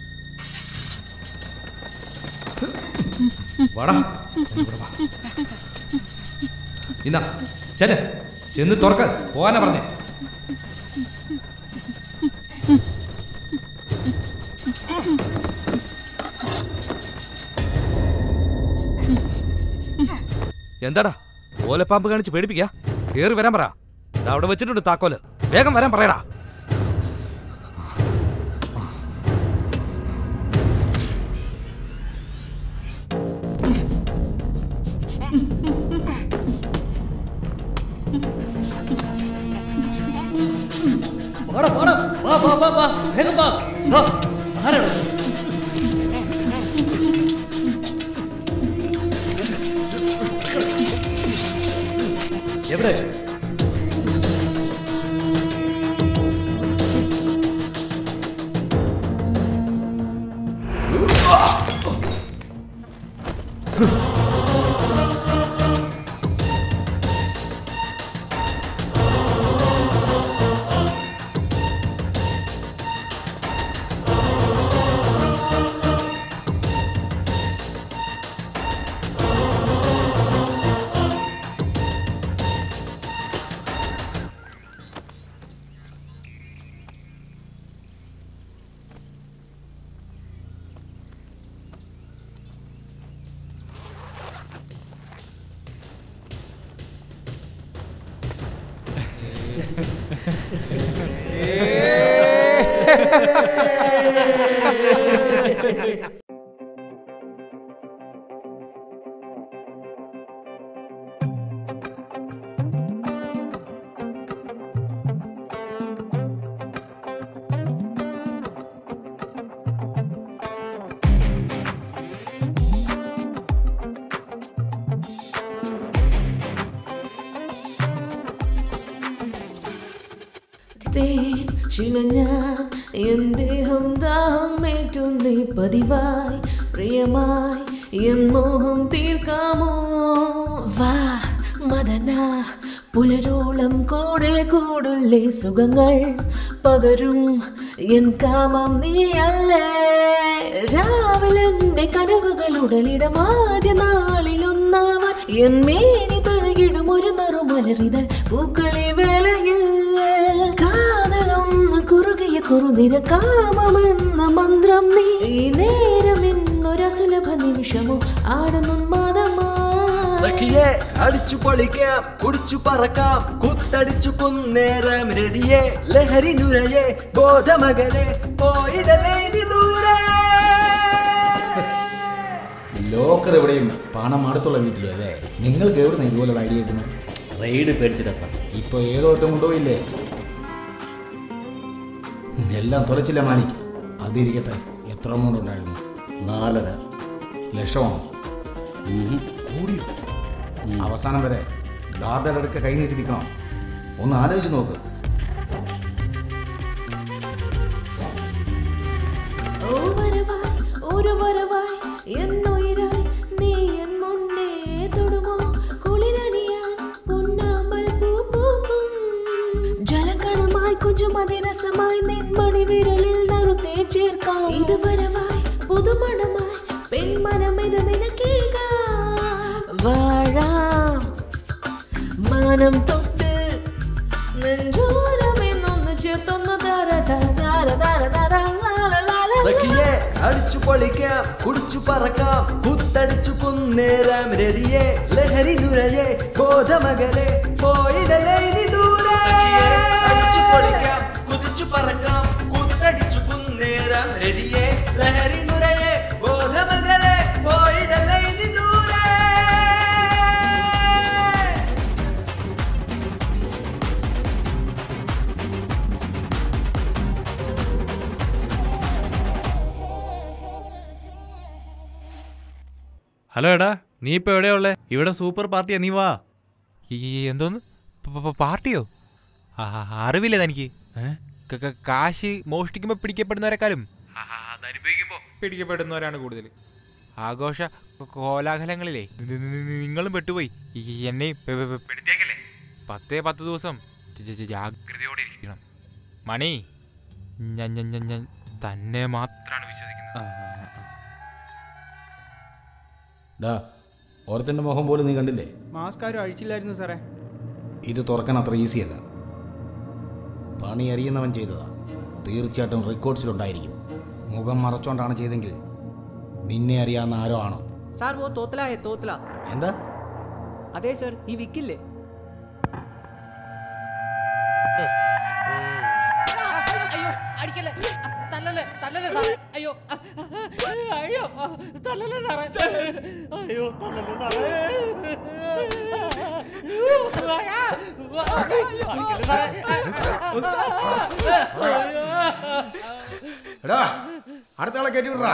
S5: വാടാ ഇവിടെ വാ. ഇന്നാ ചെല് ചെന്ന് തുറക്ക പോവാനാ പറഞ്ഞേ എന്താടാ ഓലപ്പാമ്പ് കാണിച്ച് പേടിപ്പിക്കാ കേറി വരാൻ പറ ദാ അവിടെ വെച്ചിട്ടുണ്ട് താക്കോല് വേഗം വരാൻ പറയടാ
S1: വാടാ വാടാ വാ വാ വാ വാ വേഗം വാ വാ ആരാണ് എവിടെ
S19: തേൻ ശിലഞ്ഞ എൻ ദേഹം ദാഹം ഏറ്റുന്നേ പതിവായി പ്രിയമായി എൻ മോഹം തീർക്കാമോ വാ മദന പുലരോളം കൂടെ കൂടുള്ളേ സുഖങ്ങൾ പകരും എൻ കാമം നീയല്ലേ രാവിലെ കനവുകൾ ഉടലിടം ആദ്യ നാളിൽ ഒന്നാമൻ എൻ മേനി തഴുകിടും ഒരു നറുമലറിതൾ പൂക്കളി വേലയിൽ കാതലൊന്ന് കുറുകിയ കുറുനിര കാമമെന്ന മന്ത്രം നീ ഈ നേരം ഇന്നൊരസുലഭ നിമിഷമോ ആടുന്നുന്മാദമാ
S21: സഖിയെ അടിച്ചു പൊളിക്കാം കുടിച്ചു പറക്കാം കുത്തടിച്ചു കുന്നേറാം രതിയെ ലഹരി നുരയെ ബോധമകലെ പോയിടലേ ഇനി ദൂരെ
S3: ലോക്കർ എവിടെയും പണം അടുത്തുള്ള വീട്ടിലും അല്ലേ നിങ്ങൾക്ക് എവിടെ ഇതുപോലെ ഐഡിയ കിട്ടുന്നത്
S1: റെയ്ഡ് പേടിച്ചിട്ടാ സാർ
S3: ഇപ്പൊ ഏതോട്ടം കൊണ്ടുപോയില്ലേ ഉം, എല്ലാം തുലച്ചില്ല മാലിക്ക് അതിരിക്കട്ടെ എത്ര എമൗണ്ട് ഉണ്ടായിരുന്നു
S1: നാലര
S3: ലക്ഷമോ കൂടിയോ അവസാനം വരെ ദാദയുടെ അടുക്ക കൈ നീട്ടിരിക്കണം ഒന്ന് ആലോചിച്ച് നോക്ക്
S19: ഒരു വരവായി എന്നുയിരായി നീ എൻ മുന്നേ തൊടുമോ കുളിരണിയാൻ പൊന്നാമ്പൽ പൂ പൂക്കും ജലകണമായി കുഞ്ചുമതിരസമായി നിൻമണി വിരലിൽ നറുത്തേ ചേർക്കാം ഇത് വരവായി പുതുമണമായി പെൺമനം ഇത് നിനക്കേക വാഴാം മാനം തൊട്ട് നെഞ്ചോരമെന്നൊന്ന് ചേർത്തൊന്ന് താരട താര താര താര ലാല ലാല
S21: സഖിയെ അടിച്ചു പൊളിക്കാം കുടിച്ചു പറക്കാം കുത്തടിച്ചു കുന്നേരാം രതിയെ ലഹരി നുരയെ ബോധമകലെ പോയിടലേ ഇനി ദൂരെ അടിച്ചു പൊളിക്കാം കുതിച്ചു പറക്കാം കുത്തടിച്ചു കുന്നേരാം രതിയെ ലഹരി നുരയെ ബോധമകലെ പോയിടലേ ഇനി ദൂരെ
S6: ഹലോ എടാ നീ ഇപ്പൊ എവിടെയാ ഉള്ളേ ഇവിടെ സൂപ്പർ പാർട്ടിയാ നീ വാ
S20: ഈ എന്തോന്ന് പ- പ- പാർട്ടിയോ ആ, അറിവില്ല തനിക്ക് ക- ക- കാശ് മോഷ്ടിക്കുമ്പോൾ പിടിക്കപ്പെടുന്നവരെക്കാളും പിടിക്കപ്പെടുന്നവരാണ് കൂടുതൽ ആഘോഷ കോലാഹലങ്ങളിലേ നി- നി- നി- നിങ്ങളും പെട്ടുപോയി ഈ എന്നെയും പെ- പെ- പെ- പെടുത്തിയേക്കല്ലേ പത്തേ പത്ത് ദിവസം ജ- ജ- ജ- ജാഗ്രതയോടെ ഇരിക്കണം മണി ഞാൻ ഞാൻ ഞാൻ ഞാൻ തന്നെ മാത്രമാണ് വിശ്വസിക്കുന്നത്
S3: ഡാ ഓരത്തിൻ്റെ മുഖം പോലും നീ കണ്ടില്ലേ
S11: മാസ്ക് ആരും അഴിച്ചില്ലായിരുന്നു സാറേ
S3: ഇത് തുറക്കാൻ അത്ര ഈസിയല്ല പണി അറിയുന്നവൻ ചെയ്തതാ തീർച്ചയായിട്ടും റെക്കോർഡ്സിലുണ്ടായിരിക്കും മുഖം മറച്ചോണ്ടാണ് ചെയ്തെങ്കിൽ നിന്നെ അറിയാവുന്ന ആരോ ആണോ
S12: സാർ ഓ തോത്തല ഹേ തോത്തല
S3: എന്താ
S12: അതെ സർ ഈ വിക്കില്ലേ
S21: അയ്യോ അടിക്കല്ലേ തല്ലല്ലേ തല്ലല്ലേ സാറേ അയ്യോ അയ്യോ തല്ലല്ലേ സാറേ അയ്യോ തല്ലല്ലേ സാറേ അടിക്കല്ലേ
S3: എടാ അടുത്ത ആളെ കയറ്റി വിടറാ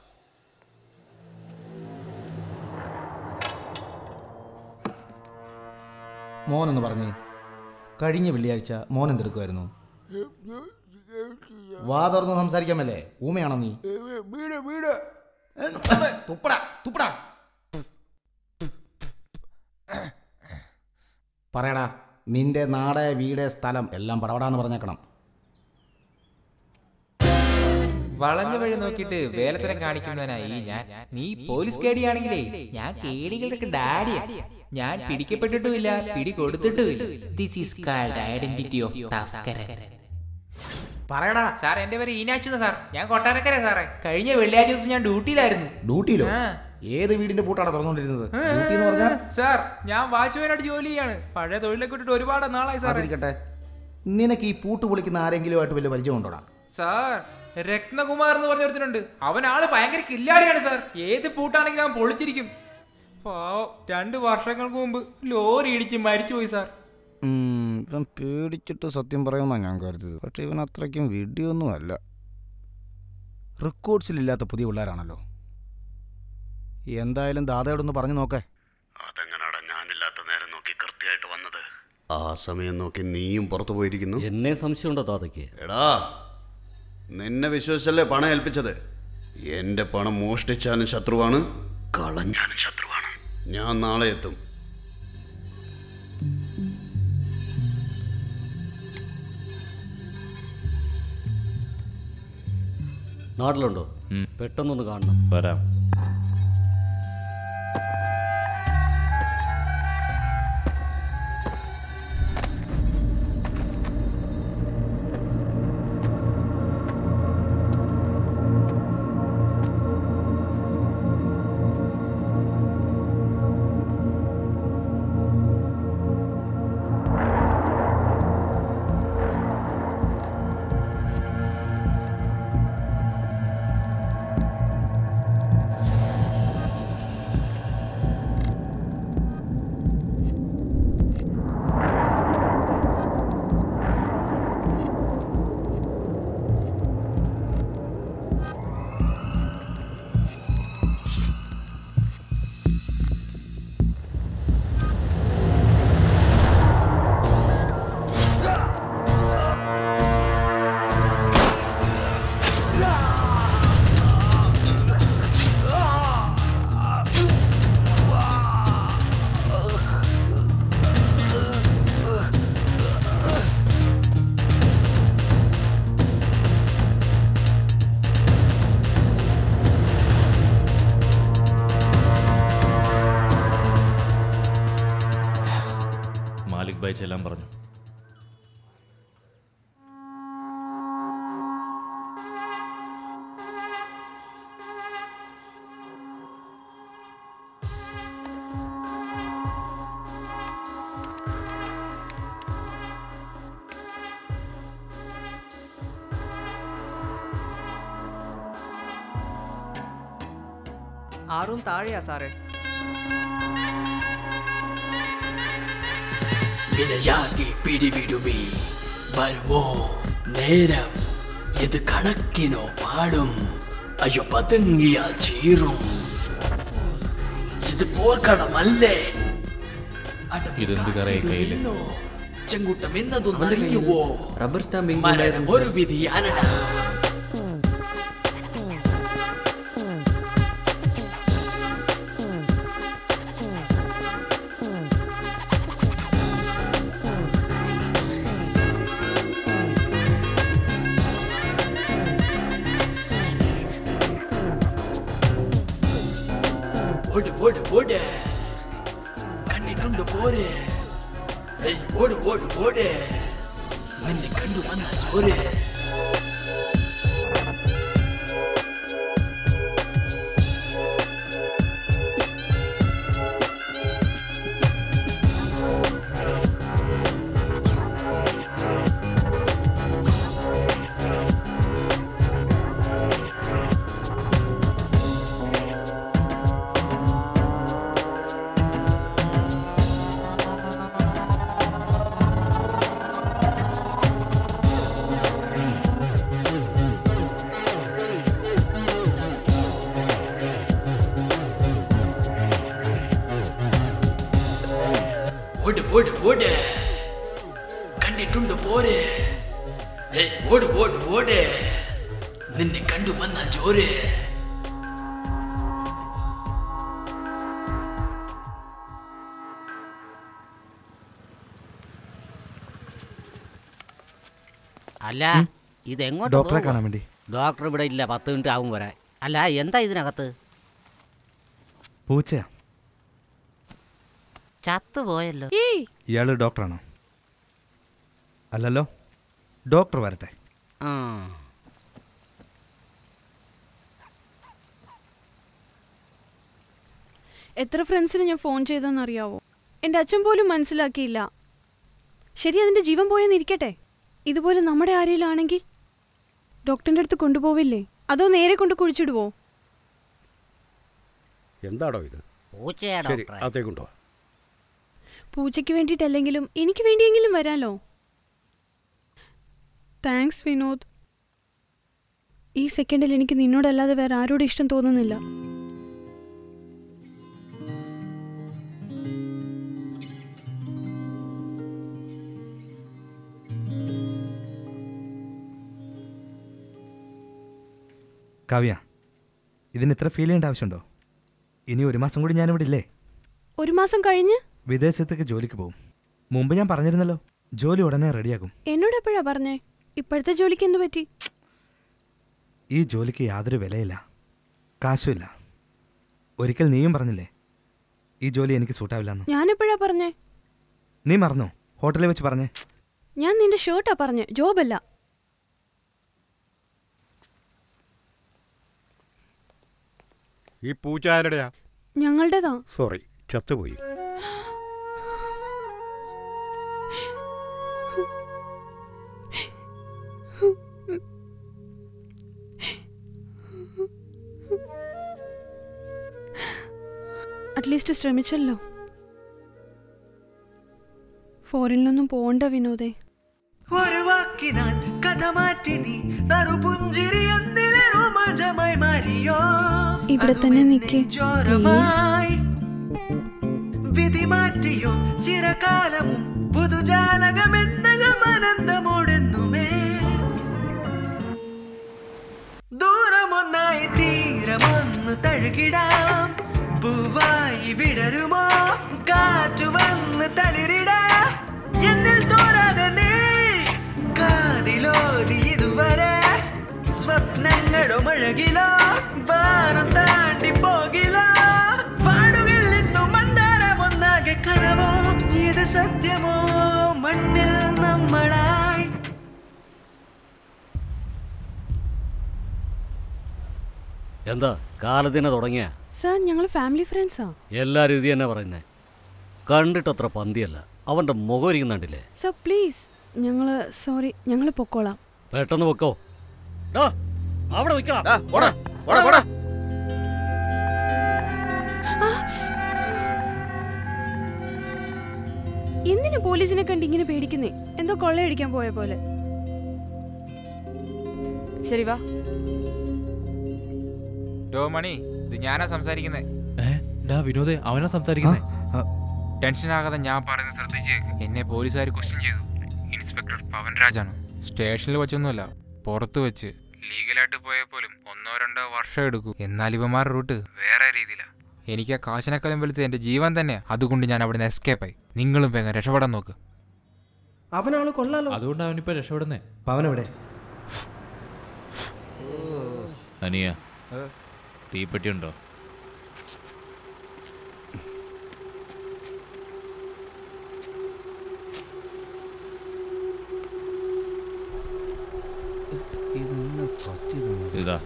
S3: മോനെന്ന് പറഞ്ഞേ കഴിഞ്ഞ വെള്ളിയാഴ്ച മോൻ എന്തെടുക്കുമായിരുന്നു വാ തുറന്ന് സംസാരിക്കാമല്ലേ ഊമയാണോ നീ
S20: വീട് വീട്
S3: തുപ്പടാ തുപ്പടാ പറയടാ നിന്റെ നാട് വീട് സ്ഥലം എല്ലാം പറവടാന്ന് പറഞ്ഞേക്കണം
S20: വളഞ്ഞ വഴി നോക്കിയിട്ട് വേലത്തരം കാണിക്കുന്നവനായി ഞാൻ നീ പോലീസ് കേടിയാണെങ്കിലേ ഞാൻ കേടികളുടെ ഡാഡിയാ ഞാൻ പിടിക്കപ്പെട്ടിട്ടുമില്ല പിടി കൊടുത്തിട്ടുമില്ല this is called identity of
S3: പറയടാ
S20: സാർ എന്റെ പേര് ഈനാച്ചു സാർ ഞാൻ കൊട്ടാരക്കര സാറേ കഴിഞ്ഞ വെള്ളിയാഴ്ച ദിവസം ഞാൻ ഡ്യൂട്ടിയിലായിരുന്നു
S3: ഡ്യൂട്ടിയിലോ
S20: ആ.
S3: ഏത് വീടിന്റെ പൂട്ടാണ് തുറന്നുകൊണ്ടിരുന്നത് ഡ്യൂട്ടി എന്ന് പറഞ്ഞാൽ
S20: സാർ ഞാൻ വാച്ച്മാനായിട്ട് ജോലി ചെയ്യാണ് പഴയ തൊഴിലൊക്കെ ഇട്ടിട്ട് ഒരുപാട് നാളായി സാറേ
S3: അതിരിക്കട്ടെ നിനക്ക് ഈ പൂട്ട് പൊളിക്കുന്ന ആരെങ്കിലുമായിട്ട് വലിയ പരിചയമുണ്ടോടാ
S20: സാർ രത്നകുമാർ എന്ന് പറഞ്ഞ ഒരുത്തനുണ്ട് അവൻ ആള് ഭയങ്കര കില്ലാടിയാണ് സാർ ഏത് പൂട്ടാണെങ്കിലും അവൻ പൊളിച്ചിരിക്കും പാവം രണ്ട് വർഷങ്ങൾക്ക് മുമ്പ് ലോറി ഇടിച്ച് മരിച്ചുപോയി സാർ
S14: ഇവൻ പേടിച്ചിട്ട് സത്യം പറയുമെന്നാണ് ഞാൻ കരുതിയത് പക്ഷെ ഇവൻ അത്രയ്ക്കും വിഡിയൊന്നും അല്ല റെക്കോർഡ്സിലില്ലാത്ത പുതിയ പിള്ളേരാണല്ലോ എന്തായാലും ദാദയോടൊന്ന് പറഞ്ഞു നോക്കേ
S4: അതെങ്ങനാടാ ഞാനില്ലാത്ത നേരം നോക്കി കൃത്യമായിട്ട് വന്നത് ആ സമയം നോക്കി നീയും പുറത്തു പോയിരിക്കുന്നു
S1: എന്നെ സംശയമുണ്ടോ താതയ്ക്ക്
S4: എടാ നിന്നെ വിശ്വസിച്ചല്ലേ പണം ഏൽപ്പിച്ചത് എന്റെ പണം മോഷ്ടിച്ചാലും ശത്രുവാണ് കളഞ്ഞാലും ശത്രുവാണ് ഞാൻ നാളെ എത്തും
S1: നാട്ടിലുണ്ടോ പെട്ടെന്നൊന്ന് കാണണം
S6: വരാം ബൈ ചെല്ലാൻ പറഞ്ഞു
S10: ആ റൂം താഴെയാ സാറേ
S21: വിനയാകി പിടിവിടുമി വരുമോ നേരം ഇത് കണക്കിനോ പാടും അയ്യോ പതുങ്ങിയാൽ ചീറും ഇത് പോർക്കടമല്ലേ
S6: ഇതെന്ത് കറയെ കയ്യില്
S21: ചെങ്കൂട്ടം എന്നതൊന്നറിയുവോ
S12: റബ്ബർ സ്റ്റാമ്പിംഗ്
S21: മരണം ഒരു വിധിയാനട ഓട് ഓട് ഓട് കണ്ടിട്ടുണ്ട് പോരെ ഏയ്, ഓട് ഓട് ഓട് നിന്നെ കണ്ടു വന്ന ചോര് ഓട് ഓട് ഓട് കണ്ടിട്ടുണ്ട് പോരെ ഏയ്, ഓട് ഓട് ഓട് നിന്നെ കണ്ടു വന്ന ചോര്
S9: അല്ല ഇതെങ്ങോട്ട്
S5: ഡോക്ടറെ
S9: പോവുക?
S5: കാണാൻ വേണ്ടി.
S9: ഡോക്ടർ ഇവിടെ ഇല്ല പത്ത് മിനിറ്റ് ആവും വരാൻ അല്ല എന്താ ഇതിനകത്ത്
S5: പൂച്ചയാ
S9: ചത്തുപോയല്ലോ
S5: ഇയാള് ഡോക്ടറാണോ അല്ലല്ലോ ഡോക്ടർ വരട്ടെ
S9: ആ
S18: എത്ര ഫ്രണ്ട്സിന് ഞാൻ ഫോൺ ചെയ്തെന്ന് അറിയാവോ എൻ്റെ അച്ഛൻ പോലും മനസ്സിലാക്കിയില്ല ശരി അതിൻ്റെ ജീവൻ പോയെന്നിരിക്കട്ടെ ഇതുപോലെ നമ്മുടെ ആരെങ്കിലും ആണെങ്കിൽ ഡോക്ടറിൻ്റെ അടുത്ത് കൊണ്ടുപോവില്ലേ അതോ നേരെ കൊണ്ട് കുഴിച്ചിടുവോ
S2: എന്താടോ ഇത്
S9: പൂച്ചയാ
S2: ശരി
S9: ഡോക്ടറെ
S2: അകത്തേക്കുണ്ടോ
S18: പൂജയ്ക്ക് വേണ്ടിയിട്ടല്ലെങ്കിലും എനിക്ക് വേണ്ടിയെങ്കിലും വരാലോ താങ്ക്സ് വിനോദ് ഈ സെക്കൻഡിൽ എനിക്ക് നിന്നോടല്ലാതെ വേറെ ആരോടും ഇഷ്ടം തോന്നുന്നില്ല
S5: കാവ്യ ഇതിന് ഇത്ര ഫീൽ ചെയ്യേണ്ട ആവശ്യമുണ്ടോ ഇനി ഒരു മാസം കൂടി ഞാനിവിടെ ഇല്ലേ
S18: ഒരു മാസം കഴിഞ്ഞ്
S5: വിദേശത്തേക്ക് ജോലിക്ക് പോകും മുമ്പ് ഞാൻ പറഞ്ഞിരുന്നല്ലോ ജോലി ഉടനെ റെഡിയാകും
S18: എന്നോട് എപ്പോഴാ പറഞ്ഞേ ഇപ്പോഴത്തെ ജോലിക്ക് എന്ത് പറ്റി
S5: ഈ ജോലിക്ക് യാതൊരു വിലയില്ല കാശുമില്ല ഒരിക്കൽ നീയും പറഞ്ഞില്ലേ ഈ ജോലി എനിക്ക് സൂട്ടാവില്ലെന്ന്
S18: ഞാൻ എപ്പോഴാ പറഞ്ഞേ
S5: നീ മറന്നോ ഹോട്ടലിൽ വെച്ച് പറഞ്ഞേ
S18: ഞാൻ നിന്റെ ഷർട്ടാ പറഞ്ഞേ ജോബല്ല
S2: ഈ പൂച്ച ആരുടെയാ
S18: ഞങ്ങളുടേതാ
S2: സോറി ചത്തുപോയി
S18: അറ്റ്ലീസ്റ്റ് ശ്രമിച്ചല്ലോ ഫോറിനിലൊന്നും പോണ്ട വിനോദേ
S22: ഒരു വാക്കിനാൽ കഥ മാറ്റി നീ നറുപുഞ്ചിരി എന്തിനെ രോമാഞ്ചമായി മാറിയോ
S18: ഇവിടെ തന്നെ നിക്ക്
S22: ചോരമായി വിധി മാറ്റിയോ ചിരകാലമും പുതുജാലകമെന്നകം അനന്തമോടെന്നുമേ ദൂരമൊന്നായി തീരമൊന്ന് തഴുകിടാം പൂവായി വിടരുമോ കാറ്റു വന്ന് തളിരിടാ എന്നിൽ തോരാതെ നീ കാതിലോതി ഇതുവരെ സ്വപ്നങ്ങളും അഴകിലോ വാനം താണ്ടി പോകില്ല വാടുകിൽ നിന്നും മന്ദാരമൊന്നാകെ കനവോ ഇത് സത്യമോ
S1: എന്താ കാലത്തിനെ തുടങ്ങിയ
S18: സർ ഞങ്ങൾ ഫാമിലി ഫ്രണ്ട്സാ
S1: എല്ലാരും ഇത് തന്നെ പറയുന്നേ കണ്ടിട്ടത്ര പന്തിയല്ല അവന്റെ മുഖം ഇരിക്കുന്നുണ്ടില്ലേ
S18: സർ പ്ലീസ് ഞങ്ങൾ സോറി ഞങ്ങൾ പൊക്കോളാം
S1: പെട്ടെന്ന് വെക്കോ അവിടെ നിൽക്കണം
S18: എന്തിനു പോലീസിനെ കണ്ട് ഇങ്ങനെ പേടിക്കുന്നേ എന്തോ കൊള്ളയടിക്കാൻ പോയ പോലെ ശരി വാ
S20: ഡോ മണി ഇത് ഞാനാ സംസാരിക്കുന്നേ
S6: ഡാ വിനോദേ അവനാ സംസാരിക്കുന്നേ
S20: ടെൻഷൻ ആകാതെ ഞാൻ പറയുന്നത് ശ്രദ്ധിച്ച് കേൾക്ക്. എന്നെ പോലീസുകാർ ക്വസ്റ്റ്യൻ ചെയ്തു ഇൻസ്പെക്ടർ പവൻരാജാണ് സ്റ്റേഷനിൽ വെച്ചൊന്നുമല്ല പുറത്ത് വെച്ച് ലീഗലായിട്ട് പോയാൽ പോലും ഒന്നോ രണ്ടോ വർഷം എടുക്കും എന്നാൽ ഇവന്മാരുടെ റൂട്ട് വേറെ രീതിയിലാണ് എനിക്ക് ആ കാശിനേക്കാളും വലുത് എൻ്റെ ജീവൻ തന്നെ അതുകൊണ്ട് ഞാൻ അവിടെ നിന്ന് എസ്കേപ്പ് ആയി നിങ്ങളും വേഗം രക്ഷപ്പെടാൻ നോക്ക്
S11: അവനാള് കൊള്ളാലോ
S6: അതുകൊണ്ട് അവനിപ്പോ രക്ഷപ്പെടുന്നേ
S13: പവനെവിടെ
S6: അനിയ തീപ്പെട്ടി ഉണ്ടോ ഇതാ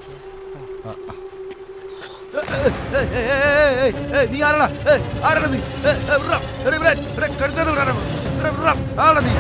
S3: നീ ആരടാ ഏയ്, ആരടാ നീ ഏയ്, ഏയ്, വിട്രാ. എടാ, ഇവിടെ, ഇവിടെ, കഴുത്തേന്ന് വിടാനാ. എടാ, വിട്രാ. ആരടാ നീ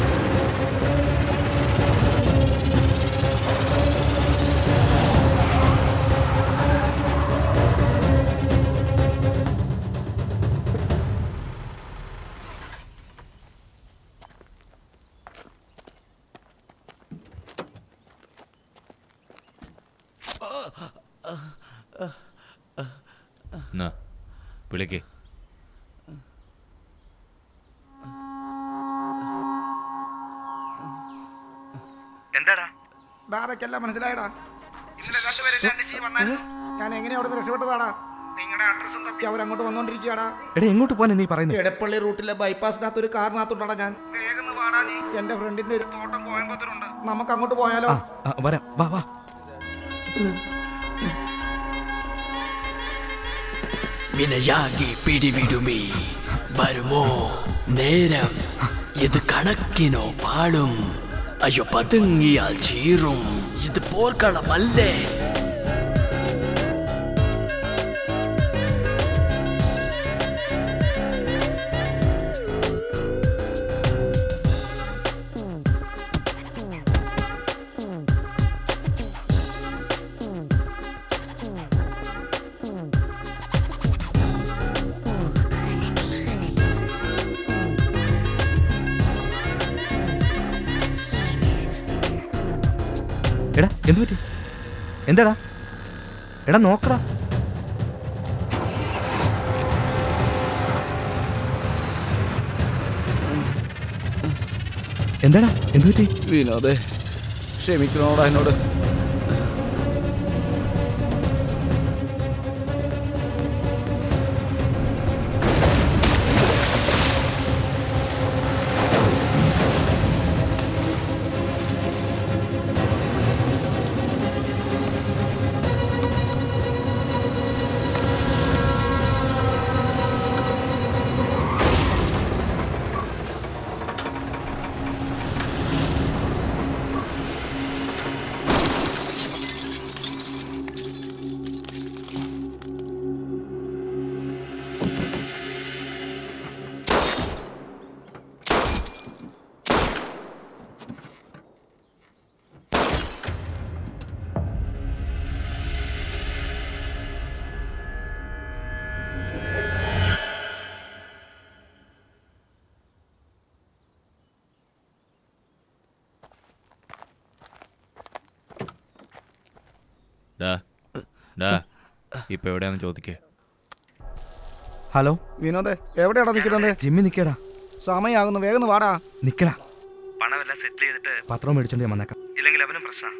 S6: എന്നാ വിളിക്കേ
S3: എന്താടാ ഡാറൊക്കെല്ലാം മനസ്സിലായടാ ഇന്നലെ രണ്ടുപേരെ എന്നെ അന്വേഷിച്ച് വന്നായിരുന്നു. ഞാൻ എങ്ങനെ അവിടെ നിന്ന് രക്ഷപ്പെട്ടതാടാ നിങ്ങളുടെ അഡ്രസ്സും തപ്പി അവരങ്ങോട്ട് വന്നോണ്ടിരിക്കുകയാടാ
S5: എടാ എങ്ങോട്ട് പോകാൻ നീ പറയുന്നത്
S3: എടപ്പള്ളി റൂട്ടിലെ ബൈപ്പാസിനകത്ത് ഒരു കാറിനകത്തുണ്ടാടാ ഞാൻ എന്റെ ഫ്രണ്ടിന്റെ ഒരു തോട്ടം കോയമ്പത്തൂരുണ്ട് നമുക്ക് അങ്ങോട്ട് പോയാലോ
S5: ആ, വരാം വാ വാ
S21: വിനയാകി പിടിവിടുമേ വരുമോ നേരം ഇത് കണക്കിനോ പാടും അയ്യോ പതുങ്ങിയാൽ ചീറും ഇത് പോർക്കളമല്ലേ
S5: എടാ എന്ത് പറ്റി എന്താടാ എടാ നോക്കടാ എന്താടാ എന്ത് പറ്റി
S3: വിനോദേ ക്ഷമിക്കണോടാ എന്നോട്
S6: ഡാ ഡാ ഇപ്പൊ എവിടെയാന്ന് ചോദിക്കേ
S5: ഹലോ
S3: വിനോദേ എവിടെയാടാ നിൽക്കുന്നത്
S5: ജിമ്മി നിക്കടാ
S3: സമയമാകുന്നു വേഗം ഒന്ന് വാടാ
S5: നിക്കടാ
S10: പണമെല്ലാം സെറ്റിൽ ചെയ്തിട്ട്
S5: പത്രം മേടിച്ചോണ്ട് ഞാൻ വന്നേക്കാം
S10: ഇല്ലെങ്കിൽ അവനും പ്രശ്നമാണ്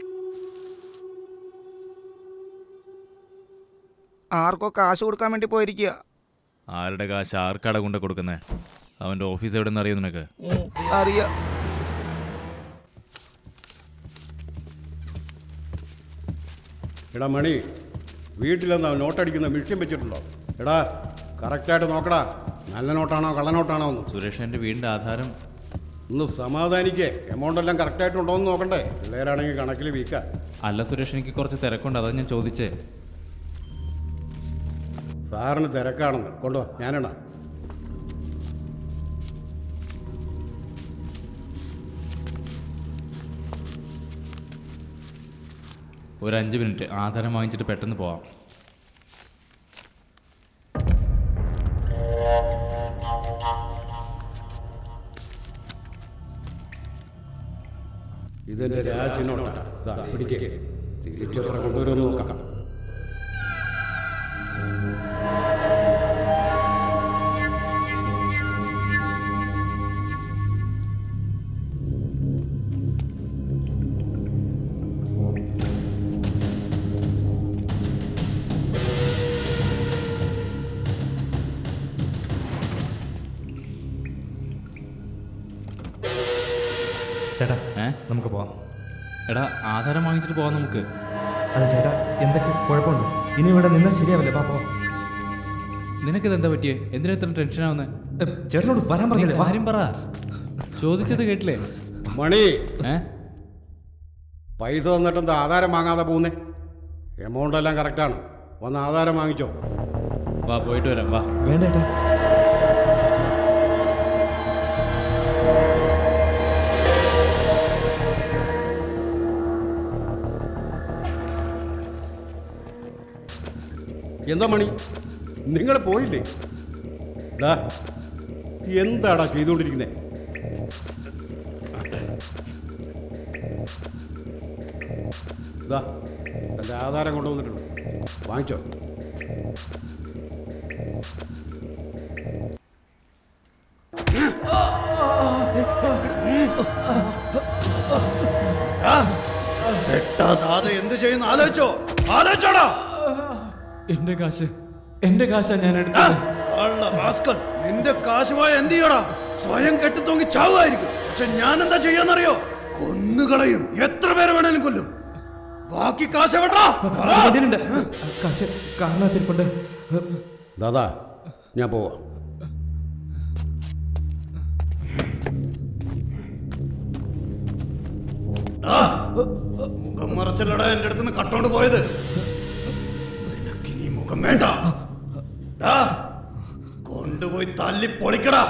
S3: ആർക്കോ കാശ് കൊടുക്കാൻ വേണ്ടി പോയിരിക്കുക
S6: ആരുടെ കാശ് ആർക്കാടാ കൊണ്ട് കൊടുക്കുന്നേ അവന്റെ ഓഫീസ് എവിടെ നിന്ന് അറിയോ നിനക്ക്
S3: അറിയാം
S2: എടാ മണി വീട്ടിലെന്താ നോട്ടടിക്കുന്ന മിഷ്യം വെച്ചിട്ടുണ്ടോ എടാ കറക്റ്റായിട്ട് നോക്കടാ നല്ല നോട്ടാണോ കള്ളനോട്ടാണോ എന്ന്
S6: സുരേഷ് എൻ്റെ വീടിൻ്റെ ആധാരം
S2: ഒന്ന് സമാധാനിക്കേ എമൗണ്ട് എല്ലാം കറക്റ്റായിട്ടുണ്ടോ എന്ന് നോക്കണ്ടേ പിള്ളേരാണെങ്കിൽ കണക്കിൽ വീക്കാ
S6: അല്ല സുരേഷ് എനിക്ക് കുറച്ച് തിരക്കുണ്ട് അതാ ഞാൻ ചോദിച്ചേ
S2: സാറിന് തിരക്കാണെന്ന് കൊണ്ടുവാ ഞാനാണ്
S6: ഒരു അഞ്ച് മിനിറ്റ് ആധാരം വാങ്ങിച്ചിട്ട് പെട്ടെന്ന് പോവാം
S2: ഇതെന്റെ രാജിനോട്ടാ ദാ പിടിക്കേ തിരിച്ചെത്ര കൊണ്ടുവരുമെന്ന് നോക്കാം
S5: ചേട്ടാ
S6: ഏ
S5: നമുക്ക് പോവാം
S6: എടാ ആധാരം വാങ്ങിച്ചിട്ട് പോവാം നമുക്ക്
S5: അതെ ചേട്ടാ എന്തൊക്കെ കുഴപ്പമുണ്ട് ഇനി ഇവിടെ നിന്നാൽ ശരിയാവില്ല പാപ്പോ
S6: നിനക്കിത് എന്താ പറ്റിയേ എന്തിനാ ഇത്ര ടെൻഷൻ ആവുന്നേ
S5: ചേട്ടനോട് വരാൻ പറഞ്ഞില്ലേ വാ.
S6: കാര്യം പറ ചോദിച്ചത് കേട്ടില്ലേ
S2: മണി
S6: ഏ
S2: പൈസ തന്നിട്ടെന്താ ആധാരം വാങ്ങാതെ പോകുന്നേ എമൗണ്ട് എല്ലാം കറക്റ്റാണ് വന്ന് ആധാരം വാങ്ങിച്ചോ
S6: വാ പോയിട്ട് വരാം വാ
S5: വേണ്ട ഏട്ടാ
S2: എന്താ മണി നിങ്ങൾ പോയില്ലേ ഡാ എന്താടാ ചെയ്തുകൊണ്ടിരിക്കുന്നേ ഇതാ തൻ്റെ ആധാരം കൊണ്ടുവന്നിട്ടുണ്ട് വാങ്ങിച്ചോ
S4: പെട്ടാതെ എന്ത് ചെയ്യുന്ന ആലോചിച്ചോ ആലോചിച്ചോടാ
S6: എന്റെ കാശ് എന്റെ കാശാ ഞാൻ എടുത്തത്
S4: കള്ള റാസ്കൽ നിന്റെ കാശുമായ എന്ത് ചെയ്യടാ സ്വയം കെട്ടിത്തൂങ്ങി ചാവുമായിരിക്കും പക്ഷെ ഞാൻ എന്താ ചെയ്യാന്നറിയോ കൊന്നുകളയും എത്ര പേരെ വേണേലും കൊല്ലും ബാക്കി കാശ് എവിടാ
S5: ഇതിനുണ്ട് കാശ് കാണാത്തിരിപ്പുണ്ട്
S2: ദാദാ ഞാൻ പോവാം
S4: മുഖം മറച്ചല്ലടാ എന്റെ അടുത്ത് നിന്ന് കട്ടോണ്ട് പോയത് നിനക്കിനി മുഖം വേണ്ട ഡാ, കൊണ്ടുപോയി തല്ലി പൊളിക്കടാ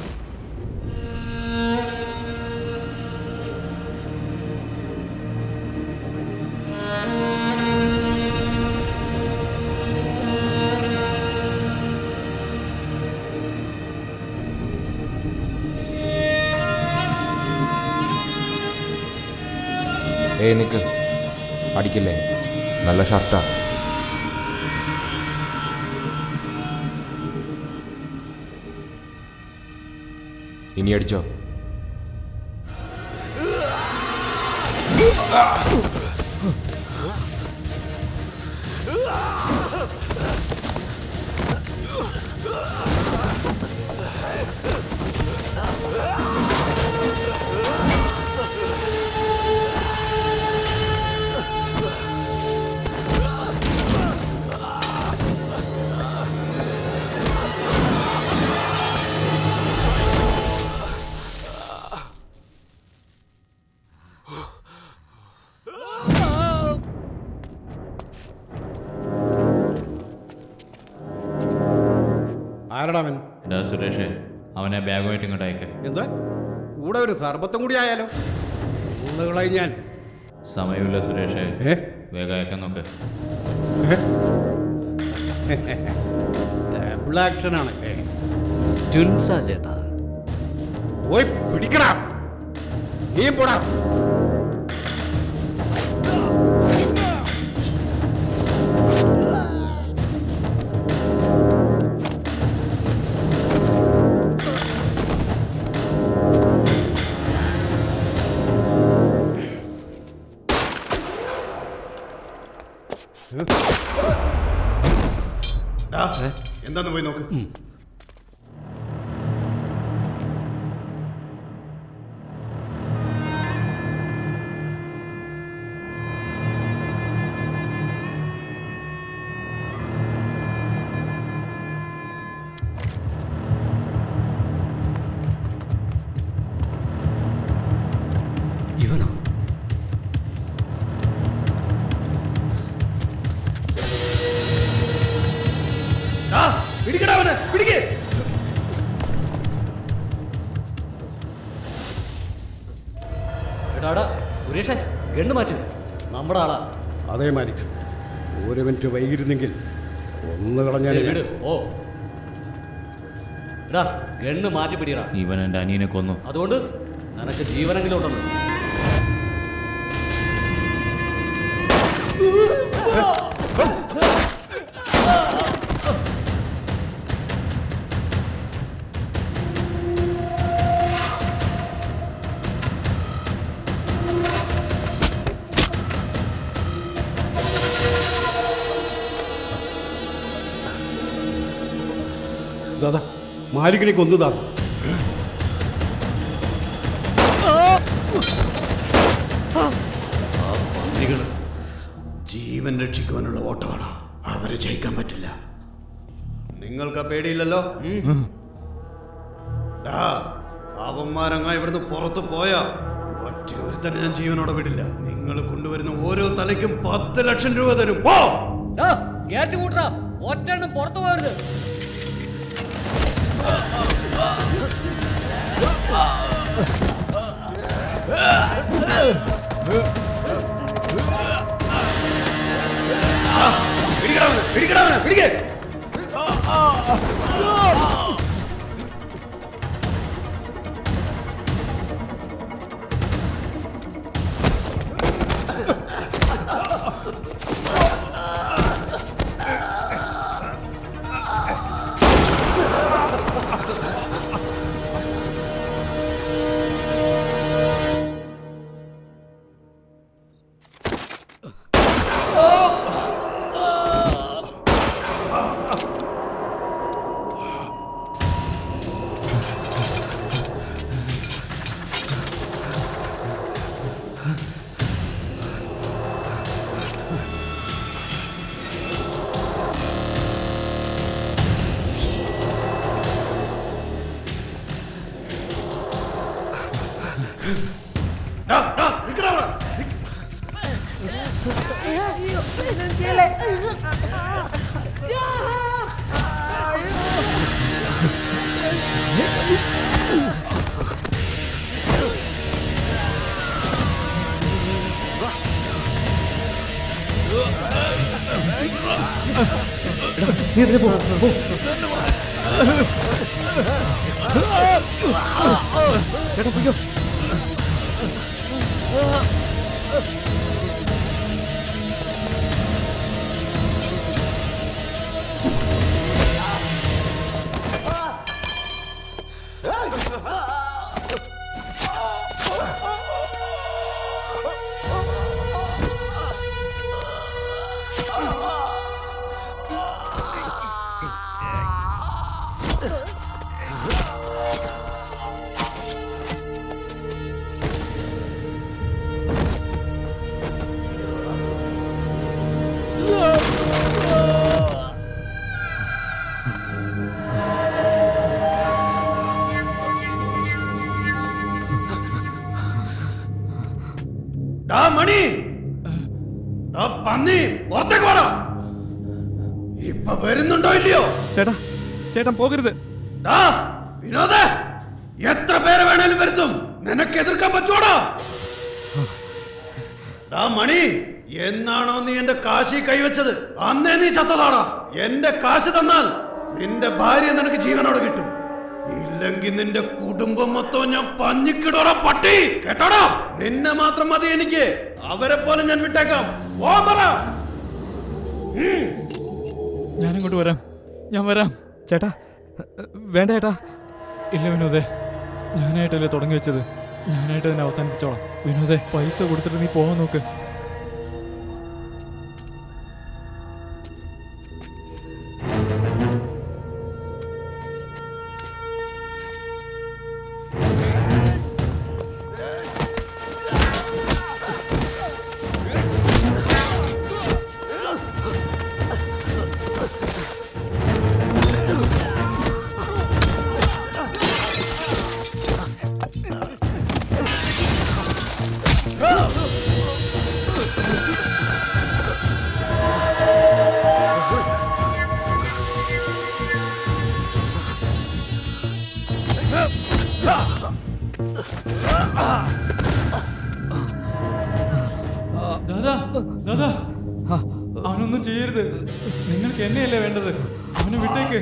S13: ഏയ് നിക്ക് അടിക്കില്ലേ നല്ല ഷർട്ടാ ഇനി അടിച്ചോ
S2: ആരടാ അവൻ
S6: എടാ സുരേഷേ അവനെ ബാഗുമായിട്ട് ഇങ്ങോട്ട് അയക്ക്
S2: എന്താ കൂടെ ഒരു സർബത്തും കൂടി ആയാലോ ഉള്ളകളായി ഞാൻ
S6: സമയമില്ല സുരേഷേ
S2: ഏ?
S6: വേഗം അയക്കാൻ നോക്ക്
S2: ഡബിൾ ആക്ഷൻ ആണല്ലേ
S1: ട്വിൻസാ ചേട്ടാ
S2: പോയി പിടിക്കടാ നീ പോടാ
S4: ഡാ, എന്താന്ന് പോയി നോക്ക് പിടിക്കടാ അവനെ പിടിക്കേ
S1: എടാടാ സുരേഷേ ഗണ്ണ് മാറ്റി നമ്മുടെ ആളാ
S2: അതേ മാലിക് ഒരു മിനിറ്റ് വൈകിരുന്നെങ്കിൽ ഒന്ന് കളഞ്ഞാൽ
S1: ശരി, വിട്. ഓ എടാ ഗണ്ണ് മാറ്റി പിടിയടാ
S6: ഇവൻ എൻ്റെ അനിയനെ കൊന്നു
S1: അതുകൊണ്ട് നിനക്ക് ജീവനെങ്കിലും ഉണ്ടല്ലോ
S2: ദാദാ മാലിക്കിനെ കൊന്നതാ
S4: ആ പന്നികള് ജീവൻ രക്ഷിക്കുവാനുള്ള ഓട്ടമാണ് അവരെ ജയിക്കാൻ പറ്റില്ല നിങ്ങൾക്ക് ആ പേടിയില്ലല്ലോ ഉം? ഡാ, അവന്മാരങ്ങ ഇവിടുന്ന് പുറത്തു പോയാ ഒറ്റ ഒരുത്തനെ ഞാൻ ജീവനോടെ വിടില്ല നിങ്ങൾ കൊണ്ടുവരുന്ന ഓരോ തലയ്ക്കും പത്ത് ലക്ഷം രൂപ തരും പോ
S1: ഗേറ്റ് കൂട്ടറാ ഒറ്റെണ്ണം പുറത്തു പോകരുത്
S4: പിടിക്കടാ പിടിക്കടാ പിടിക്കേ ഡാ, ഡാ, നിക്കടാ അവിടെ.
S15: നീ അതിലെ പോ പോ. ചേട്ടാ പൊയ്ക്കോ
S4: ഡാ മണി ഡാ പന്നി പുറത്തേക്ക് വാടാ ഇപ്പൊ വരുന്നുണ്ടോ ഇല്ലയോ
S15: ചേട്ടാ ചേട്ടൻ പോകരുത്
S4: ഡാ വിനോദ എത്ര പേരെ വേണേലും വരുത്തും നിനക്ക് എതിർക്കാൻ പറ്റുവാടാ ഡാ മണി എന്നാണോ നീ എന്റെ കാശി കൈവച്ചത് അന്നേ നീ ചത്തതാടാ എന്റെ കാശ് തന്നാൽ നിന്റെ ഭാര്യ നിനക്ക് ജീവനോടെ കിട്ടും ഇല്ലെങ്കിൽ നിന്റെ കുടുംബം മൊത്തം ഞാൻ പഞ്ഞിക്കിടോടാ പട്ടി കേട്ടോടാ നിന്നെ മാത്രം മതി എനിക്ക് അവരെ പോലെ ഞാൻ വിട്ടേക്കാം ഓ പറ
S6: ഞാനിങ്ങോട്ട് വരാം ഞാൻ വരാം
S15: ചേട്ടാ വേണ്ട ചേട്ടാ
S6: ഇല്ല വിനോദേ ഞാനായിട്ടല്ലേ തുടങ്ങി വെച്ചത് ഞാനായിട്ട് തന്നെ അവസാനിപ്പിച്ചോളാം വിനോദേ പൈസ കൊടുത്തിട്ട് നീ പോകാൻ നോക്ക്
S4: Ah!
S6: ദാദാ ദാദാ അവനൊന്നും ചെയ്യരുത് നിങ്ങൾക്ക് എന്നെയല്ലേ വേണ്ടത് അവനെ വിട്ടേക്ക്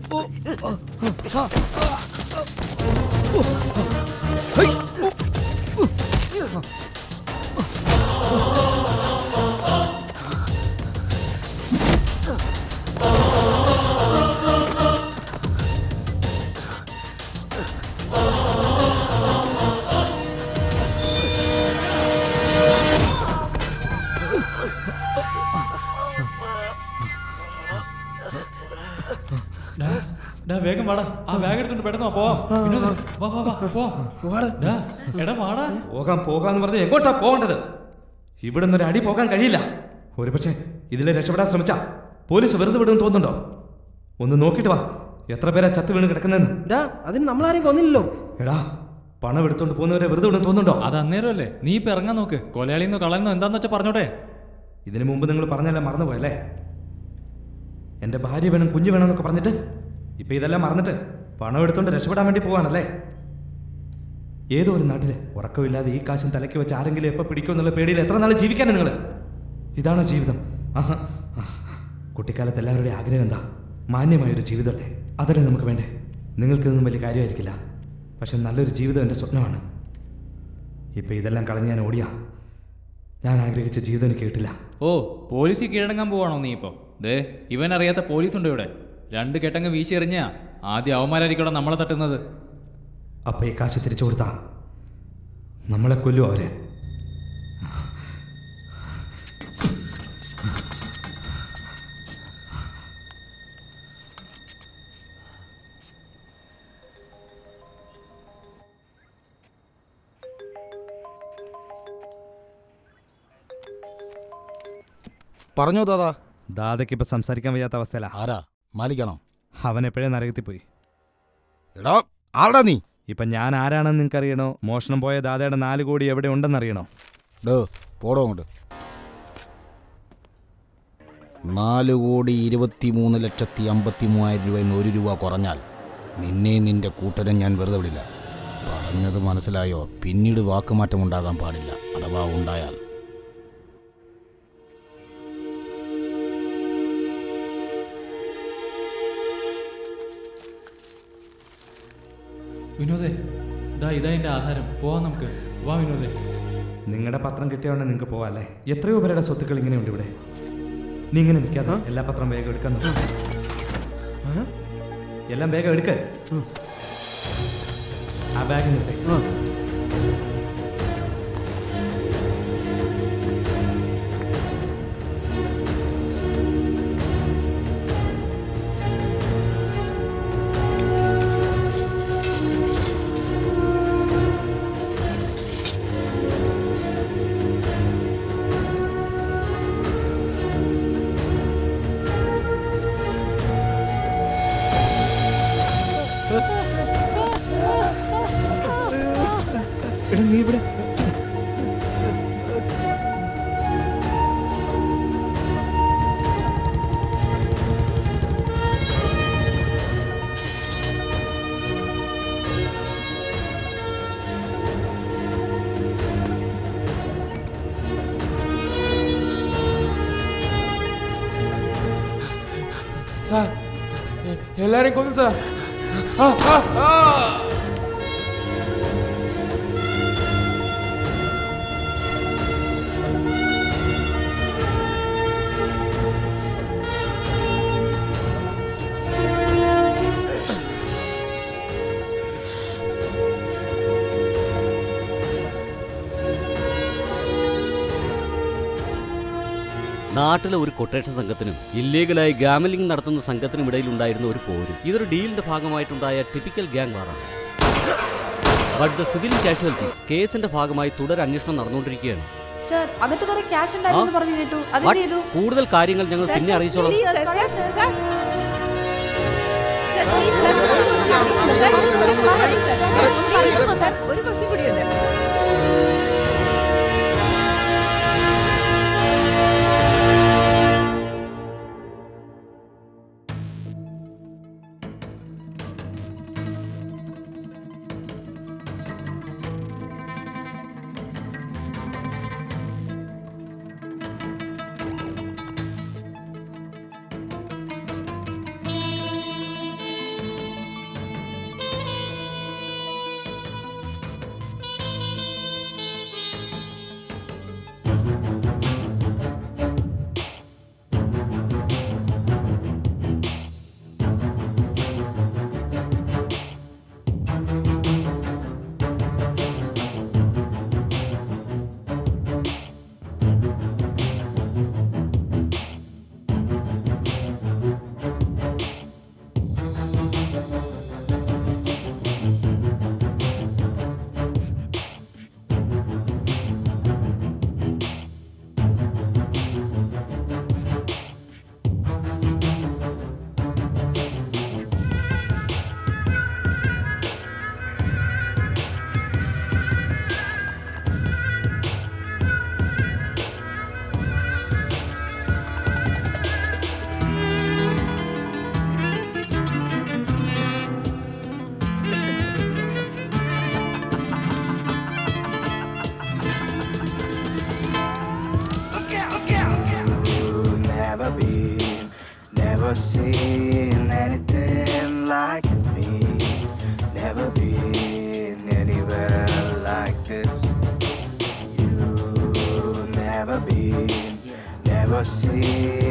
S6: ഡാ, ഡാ വേഗം വാടാ ആ ബാഗ് എടുത്തോണ്ട് പെട്ടെന്ന് വാ, പോവാം വിനോദേ, വാ വാ വാ പോവാം ഡാ, എടാ വാടാ
S5: പോകാം പോകാന്ന് പറഞ്ഞ് എങ്ങോട്ടാ പോകേണ്ടത് ഇവിടെ ഒരു അടി പോകാൻ കഴിയില്ല ഒരുപക്ഷെ ഇതിലെ രക്ഷപ്പെടാൻ ശ്രമിച്ച പോലീസ് വെറുതെ വിടുമെന്ന് തോന്നുന്നുണ്ടോ ഒന്ന് നോക്കിയിട്ട് വാ എത്ര പേരാ ചത്ത് വീണ് കിടക്കുന്നതെന്ന്
S11: ഡാ അതിന് നമ്മളാരെയും കൊന്നില്ലല്ലോ
S5: എടാ പണം എടുത്തോണ്ട് പോകുന്നവരെ വെറുതെ വിടുമെന്ന് തോന്നുന്നുണ്ടോ
S6: അത് അന്നേരമല്ലേ നീ ഇപ്പൊ ഇറങ്ങാൻ നോക്ക് കൊലയാളിന്നോ കളയുന്നോ എന്താന്ന് വെച്ചാ പറഞ്ഞോട്ടെ
S5: ഇതിനു മുമ്പ് നിങ്ങൾ പറഞ്ഞല്ലേ മറന്നുപോയല്ലേ എൻ്റെ ഭാര്യ വേണം കുഞ്ഞ് വേണം എന്നൊക്കെ പറഞ്ഞിട്ട് ഇപ്പൊ ഇതെല്ലാം മറന്നിട്ട് പണം എടുത്തോണ്ട് രക്ഷപ്പെടാൻ വേണ്ടി പോവാണല്ലേ ഏതോ ഒരു നാട്ടില് ഉറക്കമില്ലാതെ ഈ കാശും തലയ്ക്ക് വെച്ച് ആരെങ്കിലും എപ്പോൾ പിടിക്കുമെന്നുള്ള പേടിയിൽ എത്ര നാൾ ജീവിക്കാനാ നിങ്ങൾ ഇതാണോ ജീവിതം ആഹാ ആ. കുട്ടിക്കാലത്ത് എല്ലാവരുടെയും ആഗ്രഹം എന്താ മാന്യമായൊരു ജീവിതമല്ലേ അതല്ലേ നമുക്ക് വേണ്ടേ നിങ്ങൾക്കിതൊന്നും വലിയ കാര്യമായിരിക്കില്ല പക്ഷെ നല്ലൊരു ജീവിതം എൻ്റെ സ്വപ്നമാണ് ഇപ്പം ഇതെല്ലാം കളഞ്ഞ് ഞാൻ ഓടിയാ ഞാൻ ആഗ്രഹിച്ച ജീവിതം എനിക്ക് കിട്ടില്ല
S6: ഓ പോലീസ് കീഴടങ്ങാൻ പോവാണോ നീ ഇപ്പൊ ദേ ഇവൻ അറിയാത്ത പോലീസ് ഉണ്ട് ഇവിടെ രണ്ട് കെട്ടങ്ങ് വീശി എറിഞ്ഞാ ആദ്യം അവന്മാരായിരിക്കും നമ്മളെ തട്ടുന്നത്
S5: അപ്പൊ ഈ കാശ് തിരിച്ചു കൊടുത്താ നമ്മളെ കൊല്ലും അവര്
S14: പറഞ്ഞോ ദാദാ
S5: ദാദയ്ക്ക് ഇപ്പൊ സംസാരിക്കാൻ വയ്യാത്ത അവസ്ഥയിലാ
S14: ആരാ മാലിക്കാണോ
S5: അവൻ എപ്പോഴേ നരകത്തിൽ പോയി
S14: എടാ ആടാ നീ
S5: ഇപ്പൊ ഞാൻ ആരാണെന്ന് നിങ്ങൾക്ക് അറിയണോ മോഷണം പോയ ദാദയുടെ നാല് കോടി എവിടെ ഉണ്ടെന്ന് അറിയണോ
S14: ഡോ പോടോ അങ്ങോട്ട് നാല് കോടി ഇരുപത്തി മൂന്ന് ലക്ഷത്തി അമ്പത്തി മൂവായിരം രൂപയിൽ നിന്ന് ഒരു രൂപ കുറഞ്ഞാൽ നിന്നെ നിന്റെ കൂട്ടരെ ഞാൻ വെറുതെ വിടില്ല പറഞ്ഞത് മനസ്സിലായോ പിന്നീട് വാക്കുമാറ്റം ഉണ്ടാകാൻ പാടില്ല അഥവാ ഉണ്ടായാൽ
S6: വിനോദേ ദാ ഇതാ എന്റെ ആധാരം പോവാം നമുക്ക് വാ വിനോദേ
S5: നിങ്ങളുടെ പത്രം കിട്ടിയോണ്ട് നിങ്ങൾക്ക് പോവാല്ലേ എത്രയോ പേരുടെ സ്വത്തുക്കൾ ഇങ്ങനെയുണ്ട് ഇവിടെ നീ ഇങ്ങനെ നിൽക്കാതെ എല്ലാ പത്രം വേഗം എടുക്കാൻ നോക്ക്. എല്ലാം വേഗം എടുക്ക ആ ബാഗ് നിർത്തേ എടാ നീ ഇവിടെ
S20: സാർ എ- എല്ലാരെയും കൊന്നു സാർ ആ, ആ, ആ.
S1: നാട്ടിലെ ഒരു കൊട്ടേഷൻ സംഘത്തിനും ഇല്ലീഗലായി ഗാമലിംഗ് നടത്തുന്ന സംഘത്തിനും ഇടയിലുണ്ടായിരുന്ന ഒരു പോര് ഇതൊരു ഡീലിന്റെ ഭാഗമായിട്ടുണ്ടായ ടിപ്പിക്കൽ ഗ്യാങ് വാറാണ് ബട്ട് ദ സിവിൽ കാഷ്വാലിറ്റീസ് കേസിന്റെ ഭാഗമായി തുടർ അന്വേഷണം നടന്നുകൊണ്ടിരിക്കുകയാണ്
S18: സർ അകത്ത് കുറെ ക്യാഷ് ഉണ്ടായിരുന്നു പറഞ്ഞു കേട്ടു
S1: What?
S18: അതെന്ത് ചെയ്തു
S1: കൂടുതൽ കാര്യങ്ങൾ ഞങ്ങൾ പിന്നെ അറിയിച്ചോളാം
S18: ഒരു ക്വസ്റ്റ്യൻ കൂടിയുണ്ട്
S22: seen anything like me. Never been anywhere like this. You never been, never seen